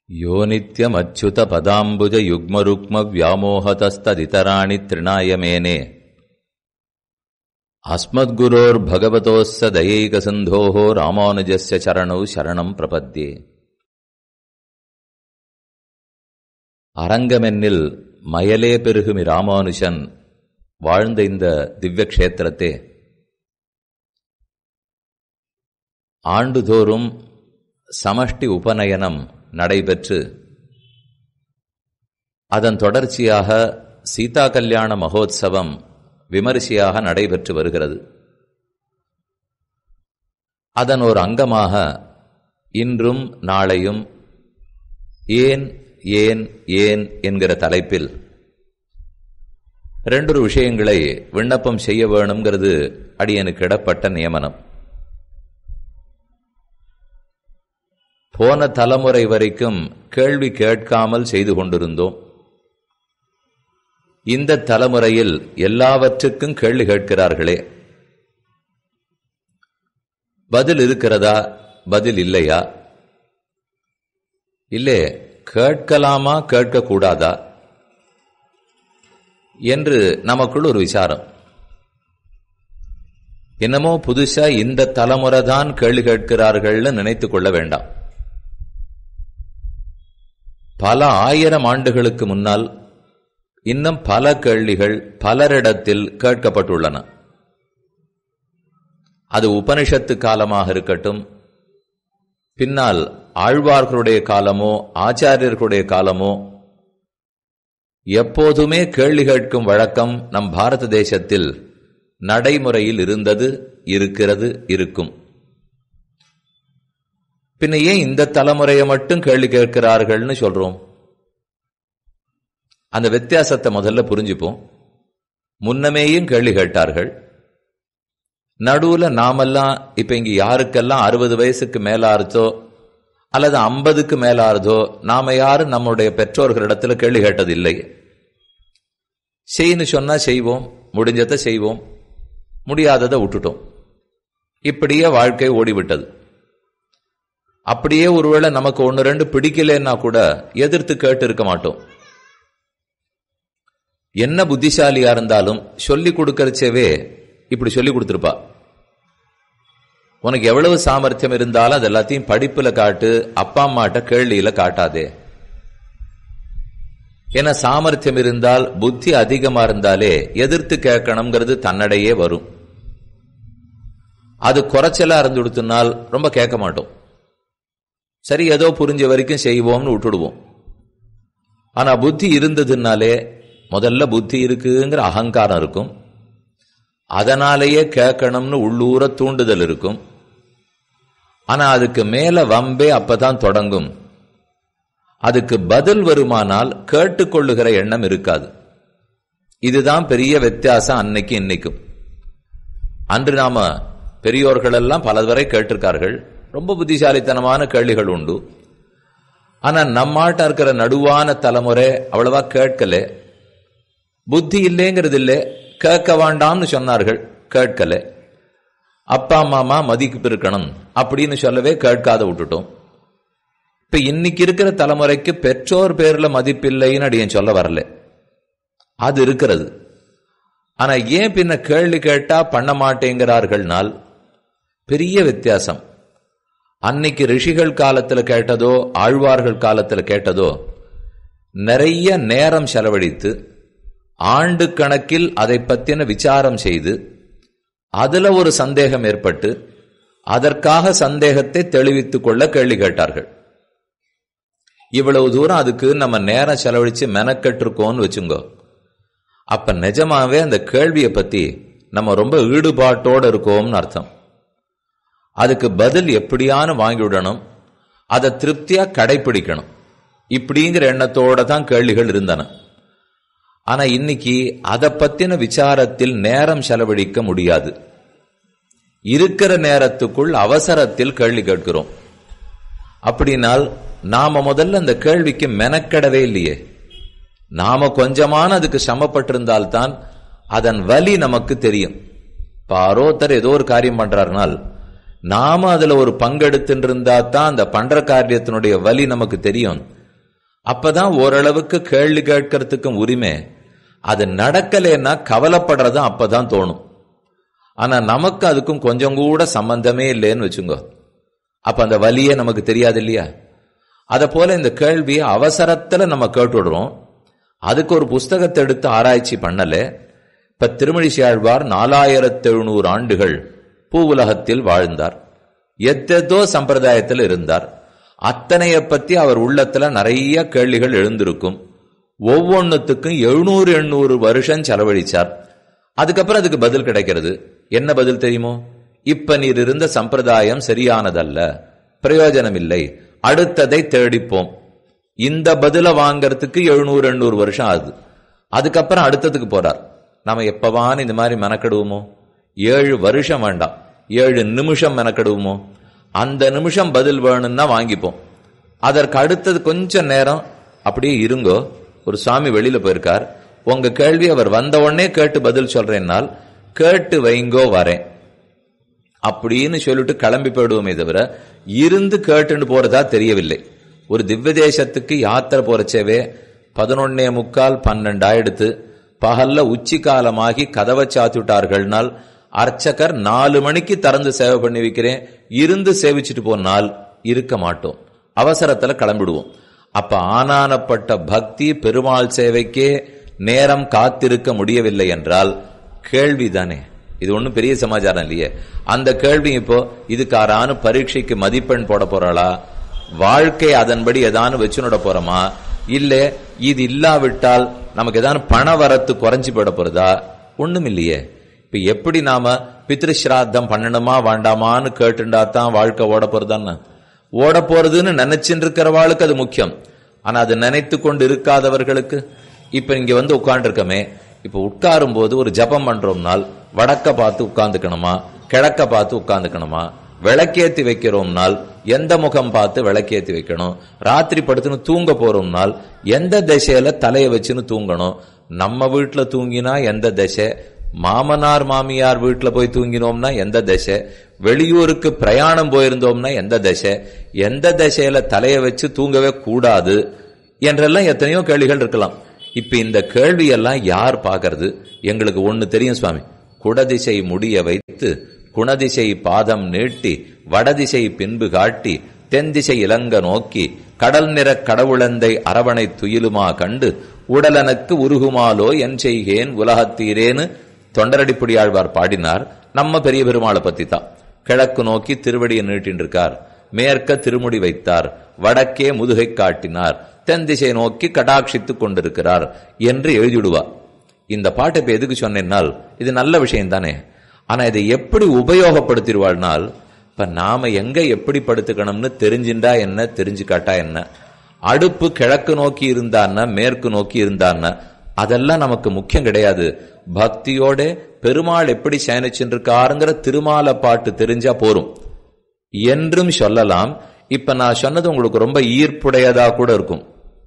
यो नित्यमच्युतपदाम्बुजयुग्मरुक्मव्यामोहतस्तदितराणि तृणाय मेने अस्मद्गुरोर्भगवतोऽस्य दयैकसिन्धोः रामानुजस्य चरणौ शरणम् प्रपद्ये அரங்கமென்னில் மயலே பெருகுமி ராமானுஜன் வாழ்ந்த இந்த திவ்ய கஷேத்திரத்தே ஆண்டுதோறும் சமஷ்டி உபநயனம் நடைபெற்று அதன் தொடர்ச்சியாக சீதா கல்யாண மகோத்சவம் விமரிசையாக நடைபெற்று வருகிறது அதன் ஒரு அங்கமாக இன்றும் நாளையும் ஏன் ஏன் ஏன் என்கிற தலைப்பில் ரெண்டொரு விஷயங்களை விண்ணப்பம் செய்ய வேணுங்கிறது அடியனுக்கு இடப்பட்ட நியமனம் போன தலைமுறை வரைக்கும் கேள்வி கேட்காமல் செய்து கொண்டிருந்தோம் இந்த தலைமுறையில் எல்லாவற்றுக்கும் கேள்வி கேட்கிறார்களே பதில் இருக்கிறதா பதில் இல்லையா இல்லே கேட்கலாமா கேட்கக்கூடாதா என்று நமக்குள் ஒரு விசாரம் என்னமோ புதுசா இந்த தலைமுறை தான் கேள்வி கேட்கிறார்கள்னு நினைத்துக் கொள்ள வேண்டாம் பல ஆயிரம் ஆண்டுகளுக்கு முன்னால் இன்னும் பல கேள்விகள் பலரிடத்தில் கேட்கப்பட்டுள்ளன அது உபனிஷத்து காலமாக இருக்கட்டும் பின்னால் ஆழ்வார்களுடைய காலமோ ஆச்சாரியர்களுடைய காலமோ எப்போதுமே கேள்வி கேட்கும் வழக்கம் நம் பாரத தேசத்தில் நடைமுறையில் இருந்தது இருக்கிறது இருக்கும் பின்ன ஏன் இந்த தலைமுறையை மட்டும் கேள்வி கேட்கிறார்கள்னு சொல்றோம் அந்த வித்தியாசத்தை முதல்ல புரிஞ்சுப்போம் முன்னமேயும் கேள்வி கேட்டார்கள் நடுவுல நாமெல்லாம் இப்ப இங்க யாருக்கெல்லாம் அறுபது வயசுக்கு மேலாருதோ அல்லது ஐம்பதுக்கு மேலாருதோ நாம யாரும் நம்முடைய பெற்றோர்களிடத்துல கேள்வி கேட்டதில்லை செய்யு சொன்னா செய்வோம் முடிஞ்சதை செய்வோம் முடியாததை விட்டுட்டோம் இப்படியே வாழ்க்கை ஓடிவிட்டது அப்படியே ஒருவேளை நமக்கு ஒன்னு ரெண்டு பிடிக்கலன்னா கூட எதிர்த்து கேட்டு இருக்க மாட்டோம் என்ன புத்திசாலியா இருந்தாலும் சொல்லி கொடுக்கறச்சவே இப்படி சொல்லி கொடுத்துருப்பா உனக்கு எவ்வளவு சாமர்த்தியம் இருந்தாலும் அது எல்லாத்தையும் படிப்புல காட்டு அப்பா அம்மாட்ட கேள்வியில காட்டாதே ஏன்னா சாமர்த்தியம் இருந்தால் புத்தி அதிகமா இருந்தாலே எதிர்த்து கேட்கணுங்கிறது தன்னடையே வரும் அது குறைச்சலா இருந்து கொடுத்தனால் ரொம்ப கேட்க மாட்டோம் சரி ஏதோ புரிஞ்ச வரைக்கும் செய்வோம்னு விட்டுடுவோம் ஆனா புத்தி இருந்ததுனாலே முதல்ல புத்தி இருக்குங்கிற அகங்காரம் இருக்கும் அதனாலேயே கேட்கணும்னு உள்ளூர தூண்டுதல் இருக்கும் ஆனா அதுக்கு மேல வம்பே அப்பதான் தொடங்கும் அதுக்கு பதில் வருமானால் கேட்டுக்கொள்ளுகிற எண்ணம் இருக்காது இதுதான் பெரிய வித்தியாசம் அன்னைக்கு இன்னைக்கும் அன்று நாம பெரியோர்கள் எல்லாம் பலவரை கேட்டிருக்கார்கள் ரொம்ப புத்திசாலித்தனமான கேள்விகள் உண்டு ஆனா நம்மாட்ட இருக்கிற நடுவான தலைமுறை அவ்வளவா கேட்கல புத்தி இல்லைங்கிறது இல்லை கேட்க வேண்டாம்னு சொன்னார்கள் கேட்கல அப்பா அம்மா மதிப்பு இருக்கணும் அப்படின்னு சொல்லவே கேட்காத விட்டுட்டோம் இப்ப இன்னைக்கு இருக்கிற தலைமுறைக்கு பெற்றோர் பேர்ல மதிப்பில்லைன்னு அடியன் சொல்ல வரல அது இருக்கிறது ஆனா ஏன் பின்ன கேள்வி கேட்டா பண்ண மாட்டேங்கிறார்கள்னால் பெரிய வித்தியாசம் அன்னைக்கு ரிஷிகள் காலத்துல கேட்டதோ ஆழ்வார்கள் காலத்துல கேட்டதோ நிறைய நேரம் செலவழித்து ஆண்டு கணக்கில் அதை பத்தின விசாரம் செய்து அதுல ஒரு சந்தேகம் ஏற்பட்டு அதற்காக சந்தேகத்தை தெளிவித்துக் கொள்ள கேள்வி கேட்டார்கள் இவ்வளவு தூரம் அதுக்கு நம்ம நேரம் செலவழிச்சு மெனக்கெட்டிருக்கோம்னு வச்சுங்கோ அப்ப நிஜமாவே அந்த கேள்வியை பத்தி நம்ம ரொம்ப ஈடுபாட்டோடு இருக்கோம்னு அர்த்தம் அதுக்கு பதில் எப்படியான வாங்கிவிடணும் அதை திருப்தியா கடைபிடிக்கணும் இப்படிங்கிற எண்ணத்தோட தான் கேள்விகள் இருந்தன ஆனா இன்னைக்கு அதை பத்தின விசாரத்தில் நேரம் செலவழிக்க முடியாது இருக்கிற நேரத்துக்குள் அவசரத்தில் கேள்வி கேட்கிறோம் அப்படின்னால் நாம முதல்ல அந்த கேள்விக்கு மெனக்கெடவே இல்லையே நாம கொஞ்சமான அதுக்கு சமப்பட்டிருந்தால்தான் அதன் வலி நமக்கு தெரியும் பாரோத்தர் ஏதோ ஒரு காரியம் பண்றாருனால் நாம அதுல ஒரு பங்கெடுத்துட்டு இருந்தா தான் அந்த பண்ற காரியத்தினுடைய வலி நமக்கு தெரியும் அப்பதான் ஓரளவுக்கு கேள்வி கேட்கறதுக்கும் உரிமை அது நடக்கலைன்னா கவலைப்படுறதும் அப்பதான் தோணும் ஆனா நமக்கு அதுக்கும் கொஞ்சம் கூட சம்பந்தமே இல்லைன்னு வச்சுங்க அப்ப அந்த வலியே நமக்கு தெரியாது இல்லையா அத போல இந்த கேள்வியை அவசரத்துல நம்ம கேட்டுடுறோம் அதுக்கு ஒரு புஸ்தகத்தை எடுத்து ஆராய்ச்சி பண்ணல இப்ப திருமழிசை ஆழ்வார் நாலாயிரத்தி எழுநூறு ஆண்டுகள் பூ உலகத்தில் வாழ்ந்தார் எத்தேதோ சம்பிரதாயத்தில் இருந்தார் அத்தனைய பத்தி அவர் உள்ளத்துல நிறைய கேள்விகள் எழுந்திருக்கும் ஒவ்வொன்னுத்துக்கும் எழுநூறு எண்ணூறு வருஷம் செலவழிச்சார் அதுக்கப்புறம் அதுக்கு பதில் கிடைக்கிறது என்ன பதில் தெரியுமோ இப்ப நீர் இருந்த சம்பிரதாயம் சரியானதல்ல பிரயோஜனம் இல்லை அடுத்ததை தேடிப்போம் இந்த பதில வாங்கறதுக்கு எழுநூறு எண்ணூறு வருஷம் ஆகுது அதுக்கப்புறம் அடுத்ததுக்கு போறார் நாம எப்பவான இந்த மாதிரி மெனக்கெடுவோமோ ஏழு வருஷம் வேண்டாம் ஏழு நிமிஷம் மெனக்கெடுவோமோ அந்த நிமிஷம் பதில் வேணும்னா வாங்கிப்போம் அதற்கு அடுத்தது கொஞ்சம் நேரம் அப்படியே இருங்கோ ஒரு சுவாமி வெளியில போயிருக்கார் உங்க கேள்வி அவர் வந்த உடனே கேட்டு பதில் சொல்றேன்னால் கேட்டு வைங்கோ வரேன் அப்படின்னு சொல்லிட்டு கிளம்பி போயிடுவோமே தவிர இருந்து கேட்டுன்னு போறதா தெரியவில்லை ஒரு திவ்ய தேசத்துக்கு யாத்திரை போறச்சேவே பதினொன்னே முக்கால் பன்னெண்டு ஆயிடுத்து பகல்ல உச்சி காலமாகி கதவை சாத்திவிட்டார்கள்னால் அர்ச்சகர் நாலு மணிக்கு திறந்து சேவை பண்ணி வைக்கிறேன் இருந்து சேவிச்சுட்டு போனால் இருக்க மாட்டோம் அவசரத்துல கிளம்பிடுவோம் அப்ப ஆனானப்பட்ட பக்தி பெருமாள் சேவைக்கே நேரம் காத்திருக்க முடியவில்லை என்றால் கேள்விதானே இது ஒண்ணும் பெரிய சமாச்சாரம் இல்லையே அந்த கேள்வி இப்போ இதுக்காரானு பரீட்சைக்கு மதிப்பெண் போட போறாளா வாழ்க்கை அதன்படி ஏதானு வச்சுனோட போறோமா இல்ல இது இல்லாவிட்டால் நமக்கு ஏதாவது பண வரத்து குறைஞ்சு போட போறதா ஒண்ணும் இல்லையே இப்ப எப்படி நாம பித்ருஸ்ராத்தம் பண்ணணுமா வேண்டாமான்னு கேட்டுண்டா தான் வாழ்க்கை ஓட போறதான்னு ஓட போறதுன்னு நினைச்சுட்டு இருக்கிறவாளுக்கு அது முக்கியம் ஆனா அது நினைத்து கொண்டு இருக்காதவர்களுக்கு இப்ப இங்க வந்து உட்கார்ந்துருக்கமே இப்ப உட்காரும் போது ஒரு ஜபம் பண்றோம்னால் வடக்க பார்த்து உட்கார்ந்துக்கணுமா கிழக்க பார்த்து உட்கார்ந்துக்கணுமா விளக்கேத்தி வைக்கிறோம்னால் எந்த முகம் பார்த்து விளக்கேத்தி வைக்கணும் ராத்திரி படுத்துன்னு தூங்க போறோம்னால் எந்த திசையில தலைய வச்சுன்னு தூங்கணும் நம்ம வீட்டுல தூங்கினா எந்த திசை மாமனார் மாமியார் வீட்டுல போய் தூங்கினோம்னா எந்த திசை வெளியூருக்கு பிரயாணம் போயிருந்தோம்னா எந்த திசை எந்த திசையில தலைய வச்சு தூங்கவே கூடாது என்றெல்லாம் எத்தனையோ கேள்விகள் இருக்கலாம் இப்ப இந்த கேள்வி எல்லாம் யார் பாக்குறது எங்களுக்கு ஒண்ணு தெரியும் சுவாமி குடதிசை முடிய வைத்து குணதிசை பாதம் நீட்டி வடதிசை பின்பு காட்டி தென்திசை இலங்க நோக்கி கடல் நிற கடவுளந்தை அரவணை துயிலுமா கண்டு உடலனுக்கு உருகுமாலோ என் செய்கேன் உலகத்தீரேன்னு தொண்டரடிப்புடி ஆழ்வார் பாடினார் நம்ம பெரிய பெருமாளை பத்தி தான் கிழக்கு நோக்கி திருவடியை நீட்டின் இருக்கார் மேற்க திருமுடி வைத்தார் வடக்கே முதுகை காட்டினார் தென் திசை நோக்கி கடாட்சித்துக் கொண்டிருக்கிறார் என்று எழுதிடுவார் இந்த பாட்டை இப்ப எதுக்கு சொன்னேன்னால் இது நல்ல விஷயம் தானே ஆனா இதை எப்படி உபயோகப்படுத்திடுவாள்னால் இப்ப நாம எங்க எப்படி படுத்துக்கணும்னு தெரிஞ்சுண்டா என்ன தெரிஞ்சுக்காட்டா என்ன அடுப்பு கிழக்கு நோக்கி இருந்தான்னா மேற்கு நோக்கி இருந்தான்னா அதெல்லாம் நமக்கு முக்கியம் கிடையாது பக்தியோட பெருமாள் எப்படி சயனிச்சுருக்காருங்கிற திருமால பாட்டு தெரிஞ்சா போரும் என்றும் சொல்லலாம் இப்ப நான் சொன்னது உங்களுக்கு ரொம்ப ஈர்ப்புடையதா கூட இருக்கும்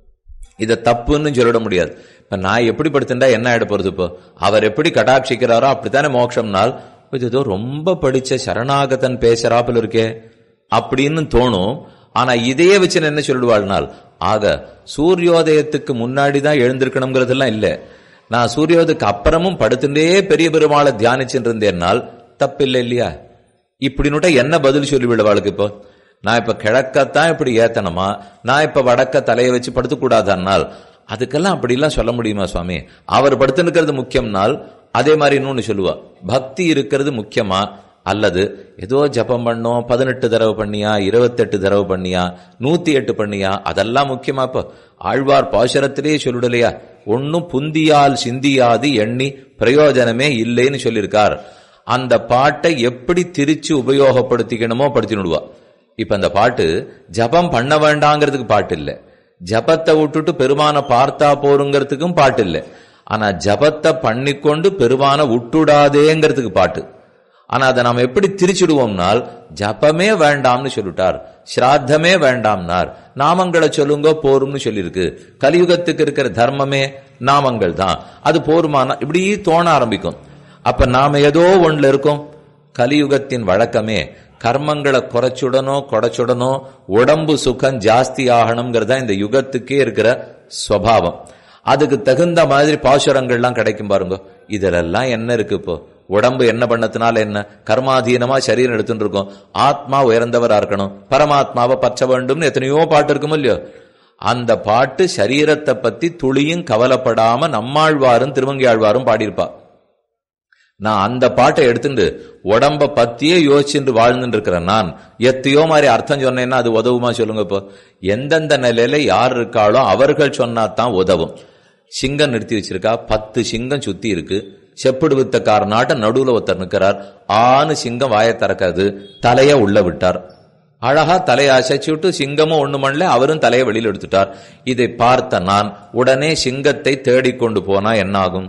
இத தப்புன்னு சொல்லிட முடியாது இப்ப நான் எப்படி படுத்துட்டா என்ன ஆயிட போறது இப்போ அவர் எப்படி கடாட்சிக்கிறாரோ அப்படித்தானே மோட்சம்னால் இது ஏதோ ரொம்ப படிச்ச சரணாகதன் பேசுறாப்புல இருக்கே அப்படின்னு தோணும் ஆனா இதையே வச்சு நான் என்ன சொல்லிடுவாள்னால் ஆக சூரியோதயத்துக்கு முன்னாடி தான் எழுந்திருக்கணுங்கிறதெல்லாம் இல்ல நான் சூரியோதயத்துக்கு அப்புறமும் படுத்துட்டே பெரிய பெருமாளை தியானிச்சுட்டு இருந்தேன்னால் தப்பில்லை இல்லையா இப்படின்னுட்டா என்ன பதில் சொல்லி விடுவாளுக்கு இப்போ நான் இப்ப கிழக்கத்தான் இப்படி ஏத்தனமா நான் இப்ப வடக்க தலையை வச்சு படுத்தக்கூடாதன்னால் அதுக்கெல்லாம் அப்படிலாம் சொல்ல முடியுமா சுவாமி அவர் படுத்துனுக்கிறது முக்கியம்னால் அதே மாதிரி இன்னொன்னு சொல்லுவா பக்தி இருக்கிறது முக்கியமா அல்லது ஏதோ ஜபம் பண்ணோம் பதினெட்டு தடவை பண்ணியா இருபத்தெட்டு தடவை பண்ணியா நூத்தி எட்டு பண்ணியா அதெல்லாம் முக்கியமா இப்ப ஆழ்வார் பாசுரத்திலேயே சொல்லிடலையா ஒன்னும் புந்தியால் சிந்தியாது எண்ணி பிரயோஜனமே இல்லைன்னு சொல்லியிருக்கார் அந்த பாட்டை எப்படி திரிச்சு உபயோகப்படுத்திக்கணுமோ படுத்தினுடுவா இப்ப அந்த பாட்டு ஜபம் பண்ண வேண்டாங்கிறதுக்கு பாட்டு இல்ல ஜபத்தை விட்டுட்டு பெருமான பார்த்தா போருங்கிறதுக்கும் பாட்டு இல்ல ஆனா ஜபத்தை பண்ணிக்கொண்டு பெருமான விட்டுடாதேங்கிறதுக்கு பாட்டு ஆனா அதை நாம எப்படி திரிச்சிடுவோம்னால் ஜபமே வேண்டாம்னு சொல்லிட்டார் ஸ்ராத்தமே வேண்டாம்னார் நாமங்களை சொல்லுங்க போரும்னு சொல்லியிருக்கு கலியுகத்துக்கு இருக்கிற தர்மமே நாமங்கள் தான் அது போருமானா இப்படி தோண ஆரம்பிக்கும் அப்ப நாம ஏதோ ஒண்ணுல இருக்கோம் கலியுகத்தின் வழக்கமே கர்மங்களை குறைச்சுடனோ குறைச்சுடனோ உடம்பு சுகம் ஜாஸ்தி ஆகணுங்கிறதா இந்த யுகத்துக்கே இருக்கிற ஸ்வபாவம் அதுக்கு தகுந்த மாதிரி பாசுரங்கள்லாம் கிடைக்கும் பாருங்க இதுலெல்லாம் என்ன இருக்கு இப்போ உடம்பு என்ன பண்ணதுனால என்ன கர்மாதீனமா சரீரம் எடுத்துட்டு இருக்கோம் ஆத்மா உயர்ந்தவரா இருக்கணும் பரமாத்மாவை பற்ற வேண்டும்னு எத்தனையோ பாட்டு இருக்குமோ இல்லையோ அந்த பாட்டு சரீரத்தை பத்தி துளியும் கவலைப்படாம நம்மாழ்வாரும் திருமங்கியாழ்வாரும் பாடியிருப்பா நான் அந்த பாட்டை எடுத்துட்டு உடம்ப பத்தியே யோசிச்சுட்டு வாழ்ந்துட்டு இருக்கிறேன் நான் எத்தையோ மாதிரி அர்த்தம் சொன்னேன்னா அது உதவுமா சொல்லுங்க இப்போ எந்தெந்த நிலையில யார் இருக்காளோ அவர்கள் சொன்னா தான் உதவும் சிங்கம் நிறுத்தி வச்சிருக்கா பத்து சிங்கம் சுத்தி இருக்கு செப்புடு வித்தக்காரனாட்ட நடுவுல ஒருத்தர் நிற்கிறார் ஆணு சிங்கம் வாயை திறக்காது தலைய உள்ள விட்டார் அழகா தலையை அசைச்சு விட்டு சிங்கமும் ஒண்ணு மண்ல அவரும் தலையை வெளியில எடுத்துட்டார் இதை பார்த்த நான் உடனே சிங்கத்தை தேடிக்கொண்டு போனா என்ன ஆகும்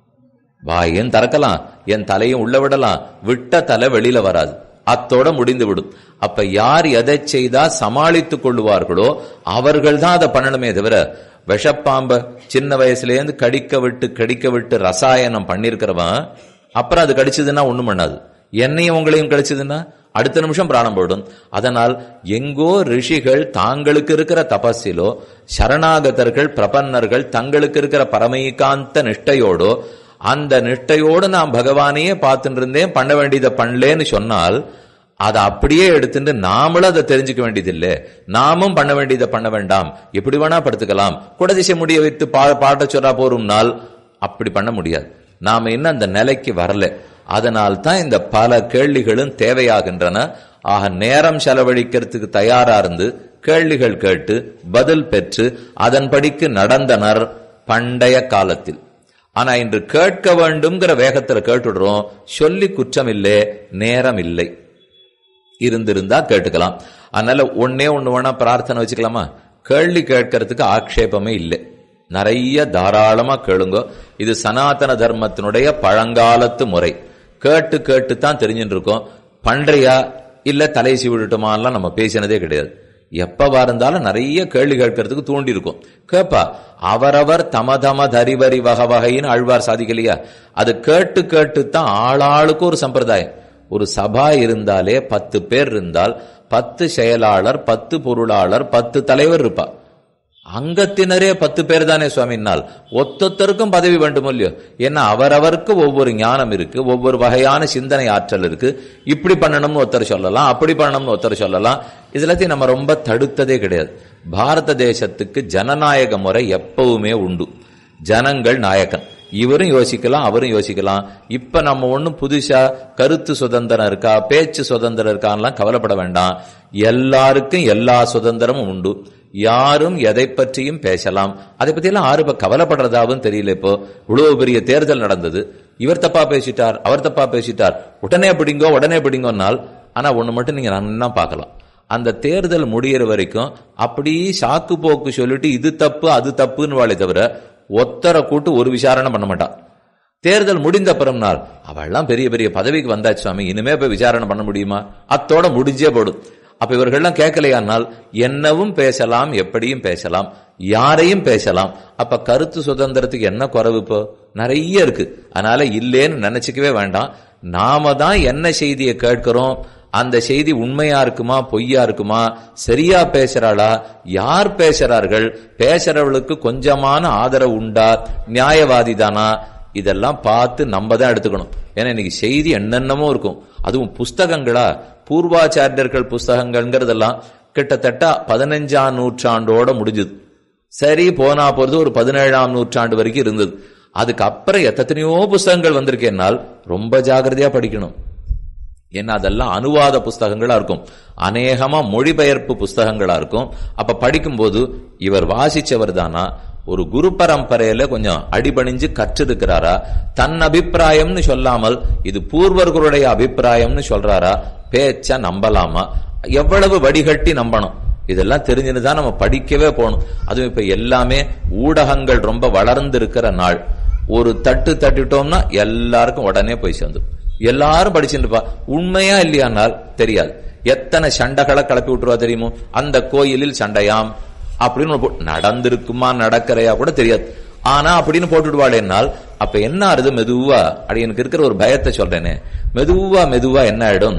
வாயும் திறக்கலாம் என் தலையும் உள்ள விடலாம் விட்ட தலை வெளியில வராது அத்தோட முடிந்து விடும் அப்ப யார் எதை செய்தா சமாளித்துக் கொள்ளுவார்களோ அவர்கள் தான் அதை பண்ணணுமே தவிர விஷப்பாம்ப சின்ன வயசுல இருந்து கடிக்க விட்டு கடிக்க விட்டு ரசாயனம் பண்ணிருக்கிறவன் அப்புறம் அது கடிச்சதுன்னா ஒண்ணும் பண்ணாது என்னையும் உங்களையும் கடிச்சதுன்னா அடுத்த நிமிஷம் பிராணம் போயிடும் அதனால் எங்கோ ரிஷிகள் தாங்களுக்கு இருக்கிற தபஸிலோ சரணாகதர்கள் பிரபன்னர்கள் தங்களுக்கு இருக்கிற பரமைகாந்த நிஷ்டையோடோ அந்த நிஷ்டையோடு நான் பகவானையே பார்த்துட்டு இருந்தேன் பண்ண வேண்டியதை பண்ணலேன்னு சொன்னால் அதை அப்படியே எடுத்துட்டு நாமளும் அதை தெரிஞ்சுக்க வேண்டியதில்லை நாமும் பண்ண வேண்டியதை பண்ண வேண்டாம் எப்படி வேணா படுத்துக்கலாம் குடதிசை முடிய வைத்து பா பாட்ட சொல்றா போறும்னால் அப்படி பண்ண முடியாது நாம இன்னும் அந்த நிலைக்கு வரல அதனால் தான் இந்த பல கேள்விகளும் தேவையாகின்றன ஆக நேரம் செலவழிக்கிறதுக்கு தயாரா இருந்து கேள்விகள் கேட்டு பதில் பெற்று அதன்படிக்கு நடந்தனர் பண்டைய காலத்தில் ஆனா இன்று கேட்க வேண்டும்ங்கிற வேகத்துல கேட்டுடுறோம் சொல்லி குற்றம் இல்லை நேரம் இல்லை இருந்திருந்தா கேட்டுக்கலாம் அதனால ஒன்னே ஒண்ணு வேணா பிரார்த்தனை வச்சுக்கலாமா கேள்வி கேட்கறதுக்கு ஆக்ஷேபமே இல்லை நிறைய தாராளமா கேளுங்க இது சனாதன தர்மத்தினுடைய பழங்காலத்து முறை கேட்டு கேட்டு தான் தெரிஞ்சுட்டு இருக்கோம் பண்றையா இல்ல தலை சீவிடட்டுமான்லாம் நம்ம பேசினதே கிடையாது எப்பவா இருந்தாலும் நிறைய கேள்வி கேட்கறதுக்கு தூண்டி இருக்கும் கேப்பா அவரவர் தம தம தரிவரி வகை வகைன்னு அழ்வார் சாதிக்கலையா அது கேட்டு கேட்டு தான் ஆளாளுக்கு ஒரு சம்பிரதாயம் ஒரு சபா இருந்தாலே பத்து பேர் இருந்தால் பத்து செயலாளர் பத்து பொருளாளர் பத்து தலைவர் இருப்பா அங்கத்தினரே பத்து பேர் தானே சுவாமினால் ஒத்தொத்தருக்கும் பதவி வேண்டும் இல்லையோ ஏன்னா அவரவருக்கு ஒவ்வொரு ஞானம் இருக்கு ஒவ்வொரு வகையான சிந்தனை ஆற்றல் இருக்கு இப்படி பண்ணணும்னு ஒருத்தர் சொல்லலாம் அப்படி பண்ணணும்னு ஒருத்தர் சொல்லலாம் இதுலத்தையும் நம்ம ரொம்ப தடுத்ததே கிடையாது பாரத தேசத்துக்கு ஜனநாயக முறை எப்பவுமே உண்டு ஜனங்கள் நாயகன் இவரும் யோசிக்கலாம் அவரும் யோசிக்கலாம் இப்ப நம்ம ஒண்ணும் புதுசா கருத்து சுதந்திரம் இருக்கா பேச்சு சுதந்திரம் இருக்கான்லாம் கவலைப்பட வேண்டாம் எல்லாருக்கும் எல்லா சுதந்திரமும் உண்டு யாரும் எதை பற்றியும் பேசலாம் அதை பத்தி எல்லாம் ஆறு கவலைப்படுறதாவும் தெரியல இப்போ இவ்வளவு பெரிய தேர்தல் நடந்தது இவர் தப்பா பேசிட்டார் அவர் தப்பா பேசிட்டார் உடனே பிடிங்கோ உடனே பிடிங்கோன்னால் ஆனா ஒண்ணு மட்டும் நீங்க நன்னா பார்க்கலாம் அந்த தேர்தல் முடியிற வரைக்கும் அப்படி சாக்கு போக்கு சொல்லிட்டு இது தப்பு அது தப்புன்னு வாழை தவிர ஒத்தரை கூட்டு ஒரு விசாரணை பண்ண மாட்டான் தேர்தல் முடிந்த பிறம்னால் அவள்லாம் பெரிய பெரிய பதவிக்கு வந்தாச்சு சுவாமி இனிமே போய் விசாரணை பண்ண முடியுமா அத்தோட முடிஞ்சே போடும் அப்ப இவர்கள்லாம் கேட்கலையானால் என்னவும் பேசலாம் எப்படியும் பேசலாம் யாரையும் பேசலாம் அப்ப கருத்து சுதந்திரத்துக்கு என்ன குறைவு இப்போ நிறைய இருக்கு அதனால இல்லேன்னு நினைச்சுக்கவே வேண்டாம் நாம தான் என்ன செய்தியை கேட்கிறோம் அந்த செய்தி உண்மையா இருக்குமா பொய்யா இருக்குமா சரியா பேசுறாளா யார் பேசுறார்கள் பேசுறவளுக்கு கொஞ்சமான ஆதரவு உண்டா நியாயவாதி தானா இதெல்லாம் பார்த்து நம்ம தான் எடுத்துக்கணும் ஏன்னா இன்னைக்கு செய்தி என்னென்னமோ இருக்கும் அதுவும் புஸ்தகங்களா பூர்வாச்சாரியர்கள் புஸ்தகங்கள்ங்கிறதெல்லாம் கிட்டத்தட்ட பதினஞ்சாம் நூற்றாண்டோட முடிஞ்சது சரி போனா போறது ஒரு பதினேழாம் நூற்றாண்டு வரைக்கும் இருந்தது அதுக்கப்புறம் எத்தனையோ புஸ்தகங்கள் வந்திருக்கேன்னால் ரொம்ப ஜாகிரதையா படிக்கணும் ஏன்னா அதெல்லாம் அனுவாத புஸ்தகங்களா இருக்கும் அநேகமா மொழிபெயர்ப்பு புஸ்தகங்களா இருக்கும் அப்ப படிக்கும்போது இவர் வாசிச்சவர் தானா ஒரு குரு பரம்பரையில கொஞ்சம் அடிபணிஞ்சு கற்றிருக்கிறாரா தன் அபிப்பிராயம்னு சொல்லாமல் இது பூர்வர்களுடைய அபிப்பிராயம்னு சொல்றாரா பேச்ச நம்பலாமா எவ்வளவு வடிகட்டி நம்பணும் இதெல்லாம் தெரிஞ்சுன்னு தான் நம்ம படிக்கவே போகணும் அதுவும் இப்ப எல்லாமே ஊடகங்கள் ரொம்ப வளர்ந்து இருக்கிற நாள் ஒரு தட்டு தட்டிட்டோம்னா எல்லாருக்கும் உடனே போய் சேர்ந்துடும் எல்லாரும் படிச்சுருப்பா உண்மையா இல்லையானால் தெரியாது எத்தனை சண்டைகளை கிளப்பி விட்டுருவா தெரியுமோ அந்த கோயிலில் சண்டையாம் அப்படின்னு நடந்திருக்குமா நடக்கிறையா கூட தெரியாது ஆனா அப்படின்னு போட்டுடுவாள் என்னால் அப்ப என்ன ஆறுது மெதுவா அப்படி எனக்கு இருக்கிற ஒரு பயத்தை சொல்றேனே மெதுவா மெதுவா என்ன ஆயிடும்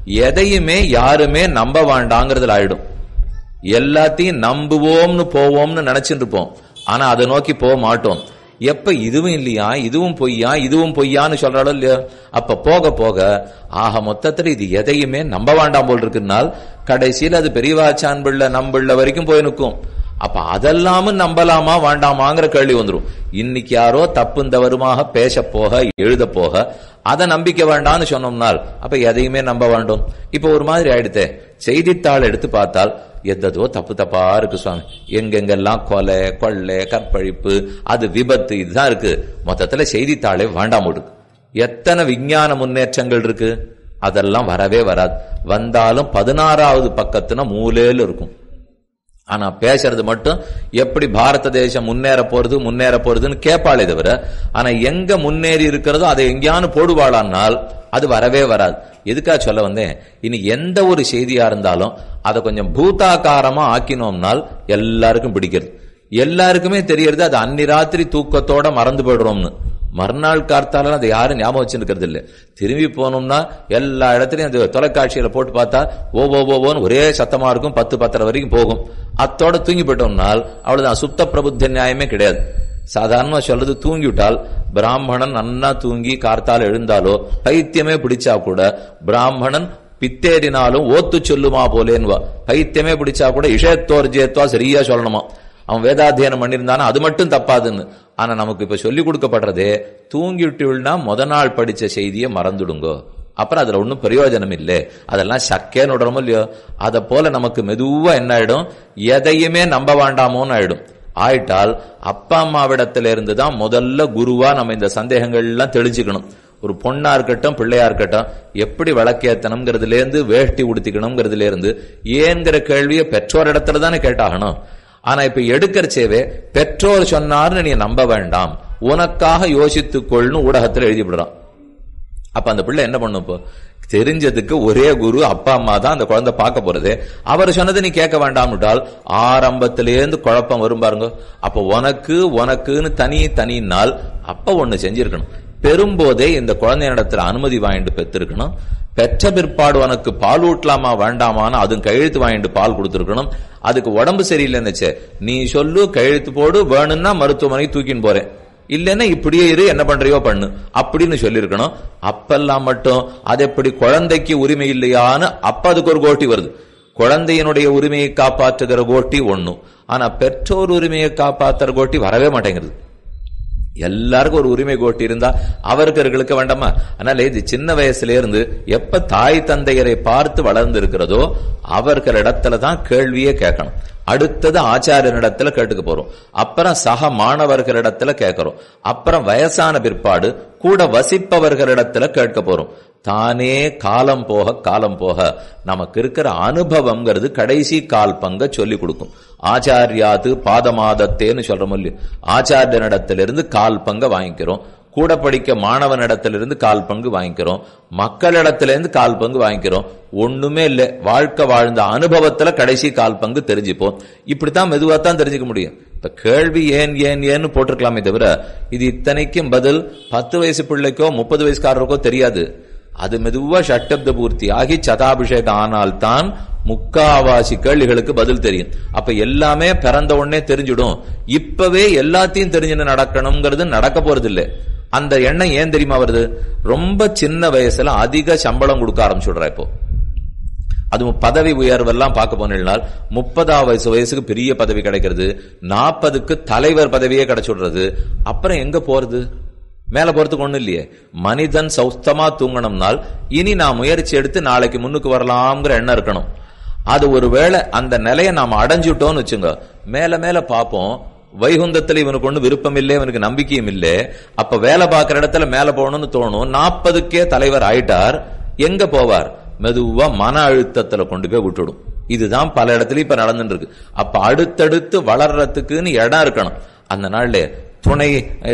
எதையுமே யாருமே நம்ப வேண்டாங்கிறதுல ஆயிடும் எல்லாத்தையும் நம்புவோம்னு போவோம்னு நினைச்சிட்டு இருப்போம் ஆனா அதை நோக்கி போக மாட்டோம் எப்ப இதுவும் இல்லையா இதுவும் பொய்யா இதுவும் பொய்யான்னு சொல்றாளோ இல்லையா அப்ப போக போக ஆக மொத்தத்துல இது எதையுமே நம்ப வேண்டாம் போல் இருக்குனால் கடைசியில் அது பெரியவாச்சான் பிள்ளை நம்பிள்ள வரைக்கும் போய் நிற்கும் அப்ப அதெல்லாமும் நம்பலாமா வேண்டாமாங்கிற கேள்வி வந்துரும் இன்னைக்கு யாரோ தப்புந்தவருமாக பேச போக எழுத போக அதை நம்பிக்க வேண்டாம்னு சொன்னோம்னால் அப்ப எதையுமே நம்ப வேண்டும் இப்ப ஒரு மாதிரி ஆயிடுத்தே செய்தித்தாள் எடுத்து பார்த்தால் எதோ தப்பு தப்பா இருக்கு சுவாமி எங்கெங்கெல்லாம் கொலை கொள்ளை கற்பழிப்பு அது விபத்து இதுதான் இருக்கு மொத்தத்துல செய்தித்தாளே வேண்டாம் இருக்கு எத்தனை விஞ்ஞான முன்னேற்றங்கள் இருக்கு அதெல்லாம் வரவே வராது வந்தாலும் பதினாறாவது பக்கத்துனா மூலையில இருக்கும் ஆனா பேசுறது மட்டும் எப்படி பாரத தேசம் முன்னேற போறது முன்னேற போறதுன்னு கேட்பாளே தவிர ஆனா எங்க முன்னேறி இருக்கிறதோ அதை எங்கேயானு போடுவாளானால் அது வரவே வராது எதுக்கா சொல்ல வந்தேன் இனி எந்த ஒரு செய்தியா இருந்தாலும் அதை கொஞ்சம் பூதாகாரமா ஆக்கினோம்னால் எல்லாருக்கும் பிடிக்கிறது எல்லாருக்குமே தெரியறது அது அன்னி ராத்திரி தூக்கத்தோட மறந்து போயிடுறோம்னு மறுநாள் கார்த்தாலும் அதை யாரும் ஞாபகம் வச்சுருக்கிறது இல்லை திரும்பி போனோம்னா எல்லா இடத்துலயும் அந்த தொலைக்காட்சியில போட்டு பார்த்தா ஓ ஓ ஓன்னு ஒரே சத்தமா இருக்கும் பத்து பத்தரை வரைக்கும் போகும் அத்தோட தூங்கி போயிட்டோம்னால் அவ்வளவுதான் சுத்த பிரபுத்த நியாயமே கிடையாது சாதாரணமா சொல்றது தூங்கிவிட்டால் பிராமணன் நன்னா தூங்கி கார்த்தால எழுந்தாலோ பைத்தியமே பிடிச்சா கூட பிராமணன் பித்தேறினாலும் ஓத்து சொல்லுமா போலேன்வா பைத்தியமே பிடிச்சா கூட இஷயத்தோர்ஜேத்வா சரியா சொல்லணுமா அவன் வேதாத்தியனம் பண்ணியிருந்தானா அது மட்டும் தப்பாதுன்னு ஆனா நமக்கு இப்ப சொல்லி கொடுக்கப்படுறதே தூங்கிட்டுனா முத நாள் படிச்ச செய்தியை மறந்துடுங்கோ அப்புறம் அதுல ஒன்றும் பிரயோஜனம் இல்லை அதெல்லாம் சக்கேன்னு விடுறோமோ இல்லையோ அதை போல நமக்கு மெதுவா என்ன ஆயிடும் எதையுமே நம்ப வேண்டாமோன்னு ஆயிடும் ஆயிட்டால் அப்பா அம்மாவிடத்துல இருந்து தான் முதல்ல குருவா நம்ம இந்த சந்தேகங்கள் எல்லாம் தெளிச்சுக்கணும் ஒரு பொண்ணா இருக்கட்டும் பிள்ளையா இருக்கட்டும் எப்படி விளக்கேத்தனம்ங்கிறதுல இருந்து வேஷ்டி உடுத்திக்கணுங்கிறதுல இருந்து ஏங்கிற கேள்வியை பெற்றோர் இடத்துல தானே கேட்டாகணும் ஆனா இப்ப எடுக்கிறச்சேவே பெற்றோர் சொன்னார்னு நீ நம்ப வேண்டாம் உனக்காக யோசித்துக்கொள்னு ஊடகத்துல எழுதி விடுறான் அப்ப அந்த பிள்ளை என்ன பண்ணும் இப்போ தெரிஞ்சதுக்கு ஒரே குரு அப்பா அம்மா தான் அந்த குழந்தை பார்க்க போறது அவர் சொன்னதை நீ கேட்க வேண்டாம்னுட்டால் ஆரம்பத்திலேருந்து குழப்பம் வரும் பாருங்க அப்ப உனக்கு உனக்குன்னு தனி தனினால் அப்ப ஒண்ணு செஞ்சிருக்கணும் பெரும்போதே இந்த குழந்தையிடத்துல அனுமதி வாங்கிட்டு பெற்றிருக்கணும் பெற்ற பிற்பாடு உனக்கு பால் ஊட்டலாமா வேண்டாமான்னு அதுவும் கையெழுத்து வாங்கிட்டு பால் கொடுத்துருக்கணும் அதுக்கு உடம்பு சரியில்லைன்னுச்சு நீ சொல்லு கையெழுத்து போடு வேணும்னா மருத்துவமனைக்கு தூக்கின்னு போறேன் இல்லைன்னா இப்படியே இரு என்ன பண்றியோ பண்ணு அப்படின்னு சொல்லியிருக்கணும் அப்பெல்லாம் மட்டும் அது எப்படி குழந்தைக்கு உரிமை இல்லையான்னு அப்ப அதுக்கு ஒரு கோட்டி வருது குழந்தையினுடைய உரிமையை காப்பாற்றுகிற கோட்டி ஒண்ணும் ஆனா பெற்றோர் உரிமையை காப்பாற்றுற கோட்டி வரவே மாட்டேங்கிறது எல்லாருக்கும் ஒரு உரிமை கோட்டி இருந்தா அவருக்கு இருக்க வேண்டாமா அதனால இது சின்ன வயசுல இருந்து எப்ப தாய் தந்தையரை பார்த்து வளர்ந்து இருக்கிறதோ அவர்களிடத்துல தான் கேள்வியே கேட்கணும் அடுத்தது ஆச்சாரியனிடத்துல கேட்டுக்க போறோம் அப்புறம் சக மாணவர்களிடத்துல கேட்கிறோம் அப்புறம் வயசான பிற்பாடு கூட வசிப்பவர்களிடத்துல கேட்க போறோம் தானே காலம் போக காலம் போக நமக்கு இருக்கிற அனுபவம்ங்கிறது கடைசி கால் பங்க சொல்லி கொடுக்கும் ஆச்சாரியாது பாதமாதத்தேன்னு சொல்றோம் இல்லையோ ஆச்சாரியனிடத்திலிருந்து கால் பங்க வாங்கிக்கிறோம் கூட படிக்க மாணவனிடத்திலிருந்து கால் பங்கு வாங்கிக்கிறோம் மக்களிடத்திலிருந்து கால் பங்கு வாங்கிக்கிறோம் ஒண்ணுமே இல்லை வாழ்க்கை வாழ்ந்த அனுபவத்துல கடைசி கால் பங்கு தெரிஞ்சுப்போம் இப்படித்தான் மெதுவா தான் தெரிஞ்சுக்க முடியும் இப்ப கேள்வி ஏன் ஏன் ஏன்னு போட்டிருக்கலாமே தவிர இது இத்தனைக்கும் பதில் பத்து வயசு பிள்ளைக்கோ முப்பது வயசுக்காரருக்கோ தெரியாது அது மெதுவா ஷட்டப்த பூர்த்தி ஆகி சதாபிஷேகம் ஆனால்தான் முக்காவாசி கேள்விகளுக்கு பதில் தெரியும் அப்ப எல்லாமே பிறந்த உடனே தெரிஞ்சிடும் இப்பவே எல்லாத்தையும் தெரிஞ்சுன்னு நடக்கணுங்கிறது நடக்க போறது இல்லை அந்த எண்ணம் ஏன் தெரியுமா வருது ரொம்ப சின்ன வயசுல அதிக சம்பளம் கொடுக்க ஆரம்பிச்சுடுறா இப்போ அதுவும் பதவி உயர்வெல்லாம் பார்க்க போனால் முப்பதாம் வயசு வயசுக்கு பெரிய பதவி கிடைக்கிறது நாற்பதுக்கு தலைவர் பதவியே கிடைச்சுடுறது அப்புறம் எங்க போறது மேல போறதுக்கு ஒண்ணும் இல்லையே மனிதன் சௌஸ்தமா தூங்கணும்னால் இனி நான் முயற்சி எடுத்து நாளைக்கு முன்னுக்கு வரலாம்ங்கிற எண்ணம் இருக்கணும் அது ஒருவேளை அந்த நிலையை நாம் அடைஞ்சுட்டோம்னு வச்சுங்க மேல மேல பார்ப்போம் வைகுந்தத்துல இவனுக்கு ஒண்ணு விருப்பம் இல்லை இவனுக்கு நம்பிக்கையும் இல்லை அப்ப வேலை பார்க்கிற இடத்துல மேல போகணும்னு தோணும் நாற்பதுக்கே தலைவர் ஆயிட்டார் எங்க போவார் மெதுவா மன அழுத்தத்துல கொண்டு போய் விட்டுடும் இதுதான் பல இடத்துலயும் இப்ப நடந்துட்டு இருக்கு அப்ப அடுத்தடுத்து வளர்றதுக்குன்னு இடம் இருக்கணும் அந்த நாள்ல துணை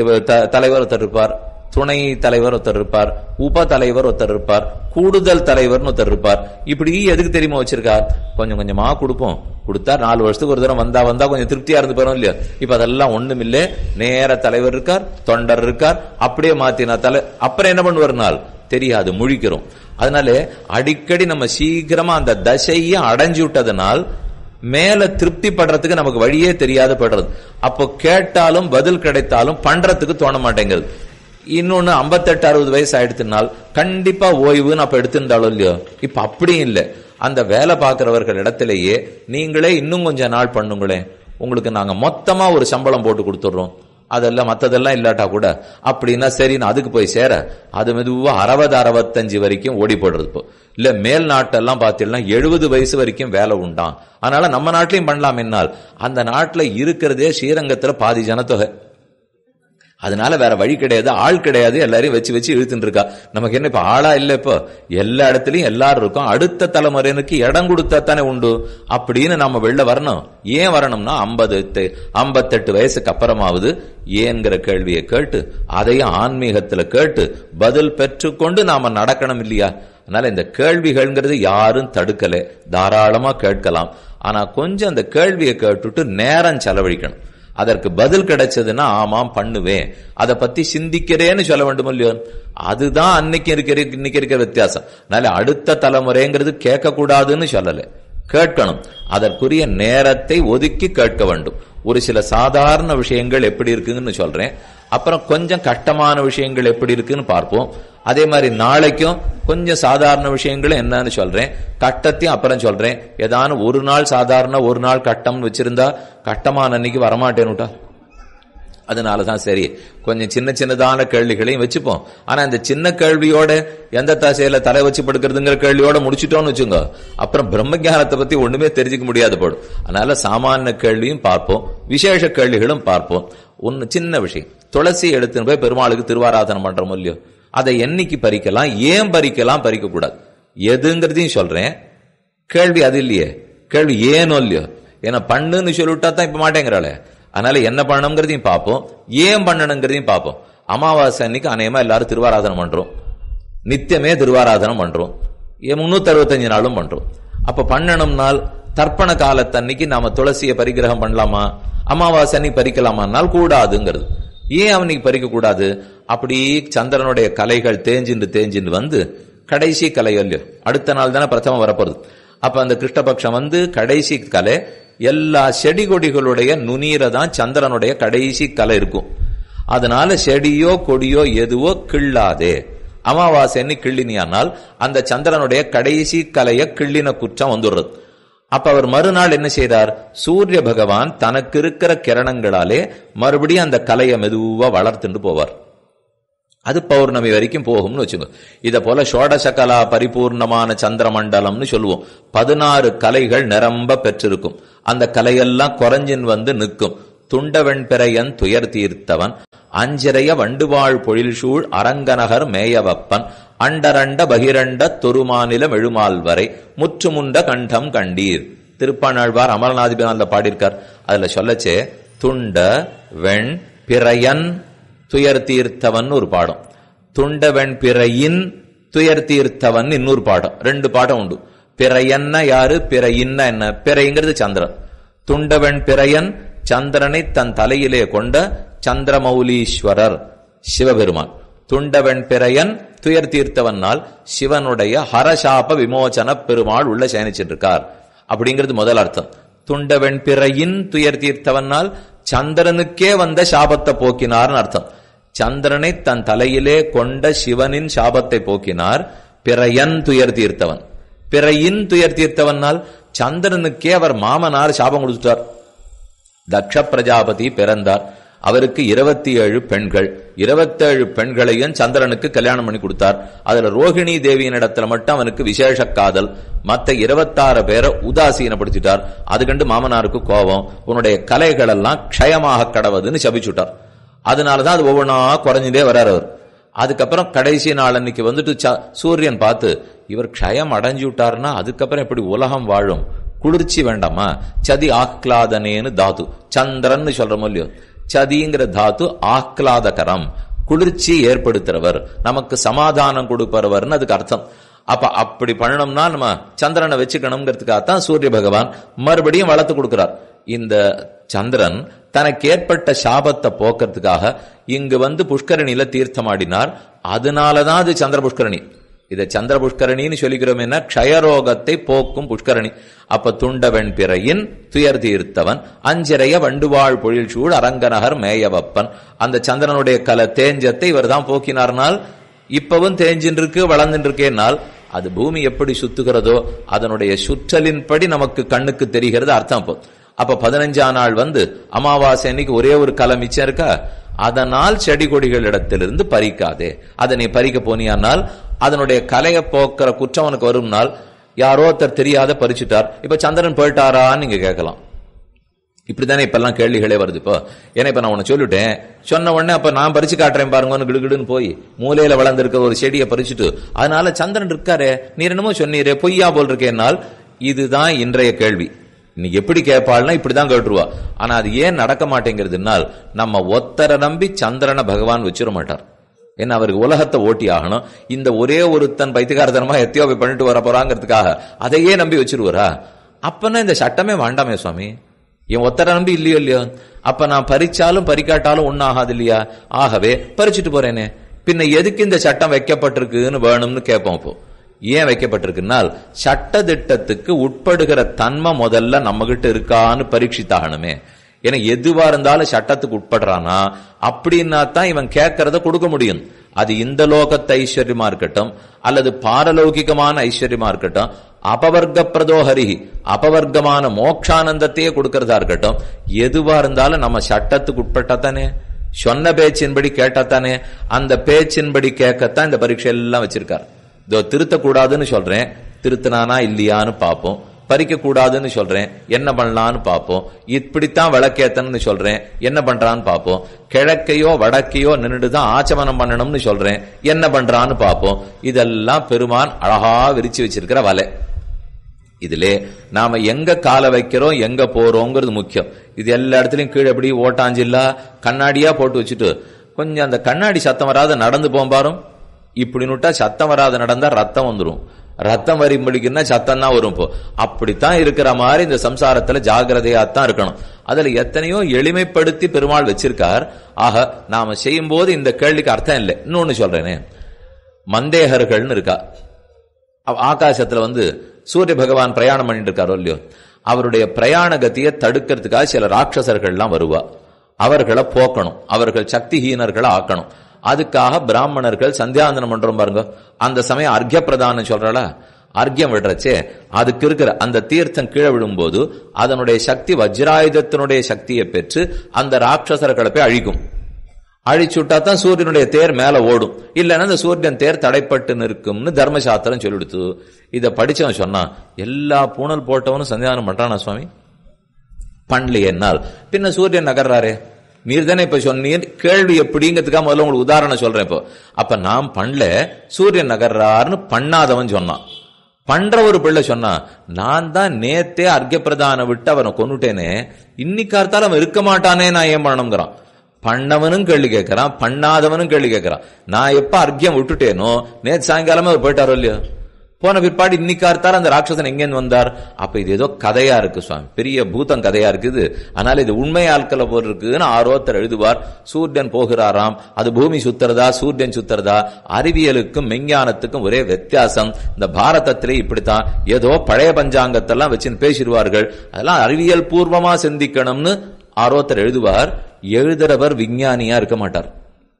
தலைவர் ஒருத்தர் இருப்பார் துணை தலைவர் ஒருத்தர் இருப்பார் உப தலைவர் ஒருத்தர் இருப்பார் கூடுதல் தலைவர்னு ஒருத்தர் இருப்பார் இப்படி எதுக்கு தெரியுமா வச்சிருக்கார் கொஞ்சம் கொஞ்சமா கொடுப்போம் கொடுத்தா நாலு வருஷத்துக்கு ஒரு தடவை வந்தா வந்தா கொஞ்சம் திருப்தியா இருந்து போறோம் இல்லையா இப்ப அதெல்லாம் ஒண்ணும் இல்ல நேர தலைவர் இருக்கார் தொண்டர் இருக்கார் அப்படியே மாத்தினா தலை அப்புறம் என்ன பண்ணுவார் நாள் தெரியாது முழிக்கிறோம் அதனால அடிக்கடி நம்ம சீக்கிரமா அந்த தசையை அடைஞ்சு விட்டதனால் மேல திருப்தி படுறதுக்கு நமக்கு வழியே தெரியாத படுறது அப்போ கேட்டாலும் பதில் கிடைத்தாலும் பண்றதுக்கு தோண மாட்டேங்குது இன்னொன்னு ஐம்பத்தெட்டு அறுபது வயசு ஆயிடுத்துனால் கண்டிப்பா ஓய்வுன்னு அப்ப எடுத்திருந்தாலும் இல்லையோ இப்ப அப்படியும் இல்லை அந்த வேலை பார்க்கிறவர்கள் இடத்திலேயே நீங்களே இன்னும் கொஞ்ச நாள் பண்ணுங்களேன் உங்களுக்கு நாங்க மொத்தமா ஒரு சம்பளம் போட்டு கொடுத்துடுறோம் அதெல்லாம் மத்ததெல்லாம் இல்லாட்டா கூட அப்படின்னா சரின்னு அதுக்கு போய் சேர அது மெதுவா அறுபது அறுபத்தஞ்சு வரைக்கும் ஓடி போடுறது இப்போ இல்ல மேல் நாட்டெல்லாம் பார்த்தீங்கன்னா எழுபது வயசு வரைக்கும் வேலை உண்டாம் அதனால நம்ம நாட்டிலையும் பண்ணலாம் என்னால் அந்த நாட்டுல இருக்கிறதே ஸ்ரீரங்கத்துல பாதி ஜனத்தொகை அதனால வேற வழி கிடையாது ஆள் கிடையாது எல்லாரையும் வச்சு வச்சு இழுத்துட்டு இருக்கா நமக்கு என்ன இப்ப ஆளா இல்ல இப்போ எல்லா இடத்துலயும் எல்லாரும் இருக்கும் அடுத்த தலைமுறையினருக்கு இடம் கொடுத்தா தானே உண்டு அப்படின்னு நம்ம வெளில வரணும் ஏன் வரணும்னா ஐம்பது ஐம்பத்தெட்டு வயசுக்கு அப்புறமாவது ஏங்கிற கேள்வியை கேட்டு அதையும் ஆன்மீகத்துல கேட்டு பதில் பெற்றுக்கொண்டு நாம நடக்கணும் இல்லையா அதனால இந்த கேள்விகள்ங்கிறது யாரும் தடுக்கல தாராளமா கேட்கலாம் ஆனா கொஞ்சம் அந்த கேள்வியை கேட்டுட்டு நேரம் செலவழிக்கணும் அதற்கு பதில் கிடைச்சதுன்னா ஆமாம் பண்ணுவேன் அதை பத்தி சிந்திக்கிறேன்னு சொல்ல வேண்டும் இல்லையோ அதுதான் அன்னைக்கு இருக்கிற இன்னைக்கு இருக்கிற வித்தியாசம் அதனால அடுத்த தலைமுறைங்கிறது கேட்க கூடாதுன்னு சொல்லல கேட்கணும் அதற்குரிய நேரத்தை ஒதுக்கி கேட்க வேண்டும் ஒரு சில சாதாரண விஷயங்கள் எப்படி இருக்குன்னு சொல்றேன் அப்புறம் கொஞ்சம் கஷ்டமான விஷயங்கள் எப்படி இருக்குன்னு பார்ப்போம் அதே மாதிரி நாளைக்கும் கொஞ்சம் சாதாரண விஷயங்களும் என்னன்னு சொல்றேன் கட்டத்தையும் அப்புறம் சொல்றேன் ஏதான ஒரு நாள் சாதாரண ஒரு நாள் கட்டம்னு வச்சிருந்தா கட்டமான அன்னைக்கு வரமாட்டேன்னுட்டா அதனாலதான் சரி கொஞ்சம் சின்ன சின்னதான கேள்விகளையும் வச்சுப்போம் ஆனா இந்த சின்ன கேள்வியோட எந்த தசையில தலை வச்சு படுக்கிறதுங்கிற கேள்வியோட முடிச்சிட்டோம்னு வச்சுங்க அப்புறம் பிரம்ம ஞானத்தை பத்தி ஒண்ணுமே தெரிஞ்சுக்க முடியாது போடும் அதனால சாமானிய கேள்வியும் பார்ப்போம் விசேஷ கேள்விகளும் பார்ப்போம் ஒன்னு சின்ன விஷயம் துளசி எடுத்துன்னு போய் பெருமாளுக்கு திருவாராதனம் பண்றோம் இல்லையோ அதை என்னைக்கு பறிக்கலாம் ஏன் பறிக்கலாம் பறிக்க கூடாது எதுங்கிறதையும் சொல்றேன் கேள்வி அது இல்லையே கேள்வி ஏனோ இல்லையோ ஏன்னா பண்ணுன்னு சொல்லிவிட்டா தான் இப்ப மாட்டேங்கிறாளே அதனால என்ன பண்ணணுங்கிறதையும் பார்ப்போம் ஏன் பண்ணணுங்கிறதையும் பார்ப்போம் அமாவாசை அன்னைக்கு அநேகமா எல்லாரும் திருவாராதனம் பண்றோம் நித்தியமே திருவாராதனம் பண்றோம் முன்னூத்தி அறுபத்தஞ்சு நாளும் பண்றோம் அப்ப பண்ணணும்னால் தர்ப்பண காலத்தன்னைக்கு நாம துளசியை பரிகிரகம் பண்ணலாமா அமாவாசை அன்னைக்கு பறிக்கலாமானால் கூடாதுங்கிறது ஏன் அவனுக்கு பறிக்க கூடாது அப்படி சந்திரனுடைய கலைகள் தேஞ்சின்று தேஞ்சின்று வந்து கடைசி கலை இல்லையோ அடுத்த நாள் தானே பிரதம வரப்போறது அப்ப அந்த கிருஷ்ணபக்ஷம் வந்து கடைசி கலை எல்லா செடி கொடிகளுடைய நுனீரை தான் சந்திரனுடைய கடைசி கலை இருக்கும் அதனால செடியோ கொடியோ எதுவோ கிள்ளாதே அமாவாசைன்னு கிள்ளினியானால் அந்த சந்திரனுடைய கடைசி கலைய கிள்ளின குற்றம் வந்துடுறது அப்ப அவர் மறுநாள் என்ன செய்தார் சூரிய பகவான் தனக்கு இருக்கிற கிரணங்களாலே மறுபடியும் அந்த கலையை மெதுவா வளர்த்துட்டு போவார் அது பௌர்ணமி வரைக்கும் போகும்னு வச்சுக்கோ இத போல ஷோடசகலா பரிபூர்ணமான சந்திர மண்டலம்னு சொல்லுவோம் பதினாறு கலைகள் நிரம்ப பெற்றிருக்கும் அந்த கலையெல்லாம் குறைஞ்சின் வந்து நிற்கும் துண்டவெண் பிறையன் துயர் தீர்த்தவன் அஞ்சிறைய வண்டுவாழ் பொழில்சூழ் அரங்கநகர் மேயவப்பன் அண்டரண்ட பகிரண்ட தொருமாநிலம் எழுமால் வரை முற்றுமுண்ட கண்டம் கண்டீர் திருப்பாணாழ்வார் அமரநாதிபிரான்ல பாடியிருக்கார் அதுல சொல்லச்சே துண்ட வெண் பிறையன் துயர் தீர்த்தவன் ஒரு பாடம் துண்டவெண் பிறையின் துயர் தீர்த்தவன் இன்னொரு பாடம் ரெண்டு பாடம் உண்டு பிறையன்ன யாரு பிறையின்ன என்ன பிறைங்கிறது சந்திரன் துண்டவெண் பிறையன் சந்திரனை தன் தலையிலே கொண்ட சந்திரமௌலீஸ்வரர் சிவபெருமான் துண்டவெண் பிறையன் துயர் தீர்த்தவனால் சிவனுடைய ஹரசாப விமோசன பெருமாள் உள்ள சயனிச்சிட்டு இருக்கார் அப்படிங்கிறது முதல் அர்த்தம் துண்டவெண் பிறையின் துயர் தீர்த்தவனால் சந்திரனுக்கே வந்த சாபத்தை போக்கினார்னு அர்த்தம் சந்திரனை தன் தலையிலே கொண்ட சிவனின் சாபத்தை போக்கினார் பிறையன் துயர் தீர்த்தவன் பிறையின் துயர் தீர்த்தவனால் சந்திரனுக்கே அவர் மாமனார் சாபம் கொடுத்துட்டார் தக்ஷ பிரஜாபதி பிறந்தார் அவருக்கு இருபத்தி ஏழு பெண்கள் இருபத்தேழு பெண்களையும் சந்திரனுக்கு கல்யாணம் பண்ணி கொடுத்தார் அதுல ரோஹிணி தேவியின் இடத்துல மட்டும் அவனுக்கு விசேஷ காதல் மத்த இருபத்தாறு பேரை உதாசீனப்படுத்திட்டார் அது கண்டு மாமனாருக்கு கோபம் உன்னுடைய கலைகள் எல்லாம் க்ஷயமாக கடவுதுன்னு சபிச்சுட்டார் அதனாலதான் அது ஒவ்வொன்றா குறைஞ்சுட்டே வர்றார் அவர் அதுக்கப்புறம் கடைசி நாள் அன்னைக்கு வந்துட்டு சூரியன் பார்த்து இவர் க்ஷயம் அடைஞ்சு விட்டாருன்னா அதுக்கப்புறம் எப்படி உலகம் வாழும் குளிர்ச்சி வேண்டாமா சதி ஆக்லாதனேன்னு தாத்து சந்திரன் சொல்றோம் இல்லையோ சதிங்கிற தாத்து ஆக்லாதகரம் குளிர்ச்சி ஏற்படுத்துறவர் நமக்கு சமாதானம் கொடுப்பறவர்னு அதுக்கு அர்த்தம் அப்ப அப்படி பண்ணணும்னா நம்ம சந்திரனை வச்சுக்கணுங்கிறதுக்காகத்தான் சூரிய பகவான் மறுபடியும் வளர்த்து கொடுக்கிறார் இந்த சந்திரன் தனக்கு ஏற்பட்ட சாபத்தை போக்கிறதுக்காக இங்கு வந்து புஷ்கரணியில தீர்த்தமாடினார் அதனாலதான் அது சந்திர புஷ்கரணி இதை சந்திர புஷ்கரணின்னு சொல்லிக்கிறோம் என்ன க்ஷயரோகத்தை போக்கும் புஷ்கரணி அப்ப துண்டவன் பிறையின் துயர் தீர்த்தவன் அஞ்சிறைய வண்டுவாழ் பொழில் சூழ் அரங்கநகர் மேயவப்பன் அந்த சந்திரனுடைய கல தேஞ்சத்தை இவர் தான் போக்கினார்னால் இப்பவும் தேஞ்சின்னு இருக்கு வளர்ந்துட்டு இருக்கேனால் அது பூமி எப்படி சுத்துகிறதோ அதனுடைய சுற்றலின்படி நமக்கு கண்ணுக்கு தெரிகிறது அர்த்தம் அப்போ அப்ப பதினஞ்சாம் நாள் வந்து அமாவாசை அன்னைக்கு ஒரே ஒரு கலை மிச்சம் இருக்கா அதனால் செடி கொடிகளிடத்திலிருந்து பறிக்காதே அதை நீ பறிக்க போனியானால் அதனுடைய கலையை போக்குற குற்றம் உனக்கு வரும்னால் யாரோ ஒருத்தர் தெரியாத பறிச்சுட்டார் இப்ப சந்திரன் போயிட்டாரான்னு நீங்க கேட்கலாம் இப்படித்தானே இப்பெல்லாம் கேள்விகளே வருது இப்போ ஏன்னா இப்ப நான் உன்னை சொல்லிட்டேன் சொன்ன உடனே அப்ப நான் பறிச்சு காட்டுறேன் பாருங்கன்னு கிடுகிடுன்னு போய் மூலையில வளர்ந்திருக்க ஒரு செடியை பறிச்சுட்டு அதனால சந்திரன் இருக்காரே நீ என்னமோ சொன்னீரே பொய்யா போல் இருக்கேன்னால் இதுதான் இன்றைய கேள்வி நீ எப்படி கேட்பாள்னா இப்படிதான் கேட்டுருவா ஆனா அது ஏன் நடக்க மாட்டேங்கிறதுனால் நம்ம ஒத்தரை நம்பி சந்திரனை பகவான் வச்சிட மாட்டார் ஏன்னா அவருக்கு உலகத்தை ஓட்டி ஆகணும் இந்த ஒரே ஒருத்தன் பைத்தியகாரத்தனமா எத்தையோ போய் பண்ணிட்டு வர போறாங்கிறதுக்காக அதையே நம்பி வச்சிருவாரா அப்பனா இந்த சட்டமே வேண்டாமே சுவாமி என் ஒத்தரை நம்பி இல்லையோ இல்லையோ அப்ப நான் பறிச்சாலும் பறிக்காட்டாலும் ஒன்னும் ஆகாது இல்லையா ஆகவே பறிச்சுட்டு போறேனே பின்ன எதுக்கு இந்த சட்டம் வைக்கப்பட்டிருக்குன்னு வேணும்னு கேட்போம் இப்போ ஏன் வைக்கப்பட்டிருக்குன்னால் சட்ட திட்டத்துக்கு உட்படுகிற தன்மை முதல்ல நம்ம கிட்ட இருக்கான்னு பரீட்சித்தாகணுமே ஏன்னா எதுவா இருந்தாலும் சட்டத்துக்கு உட்படுறானா அப்படின்னா தான் இவன் கேட்கறத கொடுக்க முடியும் அது இந்த லோகத்து ஐஸ்வர்யமா இருக்கட்டும் அல்லது பாரலௌகிகமான ஐஸ்வர்யமா இருக்கட்டும் அபவர்க்க பிரதோஹரி அபவர்க்கமான மோக்ஷானந்தத்தையே கொடுக்கறதா இருக்கட்டும் எதுவா இருந்தாலும் நம்ம சட்டத்துக்கு உட்பட்டா தானே சொன்ன பேச்சின்படி கேட்டாத்தானே அந்த பேச்சின்படி கேட்கத்தான் இந்த பரீட்சை எல்லாம் வச்சிருக்காரு இதோ திருத்தக்கூடாதுன்னு சொல்றேன் திருத்தினானா இல்லையான்னு பார்ப்போம் பறிக்க கூடாதுன்னு சொல்றேன் என்ன பண்ணலான்னு பார்ப்போம் இப்படித்தான் விளக்கேத்தன்னு சொல்றேன் என்ன பண்றான்னு பார்ப்போம் கிழக்கையோ வடக்கையோ நின்றுட்டு தான் ஆச்சமனம் பண்ணணும்னு சொல்றேன் என்ன பண்றான்னு பார்ப்போம் இதெல்லாம் பெருமான் அழகா விரிச்சு வச்சிருக்கிற வலை இதிலே நாம எங்க காலை வைக்கிறோம் எங்க போறோங்கிறது முக்கியம் இது எல்லா இடத்துலயும் கீழே எப்படி ஓட்டாஞ்சில்லா கண்ணாடியா போட்டு வச்சுட்டு கொஞ்சம் அந்த கண்ணாடி சத்தம் வராத நடந்து போம்பாரும் இப்படி நுட்டா சத்தம் வராத நடந்தா ரத்தம் வந்துடும் ரத்தம் வரிம்படிக்குன்னா சத்தம் தான் வரும் இப்போ அப்படித்தான் இருக்கிற மாதிரி இந்த சம்சாரத்துல ஜாகிரதையா தான் இருக்கணும் அதுல எத்தனையோ எளிமைப்படுத்தி பெருமாள் வச்சிருக்கார் ஆக நாம செய்யும் போது இந்த கேள்விக்கு அர்த்தம் இல்லை இன்னொன்னு சொல்றேனே மந்தேகர்கள்னு இருக்கா ஆகாசத்துல வந்து சூரிய பகவான் பிரயாணம் பண்ணிட்டு இருக்காரோ இல்லையோ அவருடைய பிரயாண கத்தியை தடுக்கிறதுக்காக சில ராட்சசர்கள்லாம் வருவா அவர்களை போக்கணும் அவர்கள் சக்திஹீனர்களை ஆக்கணும் அதுக்காக பிராமணர்கள் சந்தியாந்தனம் பண்றோம் பாருங்க அந்த சமயம் அர்க்கிய பிரதானம் சொல்றாள அர்க்கியம் விடுறச்சே அதுக்கு இருக்கிற அந்த தீர்த்தம் கீழே விழும்போது அதனுடைய சக்தி வஜ்ராயுதத்தினுடைய சக்தியை பெற்று அந்த ராட்சசர்களை போய் அழிக்கும் அழிச்சுட்டா தான் சூரியனுடைய தேர் மேல ஓடும் இல்லைன்னா அந்த சூரியன் தேர் தடைப்பட்டு நிற்கும்னு தர்மசாஸ்திரம் சொல்லிடுத்து இதை படிச்சவன் சொன்னான் எல்லா பூணல் போட்டவனும் சந்தியானம் பண்றானா சுவாமி பண்ணலையேனால் பின்ன சூரியன் நகர்றாரே நீர் தானே இப்ப சொன்னீர் கேள்வி எப்படிங்கிறதுக்காக முதல்ல உங்களுக்கு உதாரணம் சொல்றேன் இப்போ அப்ப நாம் பண்ணல சூரியன் நகர்றாருன்னு பண்ணாதவன் சொன்னான் பண்ற ஒரு பிள்ளை சொன்னா நான் தான் நேத்தே அர்க்க பிரதான விட்டு அவனை கொண்டுட்டேனே இன்னைக்கார்த்தால அவன் இருக்க மாட்டானே நான் ஏன் பண்ணணுங்கிறான் பண்ணவனும் கேள்வி கேட்கறான் பண்ணாதவனும் கேள்வி கேட்கறான் நான் எப்ப அர்க்கியம் விட்டுட்டேனோ நேத்து சாயங்காலமே அவர் போயிட்டாரோ இல்லையோ போன பிற்பாடு இன்னைக்கார்த்தார் அந்த ராட்சசன் எங்கேருந்து வந்தார் அப்ப இது ஏதோ கதையா இருக்கு சுவாமி பெரிய பூதம் கதையா இருக்குது அதனால இது உண்மை ஆட்களை போல் இருக்குன்னு ஆரோத்தர் எழுதுவார் சூரியன் போகிறாராம் அது பூமி சுத்துறதா சூரியன் சுத்துறதா அறிவியலுக்கும் மெஞ்ஞானத்துக்கும் ஒரே வித்தியாசம் இந்த பாரதத்திலே இப்படித்தான் ஏதோ பழைய பஞ்சாங்கத்தெல்லாம் வச்சுன்னு பேசிடுவார்கள் அதெல்லாம் அறிவியல் பூர்வமா சிந்திக்கணும்னு ஆரோத்தர் எழுதுவார் எழுதுறவர் விஞ்ஞானியா இருக்க மாட்டார்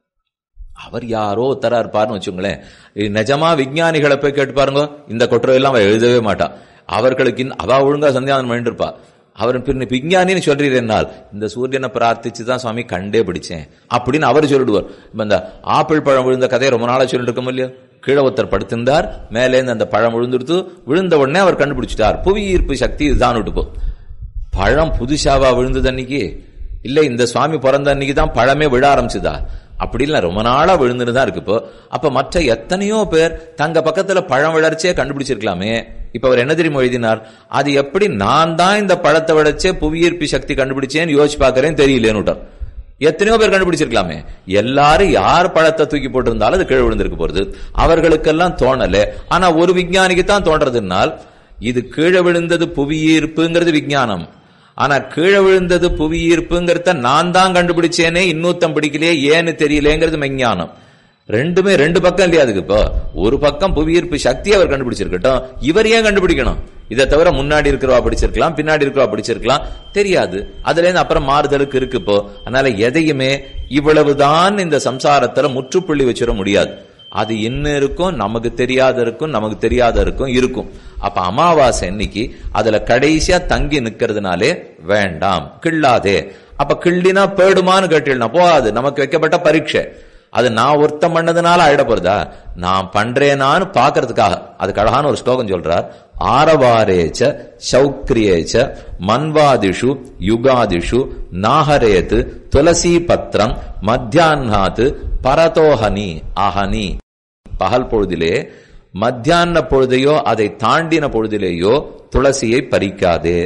அவர் யாரோ ஒருத்தரா இருப்பார்னு வச்சுங்களேன் நிஜமா விஞ்ஞானிகளை போய் கேட்டு பாருங்க இந்த கொட்டுரையெல்லாம் அவ எழுதவே மாட்டான் அவர்களுக்கு அவ ஒழுங்கா சந்தியானம் பண்ணிட்டு இருப்பா அவர் பின்ன விஞ்ஞானின்னு சொல்றீர்கள் இந்த சூரியனை பிரார்த்திச்சு தான் சுவாமி கண்டே பிடிச்சேன் அப்படின்னு அவர் சொல்லிடுவார் இப்ப இந்த ஆப்பிள் பழம் விழுந்த கதையை ரொம்ப நாளா சொல்லிட்டு இருக்கோம் இல்லையா கீழே ஒருத்தர் படுத்திருந்தார் மேலேருந்து அந்த பழம் விழுந்துடுத்து விழுந்த உடனே அவர் கண்டுபிடிச்சிட்டார் புவி ஈர்ப்பு சக்தி இதுதான் விட்டுப்போ பழம் புதுசாவா விழுந்தது அன்னைக்கு இல்ல இந்த சுவாமி பிறந்த அன்னைக்கு தான் பழமே விழ ஆரம்பிச்சுதா அப்படி இல்ல ரொம்ப நாளா விழுந்துன்னு தான் இருக்கு இப்போ அப்ப மற்ற எத்தனையோ பேர் தங்க பக்கத்துல பழம் விளர்ச்சியே கண்டுபிடிச்சிருக்கலாமே இப்ப அவர் என்ன தெரியுமா எழுதினார் அது எப்படி நான் தான் இந்த பழத்தை விளைச்சே புவியீர்ப்பு சக்தி கண்டுபிடிச்சேன்னு யோசிச்சு பாக்குறேன்னு தெரியலேன்னு எத்தனையோ பேர் கண்டுபிடிச்சிருக்கலாமே எல்லாரும் யார் பழத்தை தூக்கி போட்டிருந்தாலும் அது கீழே விழுந்திருக்கு போறது அவர்களுக்கெல்லாம் தோணல ஆனா ஒரு விஞ்ஞானிக்கு தான் தோன்றதுனால் இது கீழே விழுந்தது புவியீர்ப்புங்கிறது விஞ்ஞானம் ஆனா கீழே விழுந்தது புவி ஈர்ப்புங்கிறத நான் தான் கண்டுபிடிச்சேனே இன்னொருத்தம் பிடிக்கலையே ஏன்னு தெரியலேங்கிறது மெஞ்ஞானம் ரெண்டுமே ரெண்டு பக்கம் இல்லையா அதுக்கு இப்போ ஒரு பக்கம் புவியீர்ப்பு சக்தி அவர் கண்டுபிடிச்சிருக்கட்டும் இவர் ஏன் கண்டுபிடிக்கணும் இதை தவிர முன்னாடி இருக்கிறவா படிச்சிருக்கலாம் பின்னாடி இருக்கிறவா படிச்சிருக்கலாம் தெரியாது அதுல இருந்து அப்புறம் மாறுதலுக்கு இருக்கு இப்போ அதனால எதையுமே இவ்வளவுதான் இந்த சம்சாரத்துல முற்றுப்புள்ளி வச்சிட முடியாது அது என்ன இருக்கும் நமக்கு தெரியாத இருக்கும் நமக்கு தெரியாத இருக்கும் இருக்கும் அப்ப அமாவாசை இன்னைக்கு அதுல கடைசியா தங்கி நிக்கிறதுனாலே வேண்டாம் கிள்ளாதே அப்ப கிள்ளினா பேடுமான்னு கேட்டீங்கன்னா போகாது நமக்கு வைக்கப்பட்ட பரீட்சை அது நான் ஒருத்தம் பண்ணதுனால ஆயிட போறதா நான் பண்றேனான்னு பாக்குறதுக்காக அதுக்கு அழகான ஒரு ஸ்லோகம் சொல்றார் ஆரவாரேச்ச சௌக்ரியேச்ச மன்வாதிஷு யுகாதிஷு நாகரேத்து துளசி பத்திரம் மத்தியான்னாத்து பரதோஹனி அஹனி பகல் பொழுதிலே மத்தியான பொழுதையோ அதை தாண்டின பொழுதிலேயோ துளசியை பறிக்காதே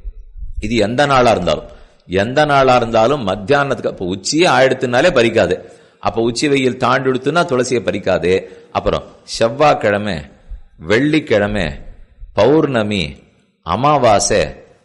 இது எந்த நாளா இருந்தாலும் எந்த நாளா இருந்தாலும் மத்தியானத்துக்கு அப்ப உச்சியே ஆயிடுத்துனாலே பறிக்காதே அப்ப உச்சி வெயில் தாண்டி எடுத்துனா துளசியை பறிக்காதே அப்புறம் செவ்வாய்க்கிழமை வெள்ளிக்கிழமை பௌர்ணமி அமாவாசை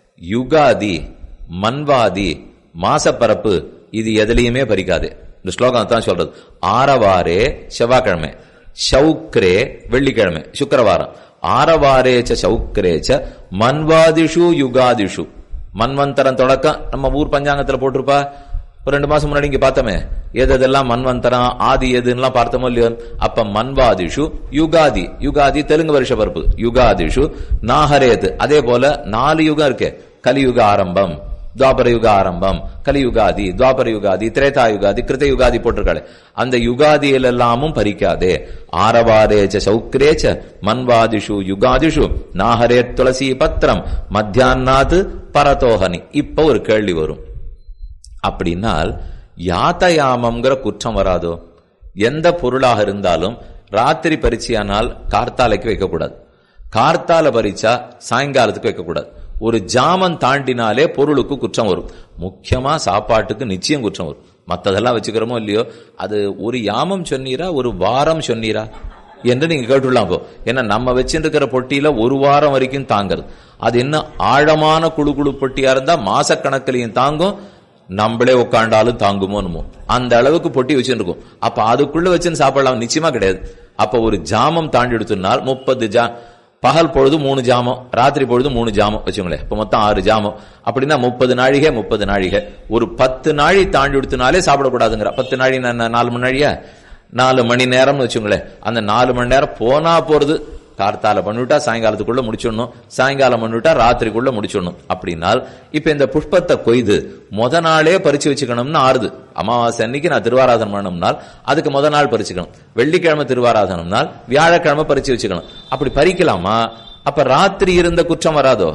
யுகாதி மன்வாதி மாசப்பரப்பு இது எதுலையுமே பறிக்காது இந்த ஸ்லோகம் தான் சொல்றது ஆரவாரே செவ்வாய்க்கிழமை சௌக்ரே வெள்ளிக்கிழமை சுக்கரவாரம் ஆரவாரேச்ச சௌக்ரேச்ச மன்வாதிஷு யுகாதிஷு மன்வந்தரம் தொடக்கம் நம்ம ஊர் பஞ்சாங்கத்துல போட்டிருப்பா ஒரு ரெண்டு மாசம் முன்னாடி இங்க பார்த்தோமே எது எதெல்லாம் மன்வந்தரம் ஆதி எதுலாம் பார்த்தோமோ இல்லையோ அப்ப மன்வாதிஷு யுகாதி யுகாதி தெலுங்கு வருஷ பருப்பு யுகாதிஷு நாகரேது அதே போல நாலு யுகம் இருக்கு கலியுக ஆரம்பம் துவாபர யுக ஆரம்பம் கலியுகாதி துவாபர யுகாதி திரேதா யுகாதி கிருத யுகாதி போட்டிருக்காளே அந்த யுகாதியில் எல்லாமும் பறிக்காதே ஆரவாரேச்ச சௌக்ரேச்ச மன்வாதிஷு யுகாதிஷு நாகரே துளசி பத்திரம் மத்தியான்னாத்து பரதோகனி இப்ப ஒரு கேள்வி வரும் அப்படின்னால் யாத்தயாமம்ங்கிற குற்றம் வராதோ எந்த பொருளாக இருந்தாலும் ராத்திரி பரீட்சையானால் கார்த்தாலைக்கு வைக்கக்கூடாது கார்த்தால பரீட்சா சாயங்காலத்துக்கு வைக்கக்கூடாது ஒரு ஜாமம் தாண்டினாலே பொருளுக்கு குற்றம் வரும் முக்கியமா சாப்பாட்டுக்கு நிச்சயம் குற்றம் வரும் மத்ததெல்லாம் வச்சுக்கிறோமோ இல்லையோ அது ஒரு யாமம் சொன்னீரா ஒரு வாரம் சொன்னீரா என்று நீங்க கேட்டுடலாம் இப்போ ஏன்னா நம்ம வச்சிருக்கிற பொட்டியில ஒரு வாரம் வரைக்கும் தாங்குறது அது என்ன ஆழமான குழு குழு பொட்டியா இருந்தா மாசக்கணக்கிலையும் தாங்கும் நம்மளே உட்காண்டாலும் தாங்குமோனுமோ அந்த அளவுக்கு பொட்டி வச்சுருக்கோம் அப்ப அதுக்குள்ள வச்சுன்னு சாப்பிடலாம் நிச்சயமா கிடையாது அப்ப ஒரு ஜாமம் தாண்டி எடுத்துனால் முப்பது ஜா பகல் பொழுது மூணு ஜாமம் ராத்திரி பொழுது மூணு ஜாமம் வச்சுங்களேன் இப்ப மொத்தம் ஆறு ஜாமம் அப்படின்னா முப்பது நாழிகை முப்பது நாழிகை ஒரு பத்து நாழி தாண்டி எடுத்துனாலே சாப்பிடக்கூடாதுங்கிற பத்து நாழி நாலு மணி நாழியா நாலு மணி நேரம்னு வச்சுங்களேன் அந்த நாலு மணி நேரம் போனா போறது கார்த்தால பண்ணிவிட்டா சாயங்காலத்துக்குள்ள முடிச்சிடணும் சாயங்காலம் பண்ணிவிட்டா ராத்திரிக்குள்ள முடிச்சிடணும் அப்படின்னால் இப்ப இந்த புஷ்பத்தை கொய்து முத நாளே பறிச்சு வச்சுக்கணும்னு ஆறுது அமாவாசை அன்னைக்கு நான் திருவாராதனம் பண்ணணும்னால் அதுக்கு முத நாள் பறிச்சுக்கணும் வெள்ளிக்கிழமை திருவாராதனம்னால் வியாழக்கிழமை பறிச்சு வச்சுக்கணும் அப்படி பறிக்கலாமா அப்ப ராத்திரி இருந்த குற்றம் வராதோ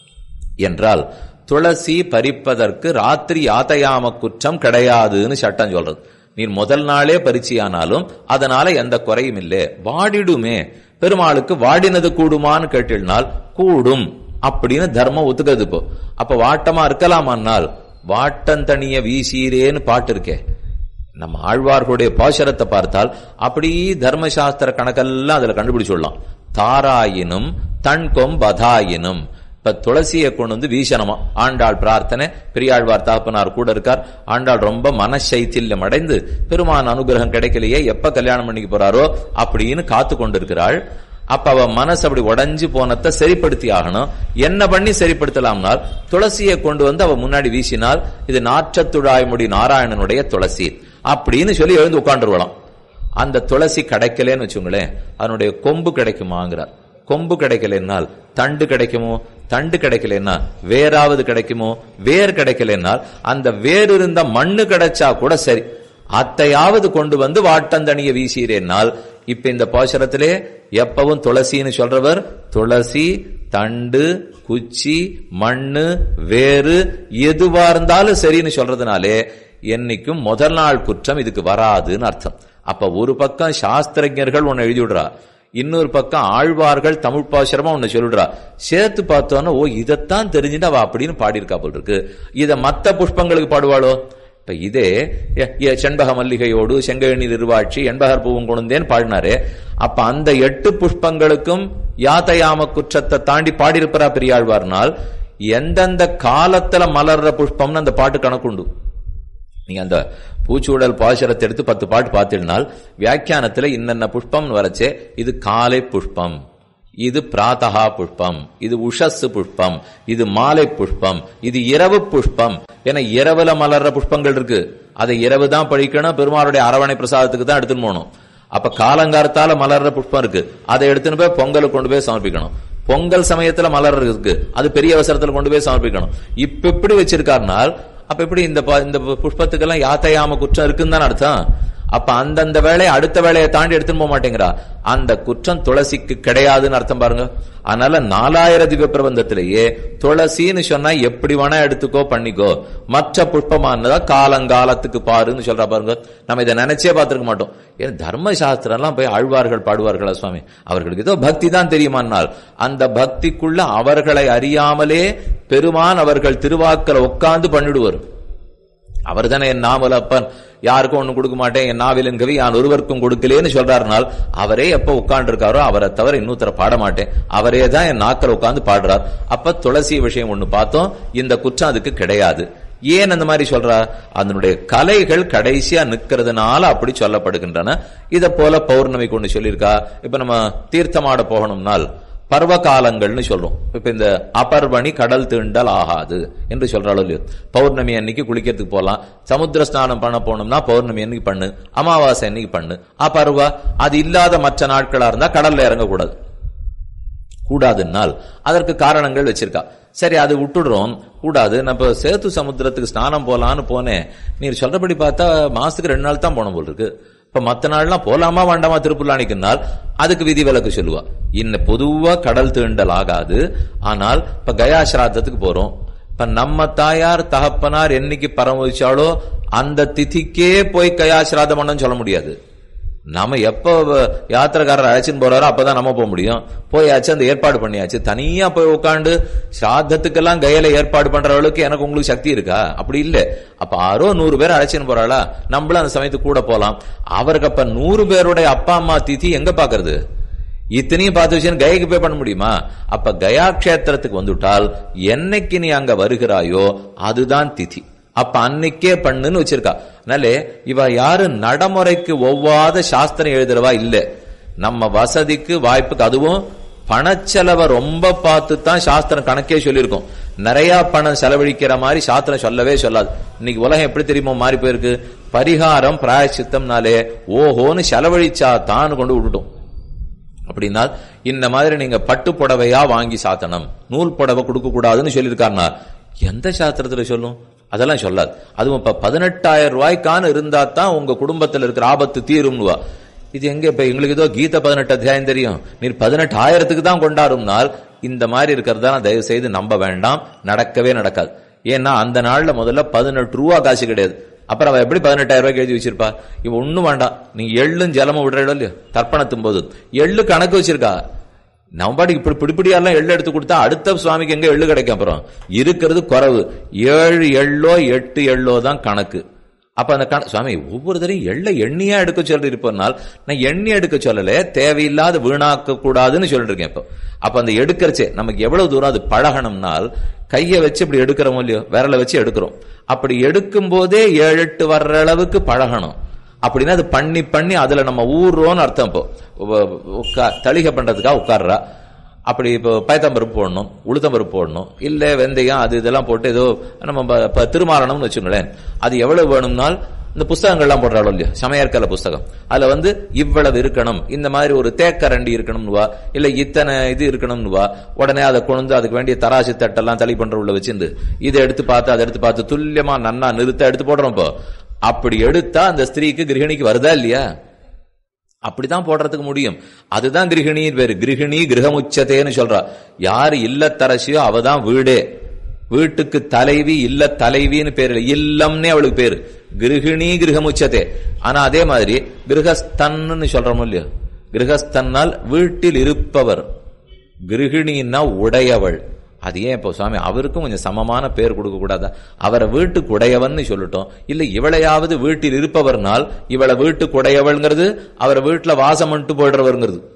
என்றால் துளசி பறிப்பதற்கு ராத்திரி யாத்தயாம குற்றம் கிடையாதுன்னு சட்டம் சொல்றது நீ முதல் நாளே பரிச்சையானாலும் அதனால எந்த குறையும் இல்லை வாடிடுமே பெருமாளுக்கு வாடினது கூடுமான்னு கேட்டினால் கூடும் அப்படின்னு தர்மம் ஒத்துக்கிறது இப்போ அப்ப வாட்டமா இருக்கலாமான்னால் வாட்டந்தனிய வீசீரேன்னு பாட்டு இருக்கே நம்ம ஆழ்வார்களுடைய பாசுரத்தை பார்த்தால் அப்படி தர்மசாஸ்திர கணக்கெல்லாம் அதுல கண்டுபிடிச்சுடலாம் தாராயினும் தன்கொம் பதாயினும் இப்ப துளசியை கொண்டு வந்து வீசணுமா ஆண்டாள் பிரார்த்தனை பெரியாழ்வார் தாப்பனார் கூட இருக்கார் ஆண்டாள் ரொம்ப மனசைத்தில்யம் அடைந்து பெருமான் அனுகிரகம் கிடைக்கலையே எப்ப கல்யாணம் பண்ணிக்க போறாரோ அப்படின்னு காத்து கொண்டிருக்கிறாள் அப்ப அவ மனசு அப்படி உடஞ்சு போனத்தை சரிப்படுத்தி ஆகணும் என்ன பண்ணி சரிப்படுத்தலாம்னால் துளசியை கொண்டு வந்து அவ முன்னாடி வீசினால் இது நாற்றத்துழாய்முடி நாராயணனுடைய துளசி அப்படின்னு சொல்லி எழுந்து உட்காந்துருவலாம் அந்த துளசி கிடைக்கலன்னு வச்சுங்களேன் அதனுடைய கொம்பு கிடைக்குமாங்கிறார் கொம்பு கிடைக்கலனால் தண்டு கிடைக்குமோ தண்டு கிடைக்கலன்னா வேறாவது கிடைக்குமோ வேர் கிடைக்கலனால் அந்த வேர் இருந்த மண்ணு கிடைச்சா கூட சரி அத்தையாவது கொண்டு வந்து வாட்டந்தணிய வீசீரேனால் இப்ப இந்த பாசுரத்திலே எப்பவும் துளசின்னு சொல்றவர் துளசி தண்டு குச்சி மண்ணு வேறு எதுவா இருந்தாலும் சரின்னு சொல்றதுனாலே என்னைக்கும் முதல் நாள் குற்றம் இதுக்கு வராதுன்னு அர்த்தம் அப்ப ஒரு பக்கம் சாஸ்திரஜர்கள் ஒன்னு எழுதி விடுறா இன்னொரு பக்கம் ஆழ்வார்கள் தமிழ் பாசுரமா ஒன்னு சொல்லிடுறா சேர்த்து பார்த்தோன்னா ஓ இதைத்தான் தெரிஞ்சுட்டு அவ அப்படின்னு பாடியிருக்கா போல் இருக்கு இத மத்த புஷ்பங்களுக்கு பாடுவாளோ இப்ப இதே செண்பக மல்லிகையோடு செங்கழனி நிர்வாட்சி என்பகர் பூவும் கொண்டேன் பாடினாரு அப்ப அந்த எட்டு புஷ்பங்களுக்கும் யாத்தயாம குற்றத்தை தாண்டி பாடியிருப்பரா பெரியாழ்வார்னால் எந்தெந்த காலத்துல மலர்ற புஷ்பம்னு அந்த பாட்டு கணக்குண்டு நீங்க அந்த பூச்சூடல் பாசுரத்தை எடுத்து பத்து பாட்டு பார்த்திருந்தால் வியாக்கியானத்துல இன்னென்ன புஷ்பம்னு வரச்சே இது காலை புஷ்பம் இது பிராத்தகா புஷ்பம் இது உஷஸ் புஷ்பம் இது மாலை புஷ்பம் இது இரவு புஷ்பம் என இரவுல மலர்ற புஷ்பங்கள் இருக்கு அதை இரவு தான் பழிக்கணும் பெருமாளுடைய அரவணை பிரசாதத்துக்கு தான் எடுத்துன்னு போகணும் அப்ப காலங்காலத்தால மலர்ற புஷ்பம் இருக்கு அதை எடுத்துன்னு போய் பொங்கலுக்கு கொண்டு போய் சமர்ப்பிக்கணும் பொங்கல் சமயத்துல மலர் இருக்கு அது பெரிய அவசரத்துல கொண்டு போய் சமர்ப்பிக்கணும் இப்ப எப்படி வச்சிருக்காருனால் அப்ப எப்படி இந்த ப- இந்த புஷ்பத்துக்கெல்லாம் யாத்தையாம குற்றம் இருக்குன்னு தான் அர்த்தம் அப்ப அந்தந்த வேலையை அடுத்த வேலையை தாண்டி எடுத்துன்னு போக மாட்டேங்கிறா அந்த குற்றம் துளசிக்கு கிடையாதுன்னு அர்த்தம் பாருங்க அதனால நாலாயிர திவ்ய பிரபந்தத்திலேயே துளசின்னு சொன்னா எப்படி வேணா எடுத்துக்கோ பண்ணிக்கோ மற்ற புஷ்பமானதா காலங்காலத்துக்கு பாருன்னு சொல்றா பாருங்க நம்ம இதை நினைச்சே பார்த்திருக்க மாட்டோம் ஏன் தர்ம சாஸ்திரம் எல்லாம் போய் ஆழ்வார்கள் பாடுவார்களா சுவாமி அவர்களுக்கு ஏதோ பக்தி தான் தெரியுமானால் அந்த பக்திக்குள்ள அவர்களை அறியாமலே பெருமான் அவர்கள் திருவாக்கல உட்கார்ந்து பண்ணிடுவார் அவர் தானே என் நாவல் அப்பன் யாருக்கும் ஒண்ணு கொடுக்க மாட்டேன் என் நாவிலின் கவி நான் ஒருவருக்கும் கொடுக்கலேன்னு சொல்றாருனால் அவரே எப்ப உட்கார்ந்து இருக்காரோ அவரை தவிர இன்னொருத்தர பாட மாட்டேன் அவரே தான் என் நாக்கில் உட்கார்ந்து பாடுறார் அப்ப துளசி விஷயம் ஒண்ணு பார்த்தோம் இந்த குற்றம் அதுக்கு கிடையாது ஏன் அந்த மாதிரி சொல்றா அதனுடைய கலைகள் கடைசியா நிக்கிறதுனால அப்படி சொல்லப்படுகின்றன இத போல பௌர்ணமி கொண்டு சொல்லியிருக்கா இப்ப நம்ம தீர்த்தமாட போகணும்னால் பர்வ காலங்கள்னு சொல்றோம் இப்ப இந்த அபர்வணி கடல் தீண்டல் ஆகாது என்று சொல்றாளோ இல்லையோ பௌர்ணமி அன்னைக்கு குளிக்கிறதுக்கு போலாம் சமுத்திர ஸ்நானம் பண்ண போனோம்னா பௌர்ணமி அன்னைக்கு பண்ணு அமாவாசை அன்னைக்கு பண்ணு அபர்வ அது இல்லாத மற்ற நாட்களா இருந்தா கடல்ல இறங்கக்கூடாது கூடாதுன்னால் அதற்கு காரணங்கள் வச்சிருக்கா சரி அது விட்டுடுறோம் கூடாது நான் இப்ப சேத்து சமுத்திரத்துக்கு ஸ்நானம் போலான்னு போனேன் நீர் சொல்றபடி பார்த்தா மாசத்துக்கு ரெண்டு நாள் தான் போன போல் இருக்கு இப்ப மத்த நாள்லாம் போலாமா வேண்டாமா திருப்புல்லானிக்குனால் அதுக்கு விதி விலக்கு சொல்லுவா இன்ன பொதுவா கடல் தீண்டல் ஆகாது ஆனால் இப்ப கயா சிராத்தத்துக்கு போறோம் இப்ப நம்ம தாயார் தகப்பனார் என்னைக்கு பரமவிச்சாலோ அந்த திதிக்கே போய் கயா சிராதம் பண்ணணும்னு சொல்ல முடியாது நாம எப்ப வ- யாத்திரைக்காரர் அழைச்சின்னு போறாரோ அப்பதான் நம்ம போக முடியும் போயாச்சு அந்த ஏற்பாடு பண்ணியாச்சு தனியா போய் உட்காந்து சிராதத்துக்கெல்லாம் கையில ஏற்பாடு பண்ற அளவுக்கு எனக்கு உங்களுக்கு சக்தி இருக்கா அப்படி இல்ல அப்ப ஆரோ நூறு பேர் அழைச்சின்னு போறாளா நம்மளும் அந்த சமயத்துக்கு கூட போலாம் அவருக்கு அப்ப நூறு பேருடைய அப்பா அம்மா திதி எங்க பாக்குறது இத்தனையும் பார்த்து வச்சு கயைக்கு போய் பண்ண முடியுமா அப்ப கயா கஷேத்திரத்துக்கு வந்துட்டால் என்னைக்கு நீ அங்க வருகிறாயோ அதுதான் திதி அப்ப அன்னைக்கே பண்ணுன்னு வச்சிருக்கா அதனாலே இவ யாரு நடைமுறைக்கு ஒவ்வாத சாஸ்திரம் எழுதுறவா இல்ல நம்ம வசதிக்கு வாய்ப்புக்கு அதுவும் பணச்செலவை ரொம்ப பார்த்து தான் சாஸ்திரம் கணக்கே சொல்லியிருக்கோம் நிறைய பணம் செலவழிக்கிற மாதிரி சாஸ்திரம் சொல்லவே சொல்லாது இன்னைக்கு உலகம் எப்படி தெரியுமோ மாறி போயிருக்கு பரிகாரம் பிராயச்சித்தம்னாலே ஓஹோன்னு செலவழிச்சா தான் கொண்டு விட்டுட்டோம் அப்படின்னா இந்த மாதிரி நீங்க பட்டு புடவையா வாங்கி சாத்தணும் நூல் புடவை கொடுக்க கூடாதுன்னு சொல்லியிருக்காருனா எந்த சாஸ்திரத்துல சொல்லும் அதெல்லாம் சொல்லாது அதுவும் இப்ப பதினெட்டாயிரம் ரூபாய்க்கான இருந்தா தான் உங்க குடும்பத்துல இருக்கிற ஆபத்து தீரும்னுவா இது எங்க இப்ப எங்களுக்கு ஏதோ கீத பதினெட்டு அத்தியாயம் தெரியும் நீர் பதினெட்டாயிரத்துக்கு தான் கொண்டாடும்னால் இந்த மாதிரி இருக்கிறதா தயவு செய்து நம்ப வேண்டாம் நடக்கவே நடக்காது ஏன்னா அந்த நாள்ல முதல்ல பதினெட்டு ரூபா காசு கிடையாது அப்புறம் அவ எப்படி பதினெட்டாயிரம் ரூபாய்க்கு எழுதி வச்சிருப்பா இவ ஒண்ணும் வேண்டாம் நீங்க எள்ளும் ஜலமும் விடுற இடம் இல்லையோ தர்ப்பணத்தும் போது எள்ளு கணக்கு வச்சிருக்கா நம்ம பாட்டுக்கு இப்படி பிடிப்பிடியெல்லாம் எள்ளு எடுத்து கொடுத்தா அடுத்த சுவாமிக்கு எங்க எள்ளு கிடைக்கும் அப்புறம் இருக்கிறது குறைவு ஏழு எள்ளோ எட்டு எள்ளோ தான் கணக்கு அப்ப அந்த கண சுவாமி ஒவ்வொரு தரையும் எள்ளை எண்ணியா எடுக்க சொல்லி இருப்பனால் நான் எண்ணி எடுக்க சொல்லல தேவையில்லாத வீணாக்க கூடாதுன்னு சொல்லிட்டு இருக்கேன் இப்போ அப்ப அந்த எடுக்கிறச்சே நமக்கு எவ்வளவு தூரம் அது பழகணும்னால் கையை வச்சு இப்படி எடுக்கிறோமோ இல்லையோ விரலை வச்சு எடுக்கிறோம் அப்படி எடுக்கும் போதே ஏழு எட்டு வர்ற அளவுக்கு பழகணும் அப்படின்னா அது பண்ணி பண்ணி அதுல நம்ம ஊர்றோம்னு அர்த்தம் இப்போ உ- உட்கா- தளிகை பண்றதுக்காக உட்கார்றா அப்படி இப்போ பயத்தம்பருப்பு போடணும் உளுத்தம்பருப்பு போடணும் இல்ல வெந்தயம் அது இதெல்லாம் போட்டு ஏதோ நம்ம ப- ப- திருமாரணம்னு வச்சுங்களேன் அது எவ்வளவு வேணும்னால் இந்த புஸ்தகங்கள்லாம் போடுறாளோ இல்லையா சமையற்கல புஸ்தகம் அதுல வந்து இவ்வளவு இருக்கணும் இந்த மாதிரி ஒரு தேக்கரண்டி இருக்கணும்னுவா இல்ல இத்தனை இது இருக்கணும்னுவா உடனே அதை கொண்டு அதுக்கு வேண்டிய தராசு தட்டெல்லாம் தளி பண்ற உள்ள வச்சிருந்து இதை எடுத்து பார்த்து அதை எடுத்து பார்த்து துல்லியமா நன்னா நிறுத்த எடுத்து போடுறோம் இப்போ அப்படி எடுத்தா அந்த ஸ்திரீக்கு கிரகிணிக்கு வருதா இல்லையா அப்படிதான் போடுறதுக்கு முடியும் அதுதான் கிரகிணியின் பேரு கிரகிணி கிரகமுச்சதேன்னு சொல்றா யாரு இல்லத்தரசியோ அவதான் வீடே வீட்டுக்கு தலைவி இல்ல தலைவின்னு பேரு இல்ல. இல்லம்னே அவளுக்கு பேரு கிரகிணி கிரகமுச்சதே ஆனா அதே மாதிரி கிரகஸ்தன்னு சொல்றோம் இல்லையோ கிரகஸ்தன்னால் வீட்டில் இருப்பவர் கிருகிணின்னா உடையவள் அது ஏன் இப்போ சுவாமி அவருக்கும் கொஞ்சம் சமமான பேர் கொடுக்க கூடாதா அவரை வீட்டுக்கு உடையவன்னு சொல்லட்டும் இல்ல இவளையாவது வீட்டில் இருப்பவர்னால் இவளை வீட்டுக்கு உடையவள்ங்கிறது அவரை வீட்டுல வாசம் பண்ணிட்டு போயிடுறவருங்கிறது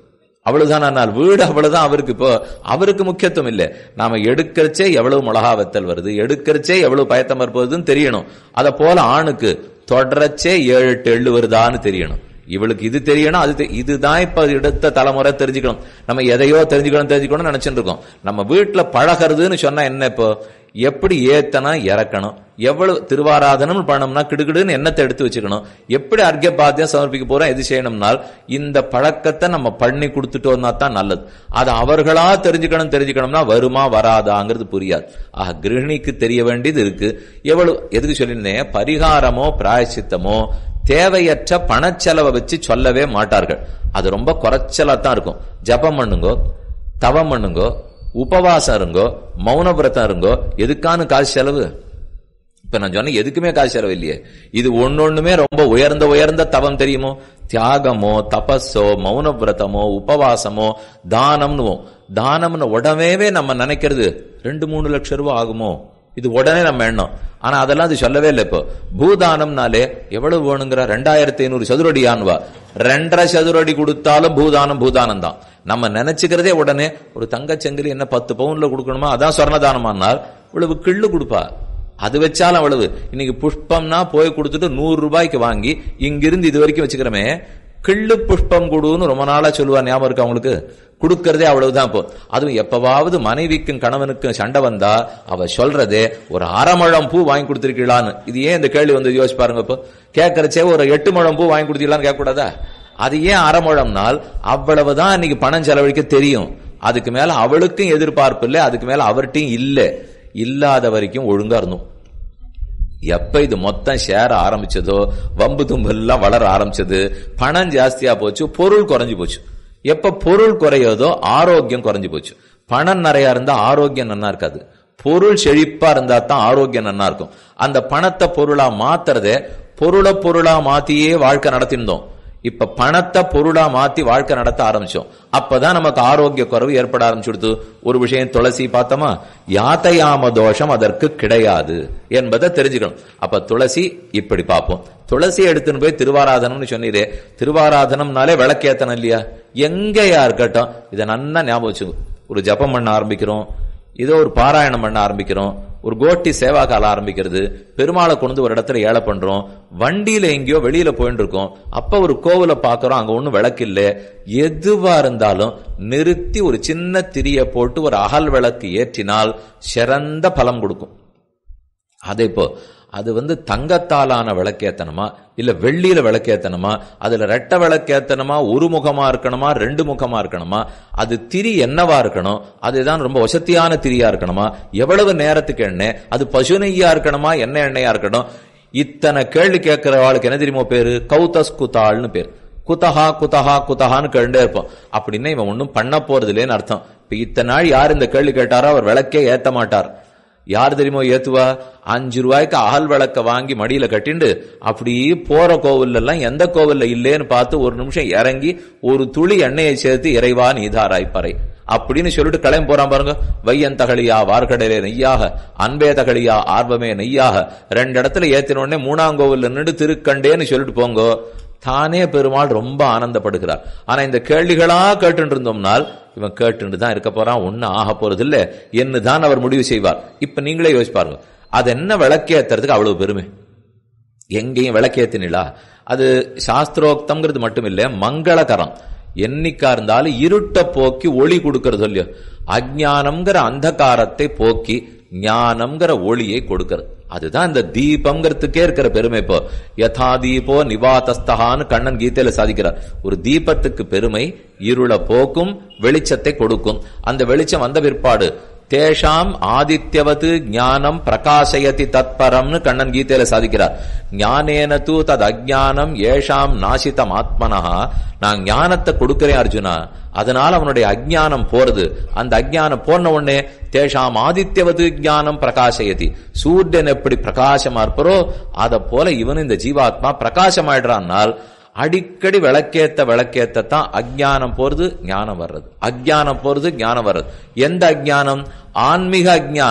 அவ்வளவுதான் ஆனால் வீடு அவ்வளவுதான் அவருக்கு இப்போ அவருக்கு முக்கியத்துவம் இல்லை நாம எடுக்கிறச்சே எவ்வளவு மிளகா வத்தல் வருது எடுக்கிறச்சே எவ்வளவு பயத்தம் வருதுன்னு தெரியணும் அத போல ஆணுக்கு தொடரச்சே ஏழு எட்டு எள்ளு வருதான்னு தெரியணும் இவளுக்கு இது தெரியணும் அது தெ- இதுதான் இப்ப எடுத்த தலைமுறை தெரிஞ்சுக்கணும் நம்ம எதையோ தெரிஞ்சுக்கணும் தெரிஞ்சுக்கணும்னு நினைச்சிட்டு இருக்கோம் நம்ம வீட்டுல பழகிறதுன்னு சொன்னா என்ன இப்போ எப்படி ஏத்தனா இறக்கணும் எவ்வளவு திருவாராதனம் பண்ணோம்னா கிடுகிடுன்னு எண்ணத்தை எடுத்து வச்சுக்கணும் எப்படி அர்க்க பாத்தியம் சமர்ப்பிக்க போறோம் எது செய்யணும்னால் இந்த பழக்கத்தை நம்ம பண்ணி கொடுத்துட்டோம்னா தான் நல்லது அது அவர்களா தெரிஞ்சுக்கணும் தெரிஞ்சுக்கணும்னா வருமா வராதாங்கிறது புரியாது ஆக கிரகிணிக்கு தெரிய வேண்டியது இருக்கு எவ்வளவு எதுக்கு சொல்லியிருந்தேன் பரிகாரமோ பிராயச்சித்தமோ தேவையற்ற பணச்செலவை வச்சு சொல்லவே மாட்டார்கள் அது ரொம்ப குறைச்சலா தான் இருக்கும் ஜபம் பண்ணுங்கோ தவம் பண்ணுங்கோ உபவாசம் இருங்கோ மௌன விரதம் இருங்கோ எதுக்கான காசு செலவு இப்ப நான் சொன்னேன் எதுக்குமே காசு செலவு இல்லையே இது ஒன்னொண்ணுமே ரொம்ப உயர்ந்த உயர்ந்த தவம் தெரியுமோ தியாகமோ தபஸோ மௌன விரதமோ உபவாசமோ தானம்னுவோம் தானம்னு உடனேவே நம்ம நினைக்கிறது ரெண்டு மூணு லட்சம் ரூபாய் ஆகுமோ இது உடனே நம்ம எண்ணம் ஆனா அதெல்லாம் அது சொல்லவே இல்லை இப்போ பூதானம்னாலே எவ்வளவு வேணுங்கிற ரெண்டாயிரத்தி ஐநூறு சதுரடியான்வா ரெண்டரை சதுரடி கொடுத்தாலும் பூதானம் பூதானம் தான் நம்ம நினைச்சுக்கிறதே உடனே ஒரு தங்கச்செங்கலி என்ன பத்து பவுன்ல கொடுக்கணுமா அதான் சொர்ணதானமானால் இவ்வளவு கிள்ளு கொடுப்பா அது வச்சாலும் அவ்வளவு இன்னைக்கு புஷ்பம்னா போய் கொடுத்துட்டு நூறு ரூபாய்க்கு வாங்கி இங்கிருந்து இது வரைக்கும் வச்சுக்கிறோமே கிள்ளு புஷ்பம் கொடுன்னு ரொம்ப நாளா சொல்லுவா ஞாபகம் இருக்கு அவங்களுக்கு கொடுக்கறதே அவ்வளவுதான் இப்போ அதுவும் எப்பவாவது மனைவிக்கும் கணவனுக்கும் சண்டை வந்தா அவ சொல்றதே ஒரு அரை முழம் பூ வாங்கி கொடுத்திருக்கீங்களான்னு இது ஏன் இந்த கேள்வி வந்து யோசிச்சு பாருங்க இப்போ கேட்கறச்சே ஒரு எட்டு முழம் பூ வாங்கி கொடுத்தீங்களான்னு கேட்க கூடாதா அது ஏன் அரை முழம்னால் அவ்வளவுதான் இன்னைக்கு பணம் செலவழிக்க தெரியும் அதுக்கு மேல அவளுக்கும் எதிர்பார்ப்பு இல்லை அதுக்கு மேல அவர்கிட்டையும் இல்லை இல்லாத வரைக்கும் ஒழுங்கா இருந்தோம் எப்ப இது மொத்தம் சேர ஆரம்பிச்சதோ வம்பு தும்பெல்லாம் வளர ஆரம்பிச்சது பணம் ஜாஸ்தியா போச்சு பொருள் குறைஞ்சு போச்சு எப்ப பொருள் குறையோதோ ஆரோக்கியம் குறைஞ்சு போச்சு பணம் நிறைய இருந்தா ஆரோக்கியம் நன்னா இருக்காது பொருள் செழிப்பா இருந்தா தான் ஆரோக்கியம் நன்னா இருக்கும் அந்த பணத்தை பொருளா மாத்துறதே பொருளை பொருளா மாத்தியே வாழ்க்கை நடத்திருந்தோம் இப்ப பணத்தை பொருளா மாத்தி வாழ்க்கை நடத்த ஆரம்பிச்சோம் அப்பதான் நமக்கு ஆரோக்கிய குறைவு ஏற்பட ஆரம்பிச்சுடுது ஒரு விஷயம் துளசி பார்த்தோமா யாத்தயாம தோஷம் அதற்கு கிடையாது என்பதை தெரிஞ்சுக்கணும் அப்ப துளசி இப்படி பார்ப்போம் துளசி எடுத்துன்னு போய் திருவாராதனம்னு சொன்னீரே திருவாராதனம்னாலே விளக்கேத்தனம் இல்லையா எங்கேயா இருக்கட்டும் இதை நன்னா ஞாபகம் வச்சுக்கோ ஒரு ஜபம் பண்ண ஆரம்பிக்கிறோம் ஏதோ ஒரு பாராயணம் பண்ண ஆரம்பிக்கிறோம் ஒரு கோட்டி சேவா கால ஆரம்பிக்கிறது பெருமாளை கொண்டு ஒரு இடத்துல ஏழை பண்றோம் வண்டியில எங்கேயோ வெளியில போயிட்டு இருக்கோம் அப்ப ஒரு கோவில பாக்குறோம் அங்க ஒண்ணும் விளக்கு இல்ல எதுவா இருந்தாலும் நிறுத்தி ஒரு சின்ன திரிய போட்டு ஒரு அகல் விளக்கு ஏற்றினால் சிறந்த பலம் கொடுக்கும் அதே இப்போ அது வந்து தங்கத்தாலான விளக்கேத்தனமா இல்ல வெள்ளியில விளக்கேத்தனமா அதுல ரெட்டை விளக்கேத்தனமா ஒரு முகமா இருக்கணுமா ரெண்டு முகமா இருக்கணுமா அது திரி என்னவா இருக்கணும் அதுதான் ரொம்ப வசதியான திரியா இருக்கணுமா எவ்வளவு நேரத்துக்கு எண்ணெய் அது பசு நெய்யா இருக்கணுமா என்ன எண்ணெயா இருக்கணும் இத்தனை கேள்வி கேட்கிற ஆளுக்கு என்ன தெரியுமோ பேரு கௌதஸ் குதாள்னு பேர் குதஹா குதஹா குதஹான்னு கேண்டே இருப்போம் அப்படின்னா இவன் ஒன்றும் பண்ண போறது இல்லைன்னு அர்த்தம் இப்ப இத்தனை நாள் யார் இந்த கேள்வி கேட்டாரோ அவர் விளக்கே ஏத்த மாட்டார் யார் தெரியுமோ ஏத்துவா அஞ்சு ரூபாய்க்கு அகல் விளக்க வாங்கி மடியில கட்டிண்டு அப்படி போற கோவில்ல எல்லாம் எந்த கோவில்ல இல்லேன்னு பார்த்து ஒரு நிமிஷம் இறங்கி ஒரு துளி எண்ணெயை சேர்த்து இறைவா நீதாராய் பறை அப்படின்னு சொல்லிட்டு கிளம்பி போறான் பாருங்க வையன் தகழியா வார்கடலே நெய்யாக அன்பே தகழியா ஆர்வமே நெய்யாக ரெண்டு இடத்துல ஏத்தின உடனே மூணாங்கோவில்ல நின்று திருக்கண்டேன்னு சொல்லிட்டு போங்கோ தானே பெருமாள் ரொம்ப ஆனந்தப்படுகிறார் ஆனா இந்த கேள்விகளா கேட்டு இருந்தோம்னால் இவன் கேட்டு தான் இருக்க போறான் ஒண்ணு ஆக போறது இல்ல என்று தான் அவர் முடிவு செய்வார் இப்ப நீங்களே யோசிப்பாருங்க அது என்ன விளக்கேத்துறதுக்கு அவ்வளவு பெருமை எங்கேயும் விளக்கேத்தினா அது சாஸ்திரோக்தம்ங்கிறது மட்டும் இல்ல மங்களகரம் என்னைக்கா இருந்தாலும் இருட்ட போக்கி ஒளி கொடுக்கறது இல்லையோ அஜானம்ங்கிற அந்தகாரத்தை போக்கி ஞானம்ங்கிற ஒளியை கொடுக்கிறது அதுதான் இந்த தீபம்ங்கிறதுக்கே இருக்கிற பெருமை இப்போ யதா தீபோ நிவாதஸ்தகான்னு கண்ணன் கீதையில சாதிக்கிறார் ஒரு தீபத்துக்கு பெருமை இருள போக்கும் வெளிச்சத்தை கொடுக்கும் அந்த வெளிச்சம் வந்த பிற்பாடு தேஷாம் ஆதித்யவது ஞானம் பிரகாசயதி தத்பரம்னு கண்ணன் கீதையில சாதிக்கிறார் ஞானேன தூ தத் அஜானம் ஏஷாம் நாசிதம் ஆத்மனஹா நான் ஞானத்தை கொடுக்கிறேன் அர்ஜுனா அதனால அவனுடைய அஜ்ஞானம் போறது அந்த அஜ்ஞானம் போன உடனே தேஷாம் ஆதித்யவது ஞானம் பிரகாசயதி சூரியன் எப்படி பிரகாசமா இருப்பரோ அத போல இவன் இந்த ஜீவாத்மா பிரகாசமாயிடுறான்னால் அடிக்கடி விளக்கேத்த விளக்கேத்தான் அஜ்ஞானம் போறது ஞானம் வர்றது அஜ்ஞானம் போறது ஞானம் வர்றது எந்த அஜ்ஞானம் ஆன்மீக அஜ்ஞானம்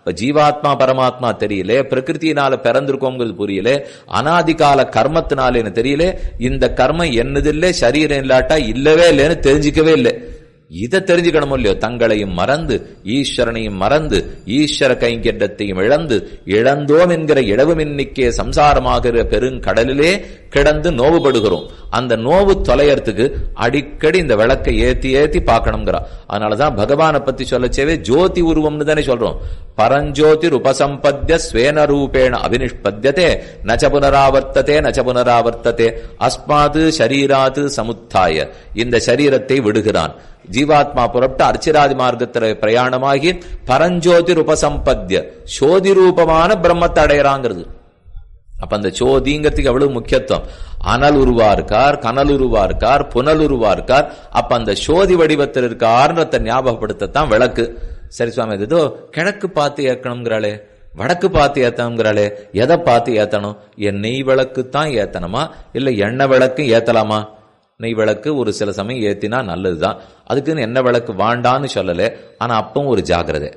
இப்ப ஜீவாத்மா பரமாத்மா தெரியல பிரகிருத்தினால பிறந்திருக்கோங்கிறது புரியல அனாதிகால கர்மத்தினாலேன்னு தெரியல இந்த கர்மம் என்னதில்லை சரீரம் இல்லாட்டா இல்லவே இல்லைன்னு தெரிஞ்சிக்கவே இல்லை இதை தெரிஞ்சுக்கணும் இல்லையோ தங்களையும் மறந்து ஈஸ்வரனையும் மறந்து ஈஸ்வர கைங்கரியத்தையும் இழந்து இழந்தோம் என்கிற இடவுமின்னிக்கே சம்சாரமாகிற பெருங்கடலிலே கிடந்து நோவுபடுகிறோம் அந்த நோவு தொலையறதுக்கு அடிக்கடி இந்த விளக்கை ஏத்தி ஏத்தி பார்க்கணுங்கிறா அதனாலதான் பகவானை பத்தி சொல்லச்சேவே ஜோதி உருவம்னு தானே சொல்றோம் பரஞ்சோதிர் உபசம்பத்திய ஸ்வேன ரூபேண அபினிஷ்பத்தியதே நச்ச புனராவர்த்ததே நச்ச புனராவர்த்ததே அஸ்மாது ஷரீராது சமுத்தாய இந்த சரீரத்தை விடுகிறான் ஜீவாத்மா புறப்பட்டு அர்ச்சிராதி மார்க்கத்துல பிரயாணமாகி பரஞ்சோதிர் உபசம்பத்திய சோதி ரூபமான பிரம்மத்தை அடையறாங்கிறது அப்ப அந்த சோதிங்கிறதுக்கு எவ்வளவு முக்கியத்துவம் அனல் உருவா இருக்கார் கனல் உருவா இருக்கார் புனல் உருவா இருக்கார் அப்ப அந்த சோதி வடிவத்தில் இருக்கார்ன்றத ஞாபகப்படுத்தத்தான் விளக்கு சரி சுவாமி இது ஏதோ கிழக்கு பார்த்து ஏற்கணுங்கிறாளே வடக்கு பார்த்து ஏத்தணுங்கிறாளே எதை பார்த்து ஏத்தணும் என் நெய் விளக்கு தான் ஏத்தணுமா இல்ல எண்ணெய் விளக்கு ஏத்தலாமா நெய் விளக்கு ஒரு சில சமயம் ஏத்தினா நல்லதுதான் அதுக்குன்னு எண்ணெய் விளக்கு வாண்டான்னு சொல்லல ஆனா அப்பவும் ஒரு ஜாக்கிரதை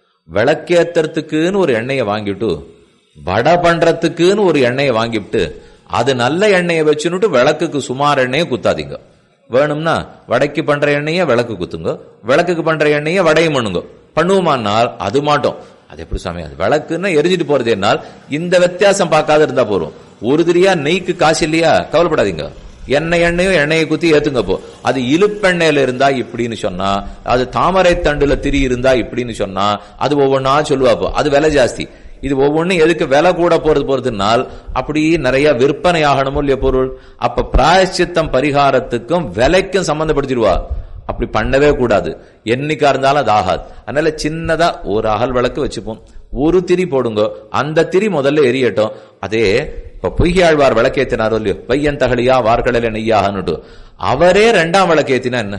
விளக்கேத்துறதுக்குன்னு ஒரு எண்ணெயை வாங்கிட்டு வடை பண்றதுக்குன்னு ஒரு எண்ணெயை வாங்கிவிட்டு அது நல்ல எண்ணெயை வச்சுன்னுட்டு விளக்குக்கு சுமார் எண்ணெயை குத்தாதீங்க வேணும்னா வடைக்கு பண்ற எண்ணெய விளக்கு குத்துங்க விளக்குக்கு பண்ற எண்ணெய வடையும் பண்ணுங்க பண்ணுவோமானால் அது மாட்டோம் அது எப்படி சாமி அது விளக்குன்னா எரிஞ்சிட்டு போறது என்னால் இந்த வித்தியாசம் பார்க்காத இருந்தா போறோம் ஒரு திரியா நெய்க்கு காசு இல்லையா கவலைப்படாதீங்க எண்ணெய் எண்ணெயும் எண்ணெயை குத்தி ஏத்துங்க போ அது இழுப்பெண்ணெயில இருந்தா இப்படின்னு சொன்னா அது தாமரை தண்டுல திரி இருந்தா இப்படின்னு சொன்னா அது ஒவ்வொன்னா சொல்லுவா போ அது விலை ஜாஸ்தி இது ஒவ்வொன்றும் எதுக்கு விலை கூட போறது போறதுனால் அப்படி நிறைய விற்பனை ஆகணுமோ இல்லையா பொருள் அப்ப பிராயச்சித்தம் பரிகாரத்துக்கும் விலைக்கும் சம்பந்தப்படுத்திடுவா அப்படி பண்ணவே கூடாது என்னைக்கா இருந்தாலும் அது ஆகாது அதனால சின்னதா ஒரு அகல் விளக்கு வச்சுப்போம் ஒரு திரி போடுங்க அந்த திரி முதல்ல எரியட்டும் அதே இப்ப பொய்யாழ்வார் விளக்கேத்தினாரோ இல்லையோ பையன் தகழியா வார்கடல நெய்யாகன்னுட்டு அவரே ரெண்டாம் விளக்கேத்தினா என்ன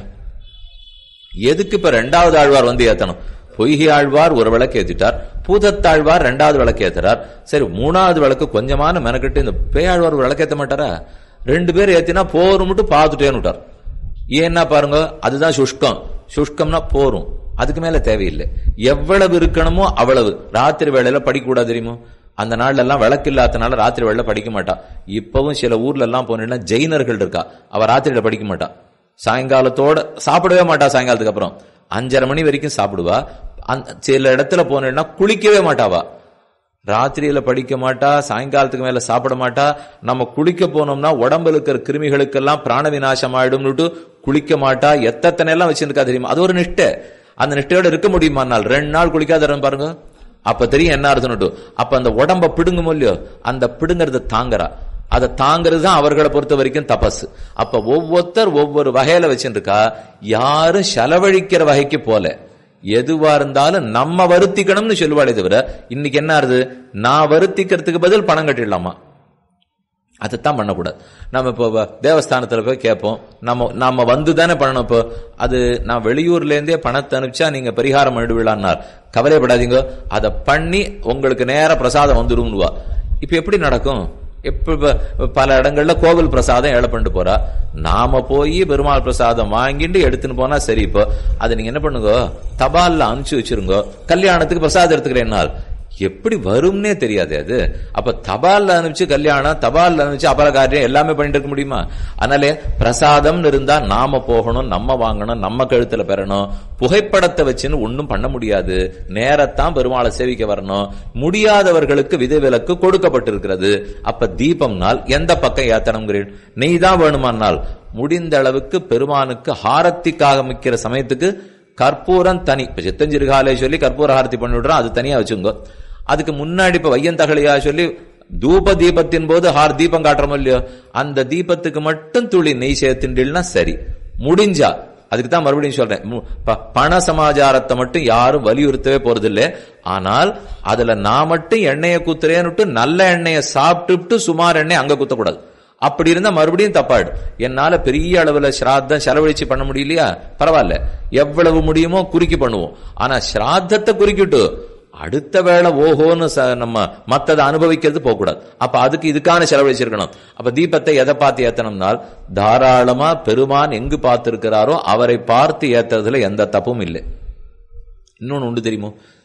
எதுக்கு இப்ப ரெண்டாவது ஆழ்வார் வந்து ஏத்தணும் பொய்கை ஆழ்வார் ஒரு விளக்கு ஏத்திட்டார் பூதத்தாழ்வார் ரெண்டாவது விளக்கு ஏத்துறார் சரி மூணாவது விளக்கு கொஞ்சமான மெனக்கிட்டு இந்த பேயாழ்வார் ஒரு விளக்கு ஏத்த மாட்டாரா ரெண்டு பேர் ஏத்தினா போரும்ட்டு பார்த்துட்டேன்னு விட்டார் ஏன்னா பாருங்க அதுதான் சுஷ்கம் சுஷ்கம்னா போரும் அதுக்கு மேல தேவையில்லை எவ்வளவு இருக்கணுமோ அவ்வளவு ராத்திரி வேளையில படிக்க கூடாது தெரியுமோ அந்த நாள்ல எல்லாம் விளக்கு இல்லாதனால ராத்திரி வேளையில படிக்க மாட்டா இப்பவும் சில ஊர்ல எல்லாம் போனீங்கன்னா ஜெயினர்கள் இருக்கா அவ ராத்திரியில படிக்க மாட்டா சாயங்காலத்தோட சாப்பிடவே மாட்டா சாயங்காலத்துக்கு அப்புறம் அஞ்சரை மணி வரைக்கும் சாப்பிடுவா சில இடத்துல போனேன்னா குளிக்கவே மாட்டாவா ராத்திரியில படிக்க மாட்டா சாயங்காலத்துக்கு மேல சாப்பிட மாட்டா நம்ம குளிக்க போனோம்னா உடம்புல இருக்கிற கிருமிகளுக்கெல்லாம் பிராண விநாசம் ஆயிடும்னுட்டு குளிக்க மாட்டா எத்தனை எல்லாம் வச்சிருக்கா தெரியுமா அது ஒரு நிஷ்டை அந்த நிஷ்டையோட இருக்க முடியுமானால் ரெண்டு நாள் குளிக்காத பாருங்க அப்ப தெரியும் என்ன அர்த்தம்னுட்டு அப்ப அந்த உடம்ப பிடுங்கும் இல்லையோ அந்த பிடுங்கறத தாங்குறா அதை தாங்கிறது தான் அவர்களை பொறுத்த வரைக்கும் தபஸ் அப்ப ஒவ்வொருத்தர் ஒவ்வொரு வகையில வச்சுருக்கா யாரும் செலவழிக்கிற வகைக்கு போல எதுவா இருந்தாலும் நம்ம வருத்திக்கணும்னு சொல்லுவாளே தவிர இன்னைக்கு என்ன ஆறுது நான் வருத்திக்கிறதுக்கு பதில் பணம் கட்டிடலாமா அதைத்தான் பண்ணக்கூடாது நம்ம இப்போ தேவஸ்தானத்துல போய் கேட்போம் நம்ம நாம வந்து தானே பண்ணணும் இப்போ அது நான் வெளியூர்ல இருந்தே பணத்தை அனுப்பிச்சா நீங்க பரிகாரம் பண்ணிடுவிழான்னார் கவலைப்படாதீங்க அதை பண்ணி உங்களுக்கு நேர பிரசாதம் வந்துரும்னுவா இப்ப எப்படி நடக்கும் இப்ப பல இடங்கள்ல கோவில் பிரசாதம் ஏழை பண்ணிட்டு போறா நாம போய் பெருமாள் பிரசாதம் வாங்கிட்டு எடுத்துன்னு போனா சரி இப்போ அதை நீங்க என்ன பண்ணுங்க தபால்ல அனுப்பிச்சு வச்சிருங்க கல்யாணத்துக்கு பிரசாதம் எடுத்துக்கிறேன் எப்படி வரும்னே தெரியாது அது அப்ப தபால்ல அனுப்பிச்சு கல்யாணம் தபால்ல அனுப்பிச்சு அபரகாரியம் எல்லாமே பண்ணிட்டு இருக்க முடியுமா அதனாலே பிரசாதம்னு இருந்தா நாம போகணும் நம்ம வாங்கணும் நம்ம கழுத்துல பெறணும் புகைப்படத்தை வச்சுன்னு ஒன்னும் பண்ண முடியாது நேரத்தான் பெருமாளை சேவிக்க வரணும் முடியாதவர்களுக்கு விதிவிலக்கு கொடுக்கப்பட்டிருக்கிறது அப்ப தீபம்னால் எந்த பக்கம் ஏத்தனம்ங்கிறீள் நெய் தான் வேணுமானால் முடிந்த அளவுக்கு பெருமானுக்கு ஹாரத்திக்காக மிக்கிற சமயத்துக்கு கற்பூரம் தனி இப்ப சித்தஞ்சிறுகாலை சொல்லி கற்பூர ஹாரத்தி பண்ணி விடுறோம் அது தனியா வச்சுங்க அதுக்கு முன்னாடி இப்ப வையந்தகழியா சொல்லி தூப தீபத்தின் போது ஹார் தீபம் காட்டுறோம் இல்லையோ அந்த தீபத்துக்கு மட்டும் துளி நெய் சேர்த்துண்டில்னா சரி முடிஞ்சா அதுக்கு தான் மறுபடியும் சொல்றேன் பண சமாச்சாரத்தை மட்டும் யாரும் வலியுறுத்தவே போறது இல்லை ஆனால் அதுல நான் மட்டும் எண்ணெயை குத்துறேன்னுட்டு நல்ல எண்ணெயை சாப்பிட்டுட்டு சுமார் எண்ணெய் அங்க குத்தக்கூடாது அப்படி இருந்தா மறுபடியும் தப்பாடு என்னால பெரிய அளவுல ஸ்ராத்தம் செலவழிச்சு பண்ண முடியலையா பரவாயில்ல எவ்வளவு முடியுமோ குறுக்கி பண்ணுவோம் ஆனா ஸ்ராத்தத்தை குறுக்கிட்டு அடுத்த வேளை ஓஹோன்னு நம்ம மத்ததை அனுபவிக்கிறது போகக்கூடாது அப்ப அதுக்கு இதுக்கான செலவழிச்சிருக்கணும் அப்ப தீபத்தை எதை பார்த்து ஏத்தணும்னால் தாராளமா பெருமான் எங்கு பார்த்திருக்கிறாரோ அவரை பார்த்து ஏத்துறதுல எந்த தப்பும் இல்லை இன்னொன்னு உண்டு தெரியுமோ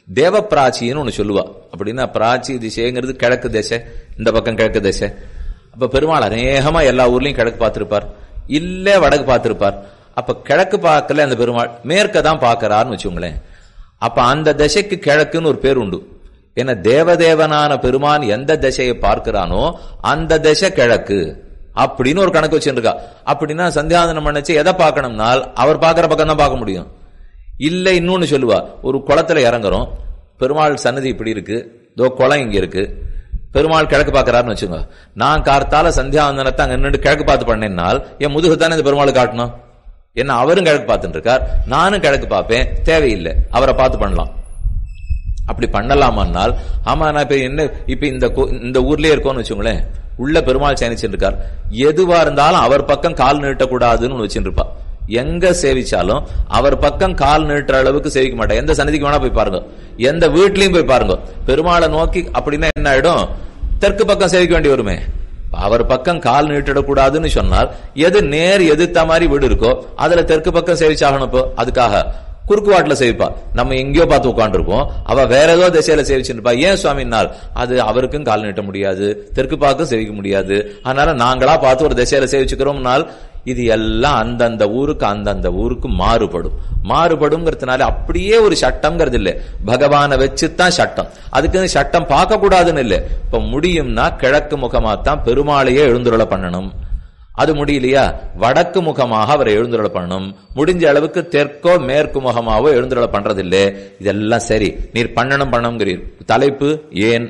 தேவ பிராச்சின்னு ஒண்ணு சொல்லுவா அப்படின்னா பிராச்சி திசைங்கிறது கிழக்கு திசை இந்த பக்கம் கிழக்கு திசை அப்ப பெருமாள் அநேகமா எல்லா ஊர்லயும் கிழக்கு பார்த்திருப்பார் இல்ல வடக்கு பார்த்திருப்பார் அப்ப கிழக்கு பார்க்கல அந்த பெருமாள் மேற்க தான் பார்க்கறாருன்னு வச்சுங்களேன் அப்ப அந்த திசைக்கு கிழக்குன்னு ஒரு பேர் உண்டு ஏன்னா தேவதேவனான பெருமான் எந்த திசையை பார்க்கிறானோ அந்த திசை கிழக்கு அப்படின்னு ஒரு கணக்கு வச்சிருக்கா அப்படின்னா சந்தியாதனம் பண்ணச்சு எதை பார்க்கணும்னால் அவர் பார்க்கிற பக்கம் தான் பார்க்க முடியும் இல்ல இன்னொன்னு சொல்லுவா ஒரு குளத்துல இறங்குறோம் பெருமாள் சன்னதி இப்படி இருக்கு தோ குளம் இங்க இருக்கு பெருமாள் கிழக்கு பார்க்கறாருன்னு வச்சுங்க நான் கார்த்தால சந்தியாவந்தனத்தை அங்க நின்று கிழக்கு பார்த்து பண்ணேன்னால் என் முதுகு தானே இந்த பெருமாள் காட்டணும் என்ன அவரும் கிழக்கு பார்த்துட்டு இருக்கார் நானும் கிழக்கு பார்ப்பேன் தேவையில்லை அவரை பார்த்து பண்ணலாம் அப்படி பண்ணலாமான்னால் ஆமா நான் இப்ப என்ன இப்ப இந்த கோ- இந்த ஊர்லயே இருக்கோம்னு வச்சுங்களேன் உள்ள பெருமாள் சேனிச்சுட்டு இருக்கார் எதுவா இருந்தாலும் அவர் பக்கம் கால் நீட்டக்கூடாதுன்னு ஒண்ணு வச்சுட்டு இருப்பா எங்க சேவிச்சாலும் அவர் பக்கம் கால் நீட்டுற அளவுக்கு சேவிக்க மாட்டேன் எந்த சன்னதிக்கு வேணா போய் பாருங்க எந்த வீட்லயும் போய் பாருங்க பெருமாளை நோக்கி அப்படின்னா என்ன ஆயிடும் தெற்கு பக்கம் சேவிக்க வேண்டி வருமே அவர் பக்கம் கால் நீட்டிடக்கூடாதுன்னு சொன்னால் எது நேர் எதிர்த்த மாதிரி வீடு இருக்கோ அதுல தெற்கு பக்கம் சேவிச்சாகணும் இப்போ அதுக்காக குறுக்கு வாட்டுல சேவிப்பா நம்ம எங்கேயோ பார்த்து உட்காந்துருப்போம் அவ வேற ஏதோ திசையில சேவிச்சுருப்பா ஏன் சுவாமினால் அது அவருக்கும் கால் நீட்ட முடியாது தெற்கு பார்க்கும் சேவிக்க முடியாது அதனால நாங்களா பார்த்து ஒரு திசையில சேவிச்சுக்கிறோம்னால் இது எல்லாம் அந்தந்த ஊருக்கு அந்தந்த ஊருக்கு மாறுபடும் மாறுபடுங்கிறதுனால அப்படியே ஒரு சட்டம்ங்கிறது இல்ல பகவானை வச்சுதான் சட்டம் அதுக்கு சட்டம் பார்க்க கூடாதுன்னு இல்ல இப்ப முடியும்னா கிழக்கு முகமா தான் பெருமாளையே எழுந்துருள பண்ணணும் அது முடியலையா வடக்கு முகமாக அவரை எழுந்துருள பண்ணணும் முடிஞ்ச அளவுக்கு தெற்கோ மேற்கு முகமாவோ எழுந்துருள பண்றதில்லை இதெல்லாம் சரி நீர் பண்ணணும் பண்ணணுங்கிறீர் தலைப்பு ஏன்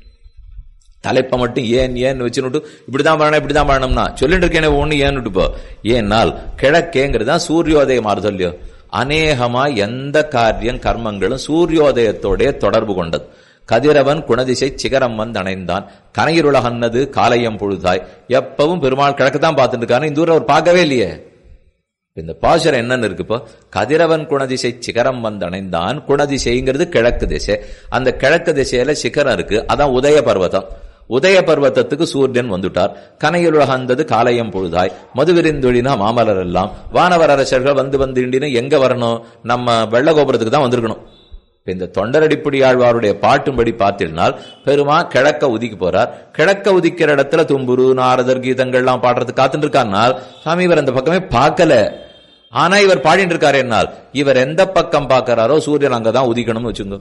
தலைப்பை மட்டும் ஏன் ஏன் வச்சுனுட்டு இப்படிதான் பண்ணணும் இப்படிதான் பண்ணணும்னா சொல்லிட்டு இருக்கேனே ஒண்ணு ஏன்னுட்டு போ ஏனால் கிழக்கேங்கிறது தான் சூரியோதயம் ஆறுதல்லையோ அநேகமா எந்த காரியம் கர்மங்களும் சூரியோதயத்தோட தொடர்பு கொண்டது கதிரவன் குணதிசை சிகரம் வந்து அணைந்தான் கனையிருளகன்னது காலையம் பொழுதாய் எப்பவும் பெருமாள் கிழக்கு தான் பார்த்துட்டு இருக்காரு இந்த ஊரை அவர் பார்க்கவே இல்லையே இந்த பாசுரம் என்னன்னு இருக்கு இப்போ கதிரவன் குணதிசை சிகரம் வந்து அணைந்தான் குணதிசைங்கிறது கிழக்கு திசை அந்த கிழக்கு திசையில சிகரம் இருக்கு அதான் உதய பர்வதம் உதய பர்வத்தத்துக்கு சூரியன் வந்துட்டார் கனையுலகந்தது காலையம் பொழுதாய் மதுவிரிந்தொழினா மாமலர் எல்லாம் வானவர் அரசர்கள் வந்து வந்து இண்டின்னு எங்க வரணும் நம்ம வெள்ளகோபுரத்துக்கு தான் வந்திருக்கணும் இப்ப இந்த தொண்டரடிப்புடி ஆழ்வாருடைய பாட்டும்படி பார்த்தீங்கன்னால் பெருமா கிழக்க உதிக்கு போறார் கிழக்க உதிக்கிற இடத்துல தும்புரு நாரதர் கீதங்கள்லாம் பாடுறதுக்கு காத்துட்டு இருக்காருனால் சாமி இவர் அந்த பக்கமே பார்க்கல ஆனா இவர் பாடிட்டு இருக்காரு என்னால் இவர் எந்த பக்கம் பார்க்கறாரோ சூரியன் அங்கதான் உதிக்கணும்னு வச்சுங்க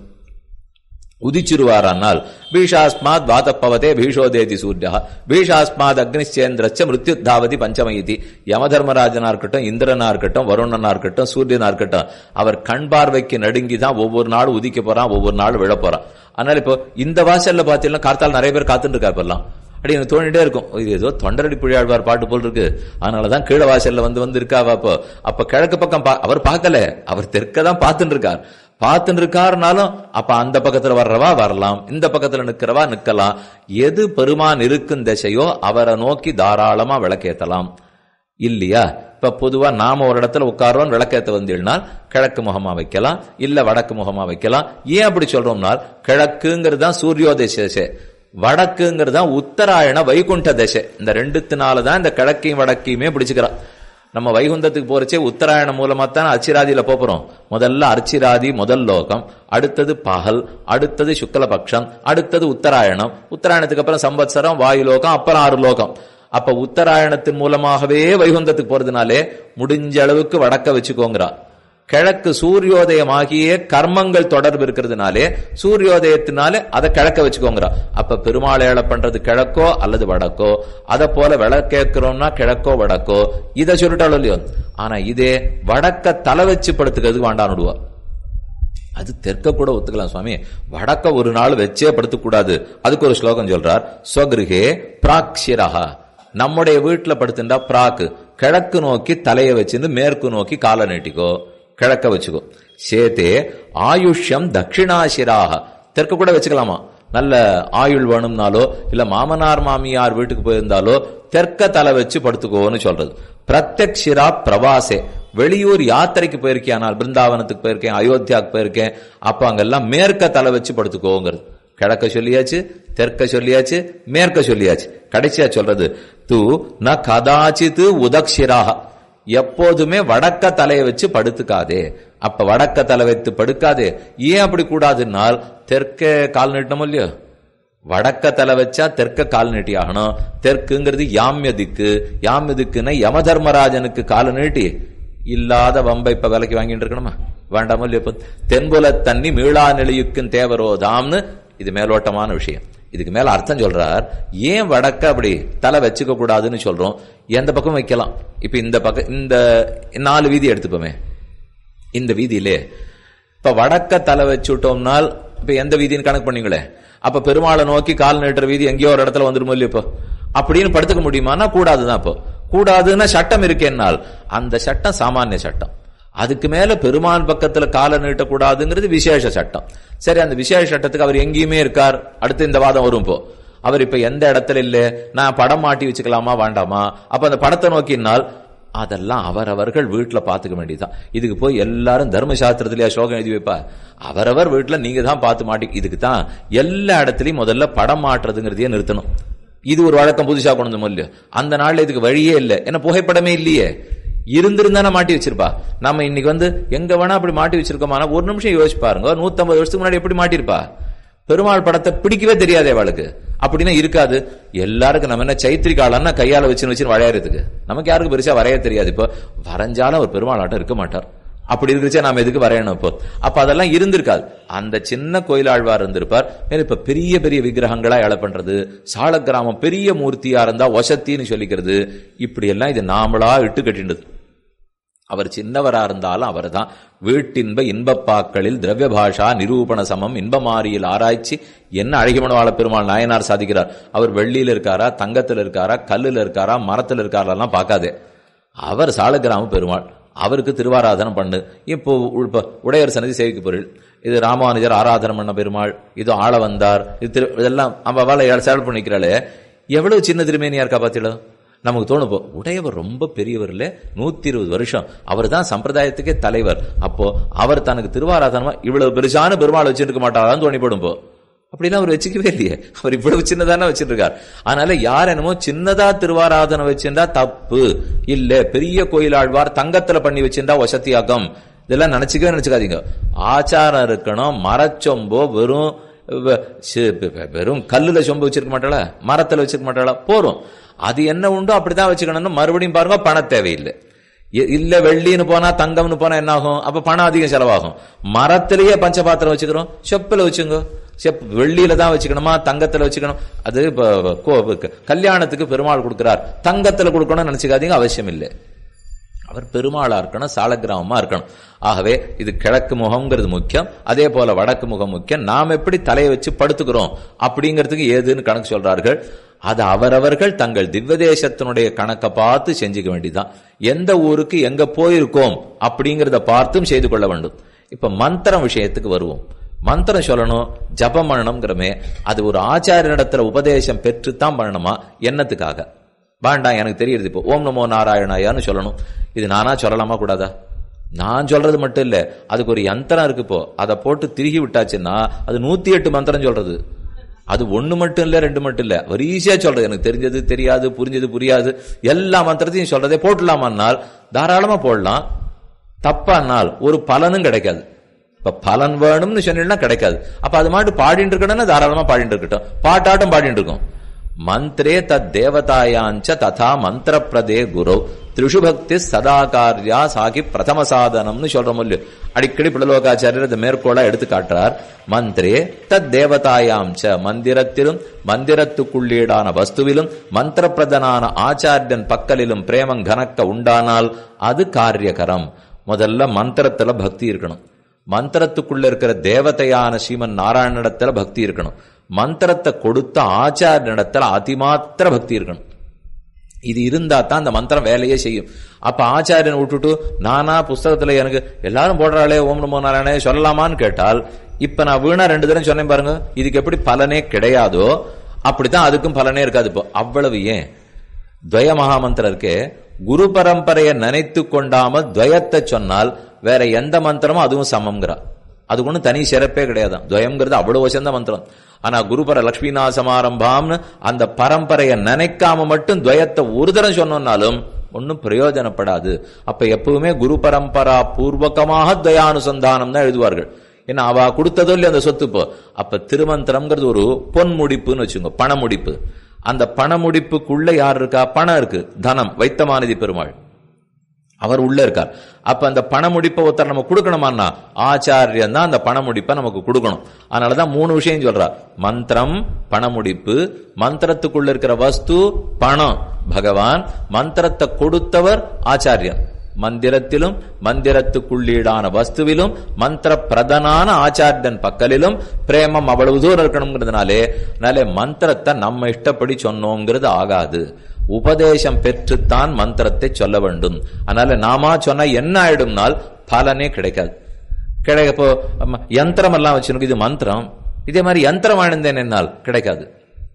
உதிச்சிருவாரானால் பீஷாஸ்மாத் வாதப்பவதே பீஷோதேதி சூர்யா பீஷாஸ்மாத் அக்னிச்சேந்திரச்ச மிருத்யுத்தாவதி பஞ்சமயிதி யமதர்மராஜனா இருக்கட்டும் இந்திரனா இருக்கட்டும் வருணனா இருக்கட்டும் சூரியனா இருக்கட்டும் அவர் கண் பார்வைக்கு நடுங்கி தான் ஒவ்வொரு நாளும் உதிக்க போறான் ஒவ்வொரு நாளும் விழ போறான் அதனால இப்போ இந்த வாசல்ல பாத்தீங்கன்னா கார்த்தால் நிறைய பேர் காத்துட்டு இருக்கா இப்பெல்லாம் அப்படி எனக்கு தோணிட்டே இருக்கும் இது ஏதோ தொண்டரடி புழியாழ்வார் பாட்டு போல் இருக்கு அதனாலதான் கீழ வாசல்ல வந்து வந்து இருக்காவா அப்போ அப்ப கிழக்கு பக்கம் பா- அவர் பார்க்கல அவர் தெற்க தான் பார்த்துட்டு இருக்கார் பார்த்துட்டு இருக்காருனாலும் அப்ப அந்த பக்கத்துல வர்றவா வரலாம் இந்த பக்கத்துல நிக்கிறவா நிக்கலாம் எது பெருமான் இருக்கும் திசையோ அவரை நோக்கி தாராளமா விளக்கேத்தலாம் இல்லையா இப்ப பொதுவா நாம ஒரு இடத்துல உட்காரோம் விளக்கேத்த வந்தீங்கன்னா கிழக்கு முகமா வைக்கலாம் இல்ல வடக்கு முகமா வைக்கலாம் ஏன் அப்படி சொல்றோம்னால் கிழக்குங்கிறது தான் சூரியோதய திசை வடக்குங்கிறது தான் உத்தராயண வைகுண்ட திசை இந்த ரெண்டுத்தினால தான் இந்த கிழக்கையும் வடக்கையுமே பிடிச்சுக்கிறான் நம்ம வைகுந்தத்துக்கு போறச்சே உத்தராயணம் மூலமா தான் அச்சிராதியில போறோம் முதல்ல அர்ச்சிராதி முதல் லோகம் அடுத்தது பகல் அடுத்தது சுக்லபக்ஷம் அடுத்தது உத்தராயணம் உத்தராயணத்துக்கு அப்புறம் சம்பத்சரம் வாயு லோகம் அப்புறம் ஆறு லோகம் அப்ப உத்தராயணத்தின் மூலமாகவே வைகுந்தத்துக்கு போறதுனாலே முடிஞ்ச அளவுக்கு வடக்க வச்சுக்கோங்கிறா கிழக்கு சூரியோதயமாகிய கர்மங்கள் தொடர்பு இருக்கிறதுனாலே சூரியோதயத்தினாலே அதை கிழக்க வச்சுக்கோங்கிறா அப்ப பெருமாள் ஏழை பண்றது கிழக்கோ அல்லது வடக்கோ அதை போல விளக்கேற்கிறோம்னா கிழக்கோ வடக்கோ இதை சொல்லிட்டாலும் இல்லையோ ஆனா இதே வடக்க தலை வச்சு படுத்துக்கிறதுக்கு வேண்டான்னுடுவா அது தெற்க கூட ஒத்துக்கலாம் சுவாமி வடக்க ஒரு நாள் வச்சே படுத்தக்கூடாது அதுக்கு ஒரு ஸ்லோகம் சொல்றார் ஸ்வகிருகே பிராக்ஷிரஹா நம்முடைய வீட்டுல படுத்துட்டா பிராக்கு கிழக்கு நோக்கி தலையை வச்சிருந்து மேற்கு நோக்கி காலை நீட்டிக்கோ கிழக்க வச்சுக்கோ சேத்தே ஆயுஷ்யம் தட்சிணாசிராக தெற்க கூட வச்சுக்கலாமா நல்ல ஆயுள் வேணும்னாலோ இல்ல மாமனார் மாமியார் வீட்டுக்கு போயிருந்தாலோ தெற்க தலை வச்சு படுத்துக்கோன்னு சொல்றது பிரத்யக்ஷிரா பிரவாசே வெளியூர் யாத்திரைக்கு போயிருக்கேன் பிருந்தாவனத்துக்கு போயிருக்கேன் அயோத்தியாவுக்கு போயிருக்கேன் அப்ப அங்கெல்லாம் மேற்க தலை வச்சு படுத்துக்கோங்கிறது கிழக்க சொல்லியாச்சு தெற்க சொல்லியாச்சு மேற்க சொல்லியாச்சு கடைசியா சொல்றது தூ ந கதாச்சித்து உதக்ஷிராக எப்போதுமே வடக்க தலையை வச்சு படுத்துக்காதே அப்ப வடக்க தலை வைத்து படுக்காதே ஏன் அப்படி கூடாதுன்னால் தெற்கே கால் நீட்டணும் இல்லையோ வடக்க தலை வச்சா தெற்க கால் நீட்டி ஆகணும் தெற்குங்கிறது யாமிய திக்கு யாமிய திக்குன்னா யமதர்மராஜனுக்கு கால நீட்டி இல்லாத வம்பை இப்ப விலைக்கு வாங்கிட்டு இருக்கணுமா வேண்டாமோ இல்லையோ இப்ப தென்புல தண்ணி மீளா நிலையுக்கும் தேவரோதாம்னு இது மேலோட்டமான விஷயம் இதுக்கு மேல அர்த்தம் சொல்றார் ஏன் வடக்க அப்படி தலை வச்சுக்க கூடாதுன்னு சொல்றோம் எந்த பக்கம் வைக்கலாம் இப்ப இந்த பக்கம் இந்த நாலு வீதி எடுத்துப்போமே இந்த வீதியிலே இப்ப வடக்க தலை வச்சுட்டோம்னால் இப்ப எந்த வீதின்னு கணக்கு பண்ணீங்களே அப்ப பெருமாளை நோக்கி கால் நீட்டுற வீதி எங்கேயோ ஒரு இடத்துல வந்துடும் இல்லையோ இப்போ அப்படின்னு படுத்துக்க முடியுமானா கூடாதுதான் இப்போ கூடாதுன்னா சட்டம் இருக்கேன்னால் அந்த சட்டம் சாமானிய சட்டம் அதுக்கு மேல பெருமான் பக்கத்துல காலை நீட்டக்கூடாதுங்கிறது விசேஷ சட்டம் சரி அந்த விசேஷ சட்டத்துக்கு அவர் எங்கேயுமே இருக்கார் அடுத்து இந்த வாதம் வரும் இப்போ அவர் இப்ப எந்த இடத்துல இல்ல நான் படம் மாட்டி வச்சுக்கலாமா வேண்டாமா அப்ப அந்த படத்தை நோக்கினால் அதெல்லாம் அவரவர்கள் வீட்டுல பாத்துக்க வேண்டியதுதான் இதுக்கு போய் எல்லாரும் தர்மசாஸ்திரத்திலேயே ஸ்லோகம் எழுதி வைப்பா அவரவர் வீட்டுல நீங்க தான் பார்த்து மாட்டி இதுக்கு தான் எல்லா இடத்துலயும் முதல்ல படம் மாட்டுறதுங்கிறதையே நிறுத்தணும் இது ஒரு வழக்கம் புதுசா கொண்டு வந்து இல்லையோ அந்த நாள்ல இதுக்கு வழியே இல்லை ஏன்னா புகைப்படமே இல்லையே இருந்திருந்தானே மாட்டி வச்சிருப்பா நம்ம இன்னைக்கு வந்து எங்க வேணா அப்படி மாட்டி வச்சிருக்கோமா ஒரு நிமிஷம் யோசிச்சு பாருங்க நூத்தம்பது வருஷத்துக்கு முன்னாடி எப்படி மாட்டிருப்பா பெருமாள் படத்தை பிடிக்கவே தெரியாதே அவளுக்கு அப்படின்னா இருக்காது எல்லாருக்கும் நம்ம என்ன சைத்திரிகாலன்னா கையால வச்சுன்னு வச்சு வரையறதுக்கு நமக்கு யாருக்கு பெருசா வரைய தெரியாது இப்போ வரைஞ்சாலும் ஒரு பெருமாள் ஆட்டம் இருக்க மாட்டார் அப்படி இருக்கிறச்சே நாம எதுக்கு வரையணும் இப்போ அப்ப அதெல்லாம் இருந்திருக்காது அந்த சின்ன கோயிலாழ்வார் இருந்திருப்பார் மேல இப்ப பெரிய பெரிய விக்கிரகங்களா எழ பண்றது சால கிராமம் பெரிய மூர்த்தியா இருந்தா வசத்தின்னு சொல்லிக்கிறது இப்படி எல்லாம் இது நாமளா இட்டு கட்டிண்டது அவர் சின்னவரா இருந்தாலும் அவர் தான் வீட்டின்ப இன்பப்பாக்களில் திரவிய பாஷா நிரூபண சமம் இன்பமாரியில் ஆராய்ச்சி என்ன அழகிமணவாள பெருமாள் நாயனார் சாதிக்கிறார் அவர் வெள்ளியில இருக்காரா தங்கத்துல இருக்காரா கல்லுல இருக்காரா மரத்துல இருக்காரெல்லாம் பார்க்காதே அவர் சாலக்கிராம பெருமாள் அவருக்கு திருவாராதனம் பண்ணு இப்போ இப்ப உடையர் சன்னதி சேவிக்க பொருள் இது ராமானுஜர் ஆராதனம் பண்ண பெருமாள் இது ஆள வந்தார் இது திரு இதெல்லாம் அவளை சேவல் பண்ணிக்கிறாளே எவ்வளவு சின்ன திருமேனியா இருக்கா பாத்தீங்களா நமக்கு தோணும் இப்போ உடையவர் ரொம்ப பெரியவர் இல்ல நூத்தி இருபது வருஷம் அவர் தான் சம்பிரதாயத்துக்கே தலைவர் அப்போ அவர் தனக்கு திருவாராதனமா இவ்வளவு பெருசான பெருமாள் வச்சிருக்க மாட்டாரான்னு தோணிப்படும் இப்போ அப்படிலாம் அவர் வச்சுக்கவே இல்லையே அவர் இவ்வளவு சின்னதானே வச்சிருக்கார் அதனால யார் என்னமோ சின்னதா திருவாராதனை வச்சிருந்தா தப்பு இல்ல பெரிய கோயிலாழ்வார் தங்கத்துல பண்ணி வச்சிருந்தா வசத்தியாக்கம் இதெல்லாம் நினைச்சுக்கவே நினைச்சுக்காதீங்க ஆச்சாரம் இருக்கணும் மரச்சொம்போ வெறும் வெறும் கல்லுல சொம்பு வச்சிருக்க மாட்டாளா மரத்துல வச்சிருக்க மாட்டாளா போறோம் அது என்ன உண்டோ அப்படிதான் வச்சுக்கணும்னு மறுபடியும் பாருங்க பண தேவையில்லை இல்ல வெள்ளின்னு போனா தங்கம்னு போனா என்ன ஆகும் அப்ப பணம் அதிகம் செலவாகும் மரத்திலேயே பஞ்சபாத்திரம் வச்சுக்கிறோம் செப்பில் வச்சுங்க செப் வெள்ளியில தான் வச்சுக்கணுமா தங்கத்துல வச்சுக்கணும் அது கல்யாணத்துக்கு பெருமாள் கொடுக்கிறார் தங்கத்துல கொடுக்கணும்னு நினைச்சுக்காதீங்க அவசியம் இல்லை அவர் பெருமாளா இருக்கணும் சாலக்கிராமமா இருக்கணும் ஆகவே இது கிழக்கு முகம்ங்கிறது முக்கியம் அதே போல வடக்கு முகம் முக்கியம் நாம் எப்படி தலையை வச்சு படுத்துக்கிறோம் அப்படிங்கிறதுக்கு ஏதுன்னு கணக்கு சொல்றார்கள் அது அவரவர்கள் தங்கள் திவ்யதேசத்தினுடைய கணக்கை பார்த்து செஞ்சுக்க வேண்டியதுதான் எந்த ஊருக்கு எங்க போயிருக்கோம் அப்படிங்கிறத பார்த்தும் செய்து கொள்ள வேண்டும் இப்ப மந்திரம் விஷயத்துக்கு வருவோம் மந்திரம் சொல்லணும் ஜபம் பண்ணணுங்கிறமே அது ஒரு ஆச்சாரியனிடத்துல உபதேசம் பெற்றுத்தான் பண்ணணுமா என்னத்துக்காக வேண்டாம் எனக்கு தெரியுது இப்போ ஓம் நமோ நாராயணாயான்னு சொல்லணும் இது நானா சொல்லலாமா கூடாதா நான் சொல்றது மட்டும் இல்ல அதுக்கு ஒரு யந்திரம் இருக்கு இப்போ அதை போட்டு திருகி விட்டாச்சுன்னா அது நூத்தி எட்டு மந்திரம் சொல்றது அது ஒண்ணு மட்டும் இல்ல ரெண்டு மட்டும் இல்ல வரிசையா சொல்றது எனக்கு தெரிஞ்சது தெரியாது புரிஞ்சது புரியாது எல்லா மந்திரத்தையும் சொல்றதே போட்டலாமான்னால் தாராளமா போடலாம் தப்பானால் ஒரு பலனும் கிடைக்காது இப்ப பலன் வேணும்னு சொன்னீங்கன்னா கிடைக்காது அப்ப அது மாட்டு பாடிட்டு இருக்கணும்னா தாராளமா பாடிட்டு இருக்கட்டும் பாட்டாட்டம் பாடிட்டு இருக்கும் மந்திரே தத் தேவதாயாஞ்ச ததா மந்திர பிரதே குரு திரிஷு பக்தி சதாகாரியா சாகி பிரதம சாதனம்னு சொல்றோம் இல்லையோ அடிக்கடி பிள்ளலோகாச்சாரியர் இந்த மேற்கோளா எடுத்து காட்டுறார் மந்திரே தத் தேவதாயாம்ச மந்திரத்திலும் மந்திரத்துக்குள்ளீடான வஸ்துவிலும் மந்திர பிரதனான ஆச்சாரியன் பக்கலிலும் பிரேமம் கனக்க உண்டானால் அது காரியகரம் முதல்ல மந்திரத்துல பக்தி இருக்கணும் மந்திரத்துக்குள்ள இருக்கிற தேவதையான ஸ்ரீமன் நாராயணனிடத்துல பக்தி இருக்கணும் மந்திரத்தை கொடுத்த ஆச்சாரியனிடத்துல அதிமாத்திர பக்தி இருக்கணும் இது இருந்தா தான் அந்த மந்திரம் வேலையே செய்யும் அப்ப ஆச்சாரியன் விட்டுட்டு நானா புஸ்தகத்துல எனக்கு எல்லாரும் போடுறாளே ஓம் நமோ நாராயணே சொல்லலாமான்னு கேட்டால் இப்ப நான் வீணா ரெண்டு தடவை சொன்னேன் பாருங்க இதுக்கு எப்படி பலனே கிடையாதோ அப்படித்தான் அதுக்கும் பலனே இருக்காது இப்போ அவ்வளவு ஏன் துவய மகாமந்திரம் இருக்கே குரு பரம்பரையை நினைத்து கொண்டாமல் துவயத்தை சொன்னால் வேற எந்த மந்திரமும் அதுவும் சமம்ங்கிறா அதுக்கு ஒன்றும் தனி சிறப்பே கிடையாது துவயம்ங்கிறது அவ்வளவு வசந்த மந்திரம் ஆனா குருபர லட்சுமிநா சமாரம்பாம்னு அந்த பரம்பரையை நினைக்காம மட்டும் துவயத்தை ஒரு தரம் சொன்னோம்னாலும் ஒன்னும் பிரயோஜனப்படாது அப்ப எப்பவுமே குரு பரம்பரா பூர்வகமாக தயானுசந்தானம் தான் எழுதுவார்கள் ஏன்னா அவ கொடுத்ததோ இல்லையா அந்த சொத்து இப்போ அப்ப திருமந்திரம்ங்கிறது ஒரு பொன் முடிப்புன்னு வச்சுங்க பண முடிப்பு அந்த பண முடிப்புக்குள்ள யார் இருக்கா பணம் இருக்கு தனம் வைத்தமானதி பெருமாள் அவர் உள்ள இருக்கார் அப்ப அந்த பண முடிப்பை ஒருத்தர் நம்ம கொடுக்கணுமான்னா ஆச்சாரியன் தான் அந்த பண முடிப்பை நமக்கு கொடுக்கணும் அதனாலதான் மூணு விஷயம் சொல்றார் மந்திரம் பணமுடிப்பு மந்திரத்துக்குள்ள இருக்கிற வஸ்து பணம் பகவான் மந்திரத்தை கொடுத்தவர் ஆச்சாரியன் மந்திரத்திலும் மந்திரத்துக்குள்ளீடான வஸ்துவிலும் மந்திர பிரதனான ஆச்சாரியன் பக்கலிலும் பிரேமம் அவ்வளவு தூரம் இருக்கணுங்கிறதுனாலே அதனாலே மந்திரத்தை நம்ம இஷ்டப்படி சொன்னோங்கிறது ஆகாது உபதேசம் பெற்றுத்தான் மந்திரத்தை சொல்ல வேண்டும் அதனால நாமா சொன்னா என்ன ஆயிடும்னால் பலனே கிடைக்காது கிடைக்க இப்போ யந்திரம் எல்லாம் வச்சிருக்கோம் இது மந்திரம் இதே மாதிரி யந்திரம் ஆழ்ந்தேன் என்னால் கிடைக்காது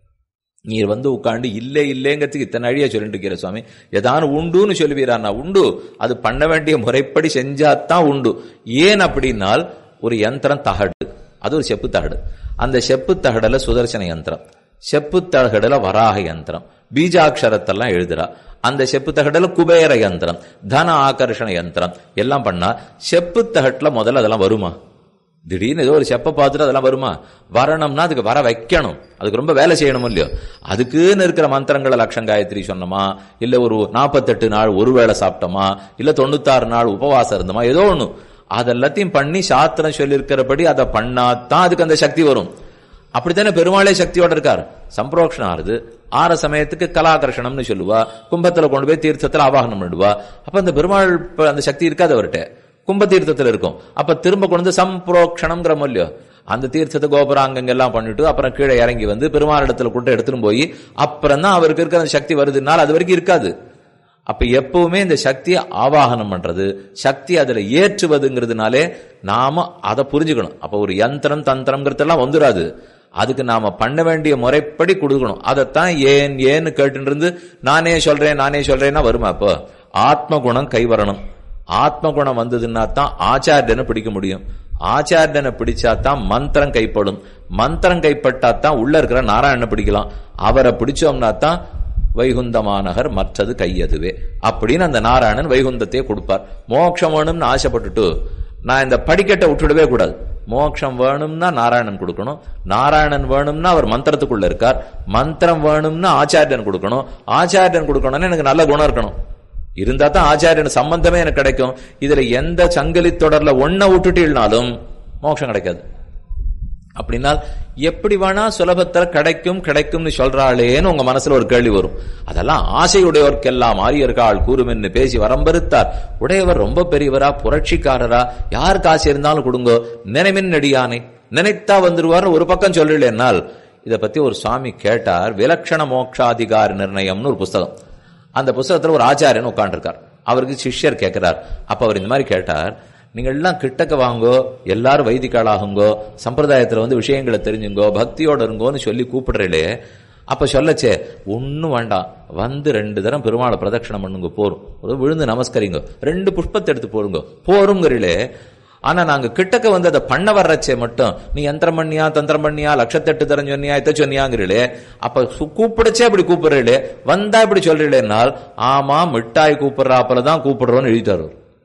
நீர் வந்து உட்காந்து இல்லை இல்லைங்கிறதுக்கு இத்தனை அழியா சொல்லிட்டு இருக்கிற சுவாமி ஏதானு உண்டுன்னு சொல்லுவீரானா உண்டு அது பண்ண வேண்டிய முறைப்படி செஞ்சாதான் உண்டு ஏன் அப்படின்னால் ஒரு யந்திரம் தகடு அது ஒரு செப்பு தகடு அந்த செப்பு தகடல சுதர்சன யந்திரம் செப்பு தகடல வராக யந்திரம் பீஜாட்சரத்தெல்லாம் எழுதுறா அந்த செப்பு தகடல குபேர யந்திரம் தன ஆகர்ஷண யந்திரம் எல்லாம் பண்ணா செப்பு தகட்டுல முதல்ல அதெல்லாம் வருமா திடீர்னு ஏதோ ஒரு செப்ப பார்த்துட்டு அதெல்லாம் வருமா வரணும்னா அதுக்கு வர வைக்கணும் அதுக்கு ரொம்ப வேலை செய்யணும் இல்லையோ அதுக்குன்னு இருக்கிற மந்திரங்களை லட்சம் காயத்ரி சொன்னோமா இல்ல ஒரு நாற்பத்தெட்டு நாள் ஒரு வேளை சாப்பிட்டோமா இல்ல தொண்ணூத்தாறு நாள் உபவாசம் இருந்தோமா ஏதோ ஒண்ணு அதெல்லாத்தையும் பண்ணி சாத்திரம் சொல்லியிருக்கிறபடி அதை பண்ணாதான் அதுக்கு அந்த சக்தி வரும் அப்படித்தானே பெருமாளே சக்தியோட இருக்கார் சம்பிரோக்ஷணம் ஆறுது ஆற சமயத்துக்கு கலாகர்ஷணம்னு சொல்லுவா கும்பத்துல கொண்டு போய் தீர்த்தத்துல ஆவாகனம் பண்ணிடுவா அப்ப அந்த பெருமாள் அந்த சக்தி இருக்காது அவர்கிட்ட கும்ப தீர்த்தத்தில் இருக்கும் அப்ப திரும்ப கொண்டு வந்து சம்பிரோக்ஷணம்ங்கிற மூலியம் அந்த தீர்த்தத்தை கோபுராங்கங்க எல்லாம் பண்ணிட்டு அப்புறம் கீழே இறங்கி வந்து பெருமாளிடத்துல கூட்ட எடுத்துட்டு போய் அப்புறம் தான் அவருக்கு இருக்கிற அந்த சக்தி வருதுனால அது வரைக்கும் இருக்காது அப்ப எப்பவுமே இந்த சக்தியை ஆவாகனம் பண்றது சக்தி அதுல ஏற்றுவதுங்கிறதுனாலே நாம அதை புரிஞ்சுக்கணும் அப்ப ஒரு யந்திரம் தந்திரம்ங்கிறதெல்லாம் வந்துடாது அதுக்கு நாம பண்ண வேண்டிய முறைப்படி கொடுக்கணும் அதைத்தான் ஏன் ஏன்னு கேட்டு இருந்து நானே சொல்றேன் நானே சொல்றேன்னா வருமா அப்போ ஆத்ம குணம் கை வரணும் ஆத்ம குணம் வந்ததுன்னா தான் ஆச்சாரியனை பிடிக்க முடியும் ஆச்சாரியனை பிடிச்சா தான் மந்திரம் கைப்படும் மந்திரம் கைப்பட்டா தான் உள்ள இருக்கிற நாராயணனை பிடிக்கலாம் அவரை பிடிச்சோம்னா தான் வைகுந்தமானகர் மற்றது கையதுவே அப்படின்னு அந்த நாராயணன் வைகுந்தத்தையே கொடுப்பார் மோட்சம் வேணும்னு ஆசைப்பட்டுட்டு நான் இந்த படிக்கட்டை விட்டுடவே கூடாது மோட்சம் வேணும்னா நாராயணன் கொடுக்கணும் நாராயணன் வேணும்னா அவர் மந்திரத்துக்குள்ள இருக்கார் மந்திரம் வேணும்னா ஆச்சாரியன் கொடுக்கணும் ஆச்சாரியன் கொடுக்கணும்னா எனக்கு நல்ல குணம் இருக்கணும் இருந்தா தான் ஆச்சாரியன் சம்பந்தமே எனக்கு கிடைக்கும் இதுல எந்த சங்கிலி தொடர்ல ஒன்ன விட்டுட்டீங்கனாலும் மோட்சம் கிடைக்காது அப்படின்னா எப்படி வேணா சுலபத்துல கிடைக்கும் கிடைக்கும்னு சொல்றாளேன்னு உங்க மனசுல ஒரு கேள்வி வரும் அதெல்லாம் ஆசையுடையவர்க்கெல்லாம் ஆரியர்கள் கூறுமென்னு பேசி வரம்பெருத்தார் உடையவர் ரொம்ப பெரியவரா புரட்சிக்காரரா யாருக்கு ஆசை இருந்தாலும் கொடுங்கோ நினைமின் நடியானை நினைத்தா வந்துருவார்னு ஒரு பக்கம் சொல்லலேன்னால் இத பத்தி ஒரு சுவாமி கேட்டார் விலட்சண மோட்சாதிகார நிர்ணயம்னு ஒரு புஸ்தகம் அந்த புஸ்தகத்துல ஒரு ஆச்சாரியன் உட்காந்துருக்கார் அவருக்கு சிஷ்யர் கேட்கிறார் அப்ப அவர் இந்த மாதிரி கேட்டார் நீங்கள் எல்லாம் கிட்டக்க வாங்கோ எல்லாரும் வைதிகாலாகுங்கோ சம்பிரதாயத்துல வந்து விஷயங்களை தெரிஞ்சுங்கோ பக்தியோட இருங்கோன்னு சொல்லி கூப்பிடுறீங்களே அப்ப சொல்லச்சே ஒன்னும் வேண்டாம் வந்து ரெண்டு தரம் பெருமாளை பிரதட்சணம் பண்ணுங்க போரும் ஒரு விழுந்து நமஸ்கரிங்க ரெண்டு புஷ்பத்தை எடுத்து போடுங்க போருங்கிறீங்களே ஆனா நாங்க கிட்டக்க வந்து அதை பண்ண வர்றச்சே மட்டும் நீ யந்திரம் பண்ணியா தந்திரம் பண்ணியா லட்சத்தெட்டு தரம் சொன்னியா இத்த சொன்னியாங்கிறீளே அப்ப கூப்பிடச்சே அப்படி கூப்பிடுறீளே வந்தா இப்படி சொல்றீங்களேனால் ஆமா மிட்டாய் கூப்பிடுறாப்பலதான் கூப்பிடுறோம்னு எழுதிட்டாரு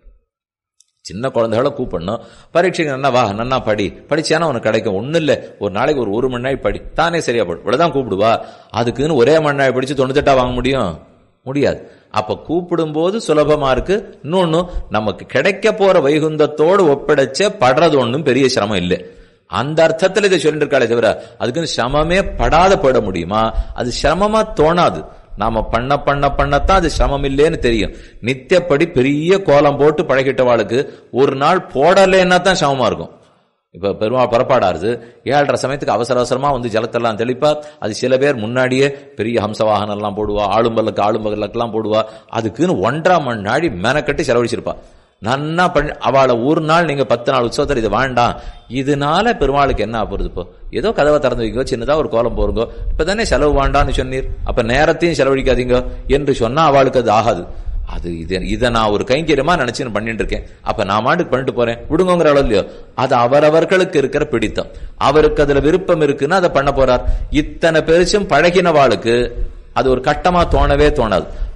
சின்ன குழந்தைகளை கூப்பிடணும் பரீட்சைக்கு நல்லா வா நன்னா படி படிச்சானா உனக்கு கிடைக்கும் ஒன்றும் இல்லை ஒரு நாளைக்கு ஒரு ஒரு மணி நேரம் படி தானே சரியா படி இவ்வளவுதான் கூப்பிடுவா அதுக்குன்னு ஒரே மணி நேரம் படிச்சு தொண்ணூத்தெட்டா வாங்க முடியும் முடியாது அப்ப கூப்பிடும்போது சுலபமா இருக்கு இன்னொன்னு நமக்கு கிடைக்க போற வைகுந்தத்தோடு ஒப்படைச்ச படுறது ஒண்ணும் பெரிய சிரமம் இல்லை அந்த அர்த்தத்துல இதை சொல்லிட்டு இருக்காளே தவிர அதுக்குன்னு சிரமமே படாத போட முடியுமா அது சிரமமா தோணாது நாம பண்ண பண்ண பண்ணத்தான் அது சிரமம் இல்லைன்னு தெரியும் நித்தியப்படி பெரிய கோலம் போட்டு பழகிட்டவாளுக்கு ஒரு நாள் போடலைன்னா தான் சிரமமா இருக்கும் இப்ப பெருமாள் புறப்பாடாருது ஏழரை சமயத்துக்கு அவசர அவசரமா வந்து ஜலத்தெல்லாம் தெளிப்பா அது சில பேர் முன்னாடியே பெரிய ஹம்சவாகனம் எல்லாம் போடுவா ஆளும்பல்லுக்கு ஆளும்பல்லுக்கெல்லாம் போடுவா அதுக்குன்னு ஒன்றரை மணி நாடி மெனக்கட்டி செலவழிச்சிருப்பா நன்னா பண்ணி அவளை ஒரு நாள் நீங்க பத்து நாள் உற்சவத்தில் இது வேண்டாம் இதனால பெருமாளுக்கு என்ன போறது இப்போ ஏதோ கதவை திறந்து வைக்கோ சின்னதா ஒரு கோலம் போருங்க இப்பதானே செலவு வேண்டாம்னு சொன்னீர் அப்ப நேரத்தையும் செலவழிக்காதீங்க என்று சொன்னா அவளுக்கு அது ஆகாது அது இது இதை நான் ஒரு கைங்கரியமா நினைச்சு பண்ணிட்டு இருக்கேன் அப்ப நான் மாட்டுக்கு பண்ணிட்டு போறேன் விடுங்கிற அளவு இல்லையோ அது அவரவர்களுக்கு இருக்கிற பிடித்தம் அவருக்கு அதுல விருப்பம் இருக்குன்னு அதை பண்ண போறார் இத்தனை பெருசும் பழகினவாளுக்கு அது ஒரு கட்டமா தோணவே தோணாது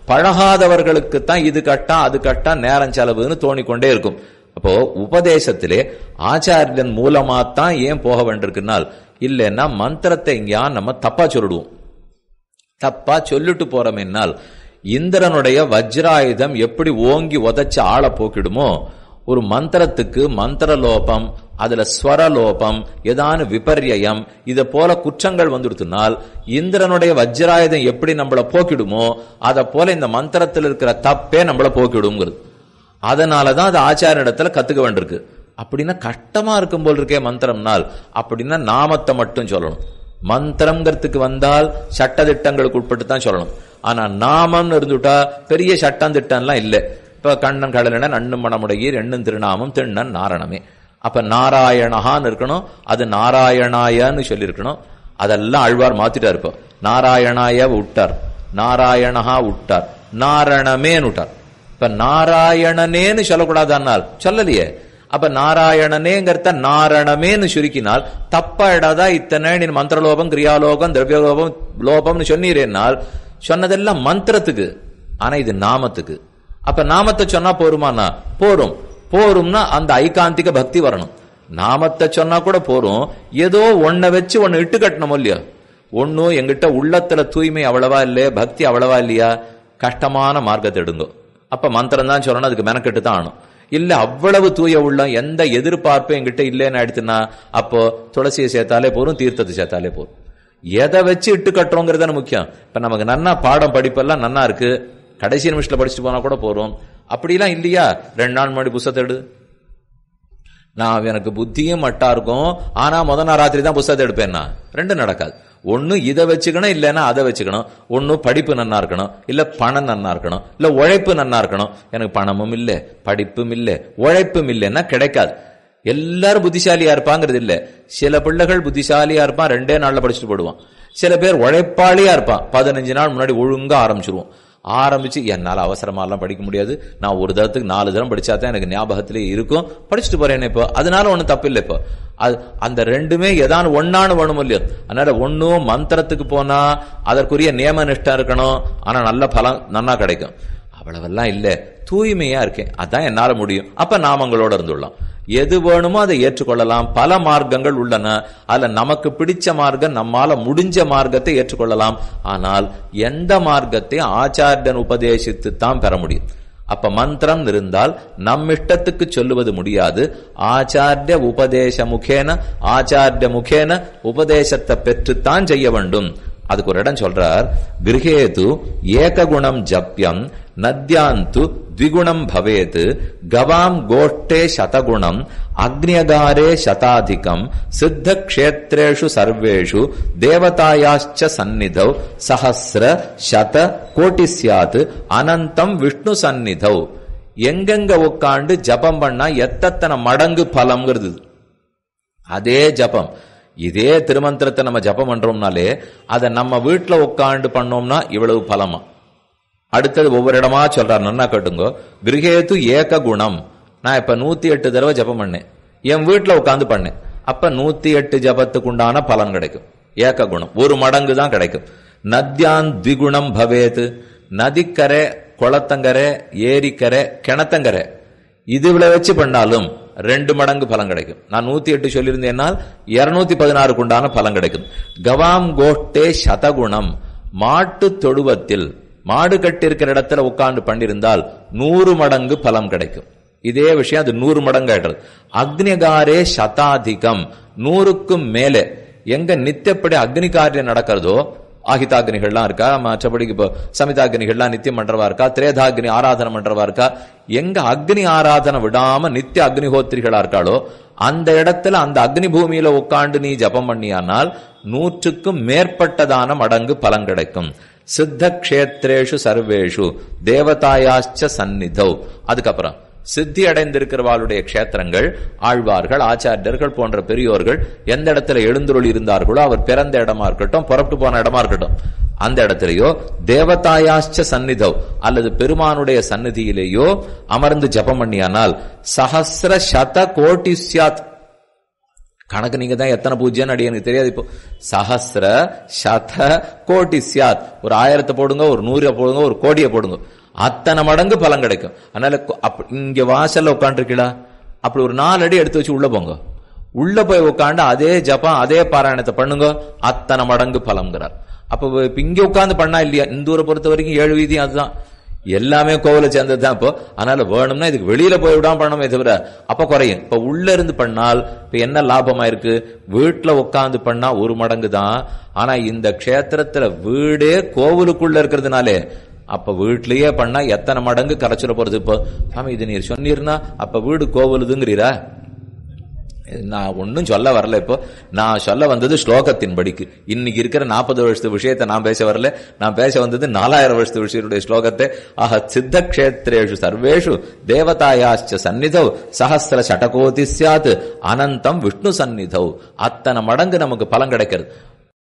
பழகாதவர்களுக்கு தான் இது கட்டா அது கட்டா நேரம் செலவுன்னு தோணிக்கொண்டே இருக்கும் அப்போ உபதேசத்திலே ஆச்சாரியன் மூலமா தான் ஏன் போக வேண்டியிருக்குனால் இல்லைன்னா மந்திரத்தை எங்கேயா நம்ம தப்பா சொல்லிடுவோம் தப்பா சொல்லிட்டு போறோம்னால் இந்திரனுடைய வஜ்ராயுதம் எப்படி ஓங்கி உதச்சு ஆளை போக்கிடுமோ ஒரு மந்திரத்துக்கு மந்திர லோபம் அதுல ஸ்வர லோபம் ஏதான விபர்யம் இத போல குற்றங்கள் வந்துடுத்துனால் இந்திரனுடைய வஜ்ராயுதம் எப்படி நம்மள போக்கிடுமோ அத போல இந்த மந்திரத்தில் இருக்கிற தப்பே நம்மள போக்கிடுங்கிறது அதனாலதான் அது ஆச்சாரியிடத்துல கத்துக்க வேண்டியிருக்கு அப்படின்னா கஷ்டமா இருக்கும் போல் இருக்கே மந்திரம்னால் அப்படின்னா நாமத்தை மட்டும் சொல்லணும் மந்திரம்ங்கிறதுக்கு வந்தால் சட்ட திட்டங்களுக்கு உட்பட்டு தான் சொல்லணும் ஆனா நாமம்னு இருந்துட்டா பெரிய சட்டம் திட்டம்லாம் இல்லை இப்ப கண்ணன் கடலின நண்ணும் மணமுடையீர் எண்ணும் திருநாமம் திண்ணன் நாரணமே அப்ப நாராயணஹான்னு இருக்கணும் அது நாராயணாயன்னு சொல்லியிருக்கணும் அதெல்லாம் ஆழ்வார் மாத்திட்டார் இப்போ நாராயணாய விட்டார் நாராயணஹா விட்டார் நாரணமேன்னு விட்டார் இப்ப நாராயணனேன்னு சொல்லக்கூடாதானால் சொல்லலையே அப்ப நாராயணனேங்கிறத நாரணமேன்னு சுருக்கினால் தப்பா இடாதா இத்தனை நீ மந்திரலோபம் கிரியாலோகம் திரவியலோபம் லோபம்னு சொன்னீரேனால் சொன்னதெல்லாம் மந்திரத்துக்கு ஆனா இது நாமத்துக்கு அப்ப நாமத்தை சொன்னா போருமானா போரும் போரும்னா அந்த ஐகாந்திக பக்தி வரணும் நாமத்தை சொன்னா கூட போரும் ஏதோ ஒன்ன வச்சு ஒன்னு இட்டு கட்டணும் இல்லையா ஒன்னும் எங்கிட்ட உள்ளத்துல தூய்மை அவ்வளவா இல்லையா பக்தி அவ்வளவா இல்லையா கஷ்டமான மார்க்கத்தை எடுங்கோ அப்ப மந்திரம் தான் சொல்லணும் அதுக்கு மெனக்கெட்டு தான் ஆகணும் இல்ல அவ்வளவு தூய உள்ளம் எந்த எதிர்பார்ப்பும் எங்கிட்ட இல்லைன்னு ஆயிடுச்சுன்னா அப்போ துளசியை சேர்த்தாலே போரும் தீர்த்தத்தை சேர்த்தாலே போரும் எதை வச்சு இட்டு கட்டுறோங்கிறது முக்கியம் இப்ப நமக்கு நன்னா பாடம் படிப்பெல்லாம் நன்னா இருக்கு கடைசி நிமிஷத்துல படிச்சுட்டு போனா கூட போறோம் அப்படிலாம் இல்லையா ரெண்டு நாள் முன்னாடி புஸ்தத்தை எடு நான் எனக்கு புத்தியும் மட்டா இருக்கும் ஆனா முத நாள் ராத்திரி தான் புஸ்தகத்தை எடுப்பேன்னா ரெண்டும் நடக்காது ஒன்னு இதை வச்சுக்கணும் இல்லைன்னா அதை வச்சுக்கணும் ஒன்னு படிப்பு நன்னா இருக்கணும் இல்ல பணம் நன்னா இருக்கணும் இல்ல உழைப்பு நன்னா இருக்கணும் எனக்கு பணமும் இல்ல படிப்பும் இல்ல உழைப்பும் இல்லைன்னா கிடைக்காது எல்லாரும் புத்திசாலியா இருப்பாங்கிறது இல்ல சில பிள்ளைகள் புத்திசாலியா இருப்பான் ரெண்டே நாள்ல படிச்சுட்டு போடுவான் சில பேர் உழைப்பாளியா இருப்பான் பதினஞ்சு நாள் முன்னாடி ஒழுங்கா ஆரம்பிச்சிருவோம் ஆரம்பிச்சு என்னால அவசரமா எல்லாம் படிக்க முடியாது நான் ஒரு தரத்துக்கு நாலு தரம் படிச்சா தான் எனக்கு ஞாபகத்திலே இருக்கும் படிச்சுட்டு போறேன் இப்போ அதனால ஒண்ணும் தப்பு இல்லை இப்போ அது அந்த ரெண்டுமே ஏதான ஒன்னானு வேணும் இல்லையோ அதனால ஒன்னும் மந்திரத்துக்கு போனா அதற்குரிய நியம நிஷ்டம் இருக்கணும் ஆனா நல்ல பலம் நன்னா கிடைக்கும் அவ்வளவெல்லாம் இல்ல தூய்மையா இருக்கேன் அதான் என்னால முடியும் அப்ப நாமங்களோட இருந்துள்ளோம் எது வேணுமோ அதை ஏற்றுக்கொள்ளலாம் பல மார்க்கங்கள் உள்ளன அதுல நமக்கு பிடிச்ச மார்க்கம் நம்மால முடிஞ்ச மார்க்கத்தை ஏற்றுக்கொள்ளலாம் ஆனால் எந்த மார்க்கத்தை ஆச்சாரியன் உபதேசித்து தான் பெற முடியும் அப்ப மந்திரம் இருந்தால் நம் இஷ்டத்துக்கு சொல்லுவது முடியாது ஆச்சாரிய உபதேச முகேன ஆச்சாரிய முகேன உபதேசத்தை பெற்றுத்தான் செய்ய வேண்டும் அதுக்கு ஒரு இடம் சொல்றார் கிரகேது ஏககுணம் ஜப்யம் நத்யாந்து த்விகுணம் பவேத் கவாம் கோஷ்டே சதகுணம் அக்னியகாரே சதாதிகம் சித்த க்ஷேத்ரேஷு சர்வேஷு தேவதாயாச்ச சந்நிதௌ சஹசிர சத கோட்டி சியாத் அனந்தம் விஷ்ணு சந்நிதௌ எங்கெங்க உட்காண்டு ஜபம் பண்ணா எத்தனை மடங்கு பலம்ங்கிறது அதே ஜபம் இதே திருமந்திரத்தை நம்ம ஜபம் பண்றோம்னாலே அதை நம்ம வீட்டுல உட்காந்து பண்ணோம்னா இவ்வளவு பலமா அடுத்தது ஒவ்வொரு இடமா சொல்றார் நன்னா கேட்டுங்க கிரகேத்து ஏக குணம் நான் இப்ப நூத்தி எட்டு தடவை ஜபம் பண்ணேன் என் வீட்டுல உட்காந்து பண்ணேன் அப்ப நூத்தி எட்டு ஜபத்துக்கு உண்டான பலன் கிடைக்கும் ஏக குணம் ஒரு மடங்கு தான் கிடைக்கும் நத்யான் திகுணம் பவேத் நதிக்கரை குளத்தங்கரை ஏரிக்கரை கிணத்தங்கரை இதுல வச்சு பண்ணாலும் ரெண்டு மடங்கு பலன் கிடைக்கும் நான் நூத்தி எட்டு சொல்லியிருந்தேன்னால் இருநூத்தி பதினாறுக்கு உண்டான பலன் கிடைக்கும் கவாம் கோஷ்டே சதகுணம் மாட்டு தொழுவத்தில் மாடு கட்டி இருக்கிற இடத்துல உட்கார்ந்து பண்ணிருந்தால் நூறு மடங்கு பலம் கிடைக்கும் இதே விஷயம் அது நூறு மடங்கு ஆயிடுறது அக்னிகாரே சதாதிகம் நூறுக்கும் மேலே எங்க நித்தியப்படி அக்னி காரியம் நடக்கிறதோ ஆகிதாக்னிகள்லாம் இருக்கா மற்றபடி இப்போ சமிதாக்னிகள்லாம் நித்தியம் பண்றவா இருக்கா திரேதாக்னி ஆராதனை பண்றவா இருக்கா எங்க அக்னி ஆராதனை விடாம நித்திய அக்னிஹோத்திரிகளா இருக்காளோ அந்த இடத்துல அந்த அக்னி பூமியில உட்காந்து நீ ஜபம் பண்ணியானால் நூற்றுக்கும் மேற்பட்டதான மடங்கு பலன் கிடைக்கும் சித்த கஷேத்ரேஷு சர்வேஷு தேவதாயாச்ச சந்நிதௌ அதுக்கப்புறம் சித்தி அடைந்திருக்கிறவாளுடைய க்ஷேத்திரங்கள் ஆழ்வார்கள் ஆச்சாரியர்கள் போன்ற பெரியோர்கள் எந்த இடத்துல எழுந்துருள் இருந்தார்களோ அவர் பிறந்த இடமா இருக்கட்டும் புறப்பட்டு போன இடமா இருக்கட்டும் அந்த இடத்திலேயோ தேவதாயாச்ச சந்நிதவ் அல்லது பெருமானுடைய சந்நிதியிலேயோ அமர்ந்து ஜபம் பண்ணியானால் சஹசிர சத கோட்டி சியாத் கணக்கு நீங்க தான் எத்தனை பூஜ்யன்னு அடி எனக்கு தெரியாது இப்போ சஹஸ்ர சத கோடி சியாத் ஒரு ஆயிரத்தை போடுங்க ஒரு நூறை போடுங்க ஒரு கோடியை போடுங்க அத்தனை மடங்கு பலன் கிடைக்கும் அதனால கொ- அப்ப இங்க வாசல்ல உட்காந்துருக்கீங்களா அப்படி ஒரு நாலு அடி எடுத்து வச்சு உள்ள போங்க உள்ள போய் உட்காந்து அதே ஜபம் அதே பாராயணத்தை பண்ணுங்க அத்தனை மடங்கு பலம்ங்கிறார் அப்ப இப்ப இங்க உட்கார்ந்து பண்ணா இல்லையா இந்த ஊரை பொறுத்த வரைக்கும் ஏழு வீதியும் அதுதான் எல்லாமே கோவில சேர்ந்தது தான் இப்போ அதனால வேணும்னா இதுக்கு வெளியில போய் விடாம பண்ணணுமே தவிர அப்ப குறையும் இப்ப உள்ள இருந்து பண்ணால் இப்ப என்ன லாபமா இருக்கு வீட்டுல உட்கார்ந்து பண்ணா ஒரு மடங்கு தான் ஆனா இந்த க்ஷேத்திரத்துல வீடே கோவிலுக்குள்ள இருக்கிறதுனாலே அப்ப வீட்லயே பண்ணா எத்தனை மடங்கு கரைச்சுட போறது இப்போ சாமி இது நீர் சொன்னீர்னா அப்ப வீடு கோவிலுதுங்கிறீரா நான் ஒன்னும் சொல்ல வரல இப்போ நான் சொல்ல வந்தது ஸ்லோகத்தின் படிக்கு இன்னைக்கு இருக்கிற நாற்பது வருஷத்து விஷயத்தை நான் பேச வரல நான் பேச வந்தது நாலாயிரம் வருஷத்து விஷயத்துடைய ஸ்லோகத்தை ஆக சித்த கஷேத்திரேஷு சர்வேஷு தேவதாயாச்ச சந்நிதௌ சஹஸ்ர சடகோதி சியாத் அனந்தம் விஷ்ணு சந்நிதௌ அத்தனை மடங்கு நமக்கு பலன் கிடைக்கிறது